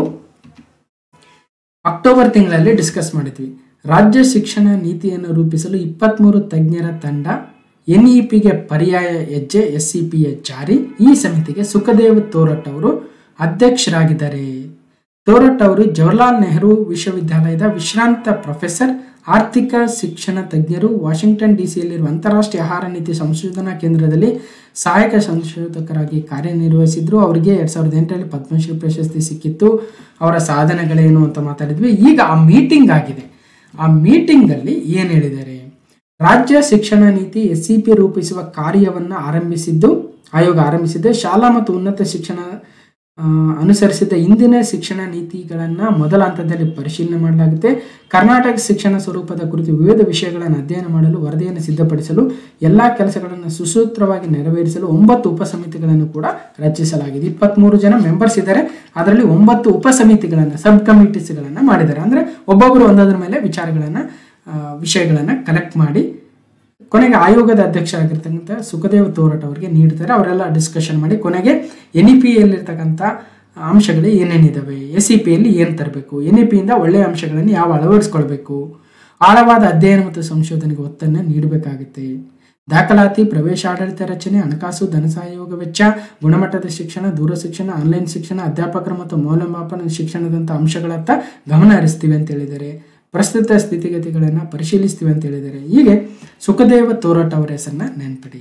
ಅಕ್ಟೋಬರ್ ತಿಂಗಳಲ್ಲಿ ಡಿಸ್ಕಸ್ ಮಾಡಿದ್ವಿ ರಾಜ್ಯ ಶಿಕ್ಷಣ ನೀತಿಯನ್ನು ರೂಪಿಸಲು ಇಪ್ಪತ್ತ್ಮೂರು ತಜ್ಞರ ತಂಡ ಎನ್ ಇ ಪಿಗೆ ಪರ್ಯಾಯ ಹೆಜ್ಜೆ ಎಸ್ ಸಿ ಪಿಯ ಜಾರಿ ಈ ಸಮಿತಿಗೆ ಸುಖದೇವ್ ತೋರಟ್ ಅವರು ಅಧ್ಯಕ್ಷರಾಗಿದ್ದಾರೆ ತೋರಟ್ ಅವರು ಜವಾಹರ್ಲಾಲ್ ನೆಹರು ವಿಶ್ವವಿದ್ಯಾಲಯದ ವಿಶ್ರಾಂತ ಪ್ರೊಫೆಸರ್ ಆರ್ಥಿಕ ಶಿಕ್ಷಣ ತಜ್ಞರು ವಾಷಿಂಗ್ಟನ್ ಡಿಸಿಯಲ್ಲಿರುವ ಅಂತಾರಾಷ್ಟ್ರೀಯ ಆಹಾರ ನೀತಿ ಸಂಶೋಧನಾ ಕೇಂದ್ರದಲ್ಲಿ ಸಹಾಯಕ ಸಂಶೋಧಕರಾಗಿ ಕಾರ್ಯನಿರ್ವಹಿಸಿದ್ರು ಅವರಿಗೆ ಎರಡ್ ಸಾವಿರದ ಎಂಟರಲ್ಲಿ ಪದ್ಮಶ್ರೀ ಪ್ರಶಸ್ತಿ ಸಿಕ್ಕಿತ್ತು ಅವರ ಸಾಧನೆಗಳೇನು ಅಂತ ಮಾತಾಡಿದ್ವಿ ಈಗ ಆ ಮೀಟಿಂಗ್ ಆಗಿದೆ ಆ ಮೀಟಿಂಗಲ್ಲಿ ಏನು ಹೇಳಿದ್ದಾರೆ ರಾಜ್ಯ ಶಿಕ್ಷಣ ನೀತಿ ಎಸ್ ಸಿ ಪಿ ರೂಪಿಸುವ ಕಾರ್ಯವನ್ನು ಆರಂಭಿಸಿದ್ದು ಆಯೋಗ ಆರಂಭಿಸಿದ್ದು ಶಾಲಾ ಮತ್ತು ಉನ್ನತ ಶಿಕ್ಷಣ ಆ, ಅನುಸರಿಸಿದ ಇಂದಿನ ಶಿಕ್ಷಣ ನೀತಿಗಳನ್ನು ಮೊದಲ ಹಂತದಲ್ಲಿ ಪರಿಶೀಲನೆ ಮಾಡಲಾಗುತ್ತೆ ಕರ್ನಾಟಕ ಶಿಕ್ಷಣ ಸ್ವರೂಪದ ಕುರಿತು ವಿವಿಧ ವಿಷಯಗಳನ್ನು ಅಧ್ಯಯನ ಮಾಡಲು ವರದಿಯನ್ನು ಸಿದ್ಧಪಡಿಸಲು ಎಲ್ಲ ಕೆಲಸಗಳನ್ನು ಸುಸೂತ್ರವಾಗಿ ನೆರವೇರಿಸಲು ಒಂಬತ್ತು ಉಪಸಮಿತಿಗಳನ್ನು ಕೂಡ ರಚಿಸಲಾಗಿದೆ ಇಪ್ಪತ್ತ್ಮೂರು ಜನ ಮೆಂಬರ್ಸ್ ಇದ್ದಾರೆ ಅದರಲ್ಲಿ ಒಂಬತ್ತು ಉಪಸಮಿತಿಗಳನ್ನು ಸಬ್ ಕಮಿಟೀಸ್ಗಳನ್ನು ಮಾಡಿದ್ದಾರೆ ಅಂದರೆ ಒಬ್ಬೊಬ್ಬರು ಒಂದೊಂದರ ಮೇಲೆ ವಿಚಾರಗಳನ್ನು ವಿಷಯಗಳನ್ನು ಕಲೆಕ್ಟ್ ಮಾಡಿ ಕೊನೆಗೆ ಆಯೋಗದ ಅಧ್ಯಕ್ಷರಾಗಿರ್ತಕ್ಕಂಥ ಸುಖದೇವ್ ತೋರಟ್ ಅವರಿಗೆ ನೀಡ್ತಾರೆ ಅವರೆಲ್ಲ ಡಿಸ್ಕಷನ್ ಮಾಡಿ ಕೊನೆಗೆ ಎನ್ ಇ ಪಿಯಲ್ಲಿರ್ತಕ್ಕಂಥ ಅಂಶಗಳು ಏನೇನಿದ್ದಾವೆ ಎಸ್ ಇ ಪಿಯಲ್ಲಿ ಏನು ತರಬೇಕು ಎನ್ ಇ ಪಿಯಿಂದ ಒಳ್ಳೆಯ ಅಂಶಗಳನ್ನು ಯಾವ ಅಳವಡಿಸ್ಕೊಳ್ಬೇಕು ಆಳವಾದ ಅಧ್ಯಯನ ಮತ್ತು ಸಂಶೋಧನೆಗೆ ಒತ್ತನ್ನು ನೀಡಬೇಕಾಗುತ್ತೆ ದಾಖಲಾತಿ ಪ್ರವೇಶಾಡಳಿತ ರಚನೆ ಹಣಕಾಸು ಧನ ಸಹಯೋಗ ವೆಚ್ಚ ಗುಣಮಟ್ಟದ ಶಿಕ್ಷಣ ದೂರ ಶಿಕ್ಷಣ ಆನ್ಲೈನ್ ಶಿಕ್ಷಣ ಅಧ್ಯಾಪಕರು ಮತ್ತು ಮೌಲ್ಯಮಾಪನ ಶಿಕ್ಷಣದಂಥ ಅಂಶಗಳತ್ತ ಗಮನ ಹರಿಸ್ತೀವಿ ಅಂತ ಹೇಳಿದ್ದಾರೆ ಪ್ರಸ್ತುತ ಸ್ಥಿತಿಗತಿಗಳನ್ನು ಪರಿಶೀಲಿಸ್ತೀವಿ ಅಂತ ಹೇಳಿದ್ದಾರೆ ಹೀಗೆ ಸುಖದೇವ ತೋರಟ್ ಅವರ ಹೆಸರನ್ನ ನೆನ್ಪಿಡಿ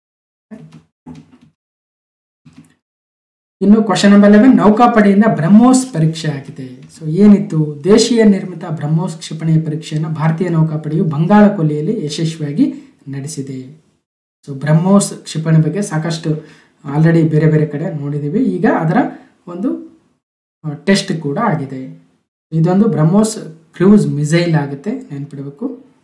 ಇನ್ನು ಕ್ವಶನ್ ನಂಬರ್ ಲೆವೆನ್ ನೌಕಾಪಡೆಯಿಂದ ಬ್ರಹ್ಮೋಸ್ ಪರೀಕ್ಷೆ ಆಗಿದೆ ಸೊ ಏನಿತ್ತು ದೇಶೀಯ ನಿರ್ಮಿತ ಬ್ರಹ್ಮೋಸ್ ಕ್ಷಿಪಣಿಯ ಪರೀಕ್ಷೆಯನ್ನು ಭಾರತೀಯ ನೌಕಾಪಡೆಯು ಬಂಗಾಳ ಕೊಲ್ಲಿಯಲ್ಲಿ ಯಶಸ್ವಿಯಾಗಿ ನಡೆಸಿದೆ ಸೊ ಬ್ರಹ್ಮೋಸ್ ಕ್ಷಿಪಣಿ ಬಗ್ಗೆ ಸಾಕಷ್ಟು ಆಲ್ರೆಡಿ ಬೇರೆ ಬೇರೆ ಕಡೆ ನೋಡಿದ್ದೀವಿ ಈಗ ಅದರ ಒಂದು ಟೆಸ್ಟ್ ಕೂಡ ಆಗಿದೆ ಇದೊಂದು ಬ್ರಹ್ಮೋಸ್ ಕ್ರೂಸ್ ಮಿಸೈಲ್ ಆಗುತ್ತೆ ನೆನ್ಪಿಡಬೇಕು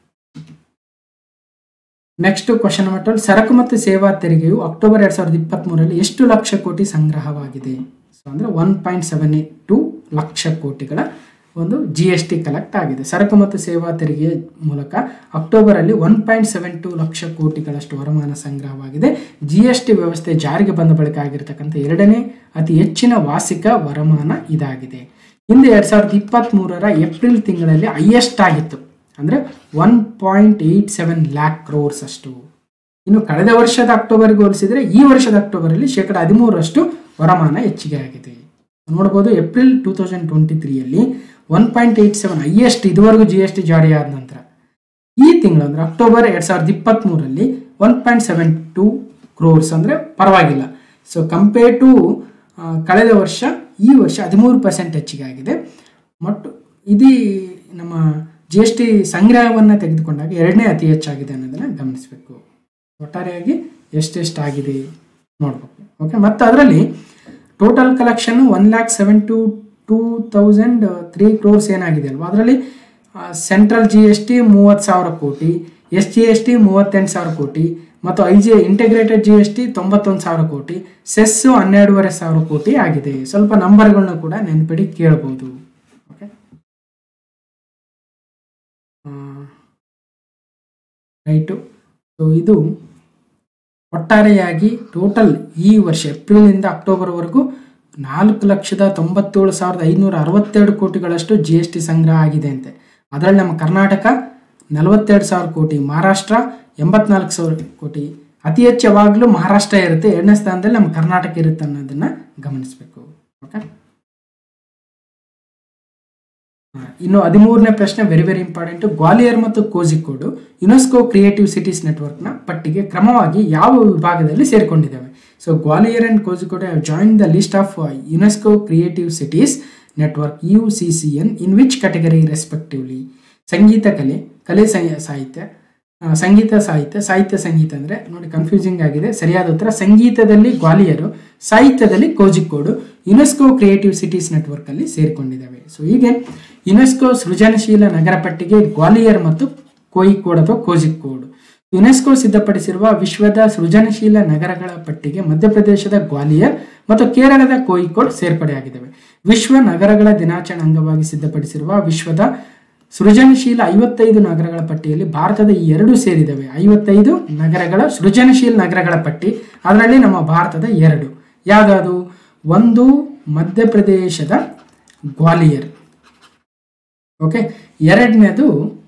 ನೆಕ್ಸ್ಟ್ ಕ್ವಶನ್ ನಂಬರ್ ಟ್ವೆಲ್ ಸರಕು ಮತ್ತು ಸೇವಾ ತೆರಿಗೆಯು ಅಕ್ಟೋಬರ್ ಎರಡ್ ಸಾವಿರದ ಇಪ್ಪತ್ತ್ ಮೂರರಲ್ಲಿ ಎಷ್ಟು ಲಕ್ಷ ಕೋಟಿ ಸಂಗ್ರಹವಾಗಿದೆ ಸೊ ಅಂದ್ರೆ one point seven two lakh ಕೋಟಿಗಳ ಒಂದು ಜಿ ಎಸ್ ಟಿ ಕಲೆಕ್ಟ್ ಆಗಿದೆ ಸರಕು ಮತ್ತು ಸೇವಾ ತೆರಿಗೆಯ ಮೂಲಕ ಅಕ್ಟೋಬರ್ ಅಲ್ಲಿ one point seven two lakh ಕೋಟಿಗಳಷ್ಟು ವರಮಾನ ಸಂಗ್ರಹವಾಗಿದೆ ಜಿ ಎಸ್ ಟಿ ವ್ಯವಸ್ಥೆ ಜಾರಿಗೆ ಬಂದ ಬಳಿಕ ಆಗಿರತಕ್ಕಂಥ ಎರಡನೇ ಅತಿ ಹೆಚ್ಚಿನ ವಾರ್ಷಿಕ ವರಮಾನ ಇದಾಗಿದೆ ಹಿಂದೆ ಎರಡ್ ಸಾವಿರದ ಇಪ್ಪತ್ತ್ ಮೂರರ ಏಪ್ರಿಲ್ ತಿಂಗಳಲ್ಲಿ ಹೈಯೆಸ್ಟ್ ಆಗಿತ್ತು ಅಂದ್ರೆ one point eight seven lakh crores ಅಷ್ಟು ಇನ್ನು ಕಳೆದ ವರ್ಷದ ಅಕ್ಟೋಬರ್ಗೆ ಹೋಲಿಸಿದ್ರೆ ಈ ವರ್ಷದ ಅಕ್ಟೋಬರಲ್ಲಿ ಶೇಕಡ ಹದಿಮೂರರಷ್ಟು ವರಮಾನ ಹೆಚ್ಚಿಗೆ ಆಗಿದೆ ನೋಡ್ಬೋದು ಏಪ್ರಿಲ್ ಟೂ ತೌಸಂಡ್ ಟ್ವೆಂಟಿ ತ್ರೀಯಲ್ಲಿ one point eight seven highest ಇದುವರೆಗೂ ಜಿ ಎಸ್ ಟಿ ಜಾರಿಯಾದ ನಂತರ ಈ ತಿಂಗಳು ಅಂದ್ರೆ ಅಕ್ಟೋಬರ್ ಎರಡ್ ಸಾವಿರದ ಇಪ್ಪತ್ತ್ ಮೂರರಲ್ಲಿ one point seven two crores ಅಂದ್ರೆ ಪರವಾಗಿಲ್ಲ ಸೊ ಕಂಪೇರ್ ಟು ಕಳೆದ ವರ್ಷ ಈ ವರ್ಷ ಹದಿಮೂರು ಪರ್ಸೆಂಟ್ ಹೆಚ್ಚಿಗೆ ಆಗಿದೆ ಮತ್ತು ಇದು ನಮ್ಮ ಜಿ ಎಸ್ ಟಿ ಸಂಗ್ರಹವನ್ನು ತೆಗೆದುಕೊಂಡಾಗ ಎರಡನೇ ಅತಿ ಹೆಚ್ಚಾಗಿದೆ ಅನ್ನೋದನ್ನ ಗಮನಿಸಬೇಕು ಒಟ್ಟಾರೆಯಾಗಿ ಎಷ್ಟೆಷ್ಟಾಗಿದೆ ನೋಡ್ಬೇಕು ಓಕೆ ಮತ್ತು ಅದರಲ್ಲಿ total collection one lakh seven two two thousand three crores ಏನಾಗಿದೆ ಅಲ್ವಾ ಅದರಲ್ಲಿ ಸೆಂಟ್ರಲ್ ಜಿ ಎಸ್ ಟಿ ಮೂವತ್ತು ಸಾವಿರ ಕೋಟಿ ಎಸ್ ಜಿ ಎಸ್ ಟಿ ಮೂವತ್ತೆಂಟು ಸಾವಿರ ಕೋಟಿ ಮತ್ತು I G integrated G S T ತೊಂಬತ್ತೊಂದು ಸಾವಿರ ಕೋಟಿ ಸೆಸ್ಸು ಹನ್ನೆರಡೂವರೆ ಸಾವಿರ ಕೋಟಿ ಆಗಿದೆ ಸ್ವಲ್ಪ ನಂಬರ್ಗಳನ್ನ ಕೂಡ ನೆನಪಿಡಿ ಕೇಳ್ಬೋದು ಓಕೆ ರೈಟು ಸೊ ಇದು ಒಟ್ಟಾರೆಯಾಗಿ ಟೋಟಲ್ ಈ ವರ್ಷ ಏಪ್ರಿಲಿಂದ ಅಕ್ಟೋಬರ್ವರೆಗೂ ನಾಲ್ಕು ಲಕ್ಷದ ತೊಂಬತ್ತೇಳು ಸಾವಿರದ ಐನೂರ ಅರವತ್ತೆರಡು ಕೋಟಿಗಳಷ್ಟು ಜಿ ಎಸ್ ಟಿ ಸಂಗ್ರಹ ಆಗಿದೆ ಅಂತೆ ಅದರಲ್ಲಿ ನಮ್ಮ ಕರ್ನಾಟಕ ನಲವತ್ತೆರಡು ಸಾವಿರ ಕೋಟಿ ಮಹಾರಾಷ್ಟ್ರ ಎಂಬತ್ನಾಲ್ಕು ಸಾವಿರ ಕೋಟಿ ಅತಿ ಹೆಚ್ಚು ಯಾವಾಗಲೂ ಮಹಾರಾಷ್ಟ್ರ ಇರುತ್ತೆ ಎರಡನೇ ಸ್ಥಾನದಲ್ಲಿ ನಮ್ಮ ಕರ್ನಾಟಕ ಇರುತ್ತೆ ಅನ್ನೋದನ್ನ ಗಮನಿಸಬೇಕು ಓಕೆ ಇನ್ನು ಹದಿಮೂರನೇ ಪ್ರಶ್ನೆ ವೆರಿ ವೆರಿ ಇಂಪಾರ್ಟೆಂಟ್ ಗ್ವಾಲಿಯರ್ ಮತ್ತು ಕೋಜಿಕೋಡು ಯುನೆಸ್ಕೋ ಕ್ರಿಯೇಟಿವ್ ಸಿಟೀಸ್ ನೆಟ್ವರ್ಕ್ನ ಪಟ್ಟಿಗೆ ಕ್ರಮವಾಗಿ ಯಾವ ವಿಭಾಗದಲ್ಲಿ ಸೇರಿಕೊಂಡಿದ್ದಾವೆ so Gwalior and Kozhikode have join the list of UNESCO creative cities network U C C N in which category respectively ಸಂಗೀತ ಕಲೆ ಕಲೆ ಸಾಹಿತ್ಯ ಸಂಗೀತ ಸಾಹಿತ್ಯ ಸಾಹಿತ್ಯ ಸಂಗೀತ ಅಂದರೆ ನೋಡಿ ಕನ್ಫ್ಯೂಸಿಂಗ್ ಆಗಿದೆ ಸರಿಯಾದ ಉತ್ತರ ಸಂಗೀತದಲ್ಲಿ ಗ್ವಾಲಿಯರು ಸಾಹಿತ್ಯದಲ್ಲಿ Kozhikode UNESCO creative cities network ಅಲ್ಲಿ ಸೇರಿಕೊಂಡಿದ್ದಾವೆ ಸೊ ಹೀಗೆ ಯುನೆಸ್ಕೋ ಸೃಜನಶೀಲ ನಗರ ಪಟ್ಟಿಗೆ ಗ್ವಾಲಿಯರ್ ಮತ್ತು ಕೋಯಿಕೋಡ್ ಅಥವಾ ಕೋಜಿಕೋಡ್ ಯುನೆಸ್ಕೋ ಸಿದ್ಧಪಡಿಸಿರುವ ವಿಶ್ವದ ಸೃಜನಶೀಲ ನಗರಗಳ ಪಟ್ಟಿಗೆ ಮಧ್ಯಪ್ರದೇಶದ ಗ್ವಾಲಿಯರ್ ಮತ್ತು ಕೇರಳದ ಕೋಯಿಕೋಡ್ ಸೇರ್ಪಡೆಯಾಗಿದ್ದಾವೆ ವಿಶ್ವ ನಗರಗಳ ದಿನಾಚರಣೆ ಅಂಗವಾಗಿ ಸಿದ್ಧಪಡಿಸಿರುವ ವಿಶ್ವದ ಸೃಜನಶೀಲ ಐವತ್ತೈದು ನಗರಗಳ ಪಟ್ಟಿಯಲ್ಲಿ ಭಾರತದ ಈ ಎರಡು ಸೇರಿದವೆ ಐವತ್ತೈದು ನಗರಗಳ ಸೃಜನಶೀಲ ನಗರಗಳ ಪಟ್ಟಿ ಅದರಲ್ಲಿ ನಮ್ಮ ಭಾರತದ ಎರಡು ಯಾವ್ದಾವುದು ಒಂದು ಮಧ್ಯಪ್ರದೇಶದ ಗ್ವಾಲಿಯರ್ ಓಕೆ ಎರಡನೇದು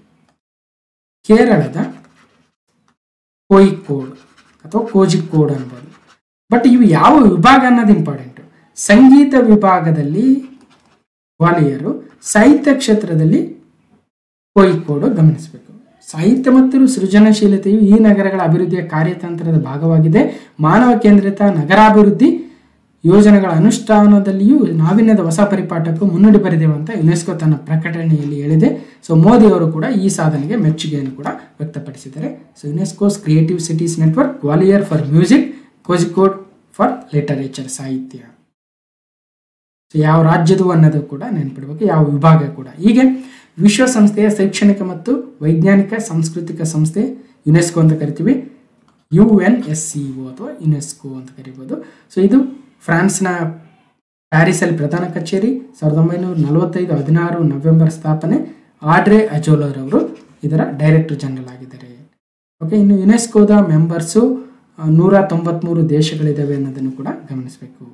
ಕೇರಳದ ಕೋಯಿಕೋಡ್ ಅಥವಾ ಕೋಜಿಕೋಡ್ ಅನ್ಬೋದು ಬಟ್ ಇವು ಯಾವ ವಿಭಾಗ ಅನ್ನೋದು ಇಂಪಾರ್ಟೆಂಟ್ ಸಂಗೀತ ವಿಭಾಗದಲ್ಲಿ ಗ್ವಾಲಿಯರು ಸಾಹಿತ್ಯ ಕ್ಷೇತ್ರದಲ್ಲಿ ಕೋಯಿಕೋಡು ಗಮನಿಸಬೇಕು ಸಾಹಿತ್ಯ ಮತ್ತು ಸೃಜನಶೀಲತೆಯು ಈ ನಗರಗಳ ಅಭಿವೃದ್ಧಿಯ ಕಾರ್ಯತಂತ್ರದ ಭಾಗವಾಗಿದೆ ಮಾನವ ಕೇಂದ್ರಿತ ನಗರಾಭಿವೃದ್ಧಿ ಯೋಜನೆಗಳ ಅನುಷ್ಠಾನದಲ್ಲಿಯೂ ನಾವೀನ್ಯದ ಹೊಸ ಪರಿಪಾಠಕ್ಕೂ ಮುನ್ನುಡಿ ಬರೆದಿವೆ ಅಂತ ಯುನೆಸ್ಕೋ ತನ್ನ ಪ್ರಕಟಣೆಯಲ್ಲಿ ಹೇಳಿದೆ ಸೊ ಮೋದಿ ಅವರು ಕೂಡ ಈ ಸಾಧನೆಗೆ ಮೆಚ್ಚುಗೆಯನ್ನು ಕೂಡ ವ್ಯಕ್ತಪಡಿಸಿದ್ದಾರೆ so UNESCO's creative cities network Gwalior for music Kozhikode for literature ಸಾಹಿತ್ಯ ಸೊ ಯಾವ ರಾಜ್ಯದು ಅನ್ನೋದು ಕೂಡ ನೆನ್ಪಿಡ್ಬೇಕು ಯಾವ ವಿಭಾಗ ಕೂಡ ಹೀಗೆ ವಿಶ್ವಸಂಸ್ಥೆಯ ಶೈಕ್ಷಣಿಕ ಮತ್ತು ವೈಜ್ಞಾನಿಕ ಸಾಂಸ್ಕೃತಿಕ ಸಂಸ್ಥೆ ಯುನೆಸ್ಕೋ ಅಂತ ಕರಿತೀವಿ U N S C O ಅಥವಾ ಯುನೆಸ್ಕೋ ಅಂತ ಕರಿಬೋದು ಸೊ ಇದು ಫ್ರಾನ್ಸ್ನ ಪ್ಯಾರಿಸಲ್ಲಿ ಪ್ರಧಾನ ಕಚೇರಿ ಸಾವಿರದ ಒಂಬೈನೂರ ನಲವತ್ತೈದು ಹದಿನಾರು ನವೆಂಬರ್ ಸ್ಥಾಪನೆ ಆಡ್ರೆ ಅಜೋಲರ್ ಅವರು ಇದರ ಡೈರೆಕ್ಟರ್ ಜನರಲ್ ಆಗಿದ್ದಾರೆ ಓಕೆ ಇನ್ನು ಯುನೆಸ್ಕೋದ ಮೆಂಬರ್ಸು ನೂರ ತೊಂಬತ್ಮೂರು ದೇಶಗಳಿದ್ದಾವೆ ಅನ್ನೋದನ್ನು ಕೂಡ ಗಮನಿಸಬೇಕು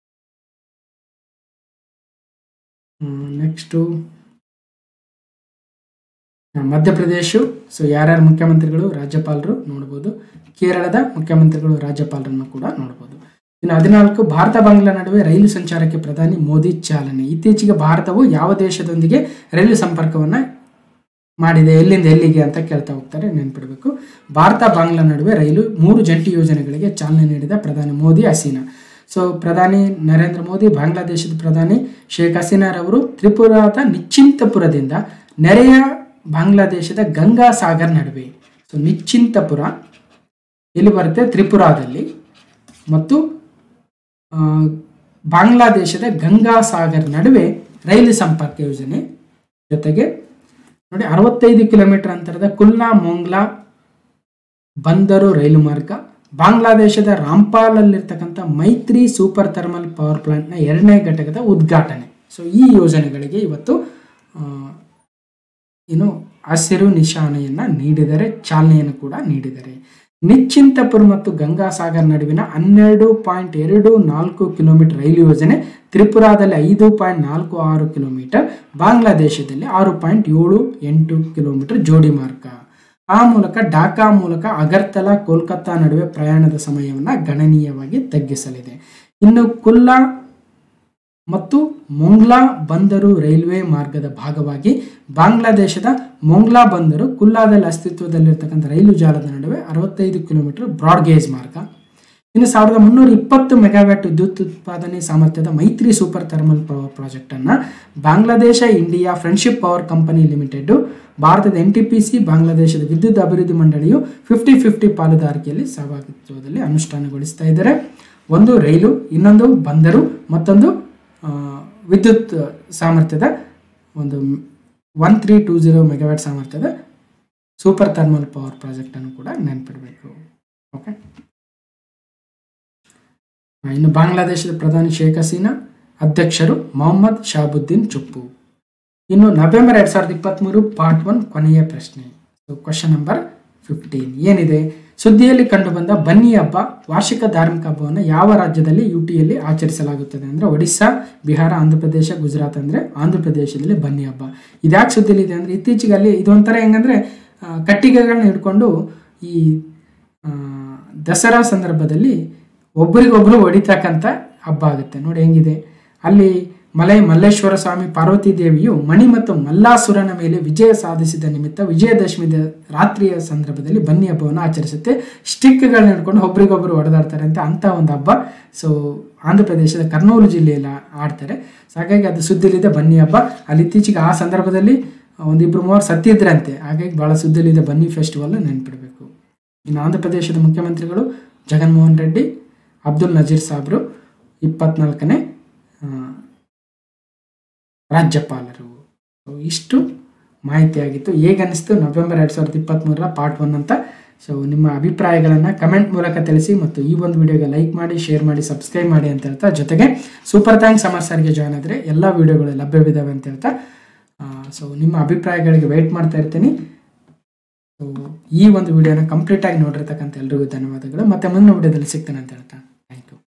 ನೆಕ್ಸ್ಟು ಮಧ್ಯಪ್ರದೇಶ ಸೊ ಯಾರ್ಯಾರು ಮುಖ್ಯಮಂತ್ರಿಗಳು ರಾಜ್ಯಪಾಲರು ನೋಡ್ಬೋದು ಕೇರಳದ ಮುಖ್ಯಮಂತ್ರಿಗಳು ರಾಜ್ಯಪಾಲರನ್ನು ಕೂಡ ನೋಡ್ಬೋದು ಇನ್ನು ಹದಿನಾಲ್ಕು ಭಾರತ ಬಾಂಗ್ಲಾ ನಡುವೆ ರೈಲು ಸಂಚಾರಕ್ಕೆ ಪ್ರಧಾನಿ ಮೋದಿ ಚಾಲನೆ ಇತ್ತೀಚೆಗೆ ಭಾರತವು ಯಾವ ದೇಶದೊಂದಿಗೆ ರೈಲು ಸಂಪರ್ಕವನ್ನು ಮಾಡಿದೆ ಎಲ್ಲಿಂದ ಎಲ್ಲಿಗೆ ಅಂತ ಕೇಳ್ತಾ ಹೋಗ್ತಾರೆ ನೆನ್ಪಿಡಬೇಕು ಭಾರತ ಬಾಂಗ್ಲಾ ನಡುವೆ ರೈಲು ಮೂರು ಜಂಟಿ ಯೋಜನೆಗಳಿಗೆ ಚಾಲನೆ ನೀಡಿದ ಪ್ರಧಾನಿ ಮೋದಿ ಹಸೀನಾ ಸೊ ಪ್ರಧಾನಿ ನರೇಂದ್ರ ಮೋದಿ ಬಾಂಗ್ಲಾದೇಶದ ಪ್ರಧಾನಿ ಶೇಖ್ ಹಸೀನಾರವರು ತ್ರಿಪುರಾದ ನಿಶ್ಚಿಂತಪುರದಿಂದ ನೆರೆಯ ಬಾಂಗ್ಲಾದೇಶದ ಗಂಗಾ ಸಾಗರ್ ನಡುವೆ ಸೊ ನಿಶ್ಚಿಂತಪುರ ಎಲ್ಲಿ ಬರುತ್ತೆ ತ್ರಿಪುರಾದಲ್ಲಿ ಮತ್ತು ಆ, ಬಾಂಗ್ಲಾದೇಶದ ಗಂಗಾ ಸಾಗರ್ ನಡುವೆ ರೈಲು ಸಂಪರ್ಕ ಯೋಜನೆ ಜೊತೆಗೆ ನೋಡಿ ಅರವತ್ತೈದು ಕಿಲೋಮೀಟರ್ ಅಂತರದ ಕುಲ್ನಾ ಮೊಂಗ್ಲಾ ಬಂದರು ರೈಲು ಮಾರ್ಗ ಬಾಂಗ್ಲಾದೇಶದ ರಾಂಪಾಲಲ್ಲಿರ್ತಕ್ಕಂಥ ಮೈತ್ರಿ ಸೂಪರ್ ಥರ್ಮಲ್ ಪವರ್ ಪ್ಲಾಂಟ್ನ ಎರಡನೇ ಘಟಕದ ಉದ್ಘಾಟನೆ ಸೊ ಈ ಯೋಜನೆಗಳಿಗೆ ಇವತ್ತು ಆ, ಏನು ಹಸಿರು ನಿಶಾನೆಯನ್ನ ನೀಡಿದರೆ ಚಾಲನೆಯನ್ನು ಕೂಡ ನೀಡಿದ್ದಾರೆ ನಿಶ್ಚಿಂತಪುರ್ ಮತ್ತು ಗಂಗಾಸಾಗರ್ ನಡುವಿನ ಹನ್ನೆರಡು ಪಾಯಿಂಟ್ ಎರಡು ನಾಲ್ಕು ಕಿಲೋಮೀಟರ್ ರೈಲು ಯೋಜನೆ ತ್ರಿಪುರಾದಲ್ಲಿ ಐದು ಪಾಯಿಂಟ್ ನಾಲ್ಕು ಆರು ಕಿಲೋಮೀಟರ್ ಬಾಂಗ್ಲಾದೇಶದಲ್ಲಿ ಆರು ಪಾಯಿಂಟ್ ಏಳು ಎಂಟು ಕಿಲೋಮೀಟರ್ ಜೋಡಿ ಮಾರ್ಗ ಆ ಮೂಲಕ ಢಾಕಾ ಮೂಲಕ ಅಗರ್ತಲಾ ಕೋಲ್ಕತ್ತಾ ನಡುವೆ ಪ್ರಯಾಣದ ಸಮಯವನ್ನು ಗಣನೀಯವಾಗಿ ತಗ್ಗಿಸಲಿದೆ ಇನ್ನು ಕುಲ್ಲಾ ಮತ್ತು ಮೊಂಗ್ಲಾ ಬಂದರು ರೈಲ್ವೆ ಮಾರ್ಗದ ಭಾಗವಾಗಿ ಬಾಂಗ್ಲಾದೇಶದ ಮೊಂಗ್ಲಾ ಬಂದರು ಕುಲ್ಲಾದಲ್ಲಿ ಅಸ್ತಿತ್ವದಲ್ಲಿರ್ತಕ್ಕಂಥ ರೈಲು ಜಾಲದ ನಡುವೆ ಅರವತ್ತೈದು ಕಿಲೋಮೀಟರ್ ಬ್ರಾಡ್ಗೇಜ್ ಮಾರ್ಗ ಇನ್ನು ಸಾವಿರದ ಮುನ್ನೂರ ಇಪ್ಪತ್ತು ಮೆಗಾವ್ಯಾಟ್ ವಿದ್ಯುತ್ ಉತ್ಪಾದನೆ ಸಾಮರ್ಥ್ಯದ ಮೈತ್ರಿ ಸೂಪರ್ ಥರ್ಮಲ್ ಪವರ್ ಪ್ರಾಜೆಕ್ಟ್ ಅನ್ನ Bangladesh India friendship power company limited ಭಾರತದ ಎನ್ ಟಿ ಪಿ ಸಿ ಬಾಂಗ್ಲಾದೇಶದ ವಿದ್ಯುತ್ ಅಭಿವೃದ್ಧಿ ಮಂಡಳಿಯು ಫಿಫ್ಟಿ ಫಿಫ್ಟಿ ಪಾಲುದಾರಿಕೆಯಲ್ಲಿ ಸಹಭಾಗಿತ್ವದಲ್ಲಿ ಅನುಷ್ಠಾನಗೊಳಿಸ್ತಾ ಇದ್ದಾರೆ ಒಂದು ರೈಲು ಇನ್ನೊಂದು ಬಂದರು ಮತ್ತೊಂದು ಆ, ವಿದ್ಯುತ್ ಸಾಮರ್ಥ್ಯದ ಒಂದು one three two zero megawatt ಸಾಮರ್ಥ್ಯದ ಸೂಪರ್ ಥರ್ಮಲ್ ಪವರ್ ಪ್ರಾಜೆಕ್ಟ್ ಅನ್ನು ಕೂಡ ನೆನಪಿಡಬೇಕು ಓಕೆ ಆ, ಇನ್ನು ಬಾಂಗ್ಲಾದೇಶದ ಪ್ರಧಾನಿ ಶೇಖ್ ಹಸೀನಾ ಅಧ್ಯಕ್ಷರು ಮೊಹಮ್ಮದ್ ಶಾಬುದ್ದೀನ್ ಚುಪ್ಪು ಇನ್ನು ನವೆಂಬರ್ ಎರಡ್ ಸಾವಿರದ ಇಪ್ಪತ್ತ್ಮೂರು ಪಾರ್ಟ್ ಒನ್ ಕೊನೆಯ ಪ್ರಶ್ನೆ ಸೊ ಕ್ವಶನ್ ನಂಬರ್ ಫಿಫ್ಟೀನ್ ಏನಿದೆ ಸುದ್ದಿಯಲ್ಲಿ ಕಂಡುಬಂದ ಬನ್ನಿ ಹಬ್ಬ ವಾರ್ಷಿಕ ಧಾರ್ಮಿಕ ಹಬ್ಬವನ್ನು ಯಾವ ರಾಜ್ಯದಲ್ಲಿ ಯು ಟಿಯಲ್ಲಿ ಆಚರಿಸಲಾಗುತ್ತದೆ ಅಂದರೆ ಒಡಿಸ್ಸಾ ಬಿಹಾರ ಆಂಧ್ರ ಪ್ರದೇಶ ಗುಜರಾತ್ ಅಂದರೆ ಆಂಧ್ರ ಪ್ರದೇಶದಲ್ಲಿ ಬನ್ನಿ ಹಬ್ಬ ಇದ್ಯಾಕೆ ಸುದ್ದಿಲಿದೆ ಅಂದರೆ ಇತ್ತೀಚೆಗೆ ಅಲ್ಲಿ ಇದೊಂಥರ ಹೆಂಗಂದ್ರೆ ಆ, ಕಟ್ಟಿಗೆಗಳನ್ನ ಹಿಡ್ಕೊಂಡು ಈ ಆ, ದಸರಾ ಸಂದರ್ಭದಲ್ಲಿ ಒಬ್ರಿಗೊಬ್ರು ಹೊಡಿತಕ್ಕಂಥ ಹಬ್ಬ ಆಗುತ್ತೆ ನೋಡಿ ಹೆಂಗಿದೆ ಅಲ್ಲಿ ಮಲೈ ಮಲ್ಲೇಶ್ವರ ಸ್ವಾಮಿ ಪಾರ್ವತಿ ದೇವಿಯು ಮಣಿ ಮತ್ತು ಮಲ್ಲಾಸುರನ ಮೇಲೆ ವಿಜಯ ಸಾಧಿಸಿದ ನಿಮಿತ್ತ ವಿಜಯದಶಮಿ ದ- ರಾತ್ರಿಯ ಸಂದರ್ಭದಲ್ಲಿ ಬನ್ನಿ ಹಬ್ಬವನ್ನು ಆಚರಿಸುತ್ತೆ ಸ್ಟಿಕ್ಗಳನ್ನ ಹಿಡ್ಕೊಂಡು ಒಬ್ರಿಗೊಬ್ರು ಹೊಡೆದಾಡ್ತಾರೆ ಅಂತ ಅಂತ ಒಂದು ಹಬ್ಬ ಸೊ ಆಂಧ್ರ ಪ್ರದೇಶದ ಕರ್ನೂಲು ಜಿಲ್ಲೆಯಲ್ಲಿ ಆ- ಆಡ್ತಾರೆ ಸೊ ಹಾಗಾಗಿ ಅದು ಸುದ್ದಿಲಿದೆ ಬನ್ನಿ ಹಬ್ಬ ಅಲ್ಲಿ ಇತ್ತೀಚೆಗೆ ಆ ಸಂದರ್ಭದಲ್ಲಿ ಒಂದಿಬ್ರು ಮೂವರು ಸತ್ತಿದ್ರಂತೆ ಹಾಗಾಗಿ ಬಹಳ ಸುದ್ದಿಲಿದೆ ಬನ್ನಿ ಫೆಸ್ಟಿವಲ್ ನೆನ್ಪಿಡಬೇಕು ಇನ್ನು ಆಂಧ್ರ ಪ್ರದೇಶದ ಮುಖ್ಯಮಂತ್ರಿಗಳು ಜಗನ್ಮೋಹನ್ ರೆಡ್ಡಿ ಅಬ್ದುಲ್ ನಜೀರ್ ಸಾಬ್ರು ಇಪ್ಪತ್ನಾಲ್ಕನೇ ಆ, ರಾಜ್ಯಪಾಲರು ಸೊ ಇಷ್ಟು ಮಾಹಿತಿಯಾಗಿತ್ತು ಹೇಗನ್ನಿಸ್ತು ನವೆಂಬರ್ ಎರಡು ಸಾವಿರದ ಇಪ್ಪತ್ತ್ಮೂರರ ಪಾರ್ಟ್ ಒನ್ ಅಂತ ಸೊ ನಿಮ್ಮ ಅಭಿಪ್ರಾಯಗಳನ್ನು ಕಮೆಂಟ್ ಮೂಲಕ ತಿಳಿಸಿ ಮತ್ತು ಈ ಒಂದು ವಿಡಿಯೋಗೆ ಲೈಕ್ ಮಾಡಿ ಶೇರ್ ಮಾಡಿ ಸಬ್ಸ್ಕ್ರೈಬ್ ಮಾಡಿ ಅಂತ ಹೇಳ್ತಾ ಜೊತೆಗೆ ಸೂಪರ್ ಥ್ಯಾಂಕ್ಸ್ ಸಮರ್ ಸರ್ಗೆ ಜಾಯ್ನ್ ಆದರೆ ಎಲ್ಲ ವಿಡಿಯೋಗಳು ಲಭ್ಯವಿದ್ದಾವೆ ಅಂತ ಹೇಳ್ತಾ ಸೊ ನಿಮ್ಮ ಅಭಿಪ್ರಾಯಗಳಿಗೆ ವೆಯ್ಟ್ ಮಾಡ್ತಾ ಇರ್ತೀನಿ ಸೊ ಈ ಒಂದು ವಿಡಿಯೋನ ಕಂಪ್ಲೀಟಾಗಿ ನೋಡಿರ್ತಕ್ಕಂಥ ಎಲ್ರಿಗೂ ಧನ್ಯವಾದಗಳು ಮತ್ತೆ ಮುಂದಿನ ವಿಡಿಯೋದಲ್ಲಿ ಸಿಗ್ತೇನೆ ಅಂತ ಹೇಳ್ತಾ ಥ್ಯಾಂಕ್ ಯು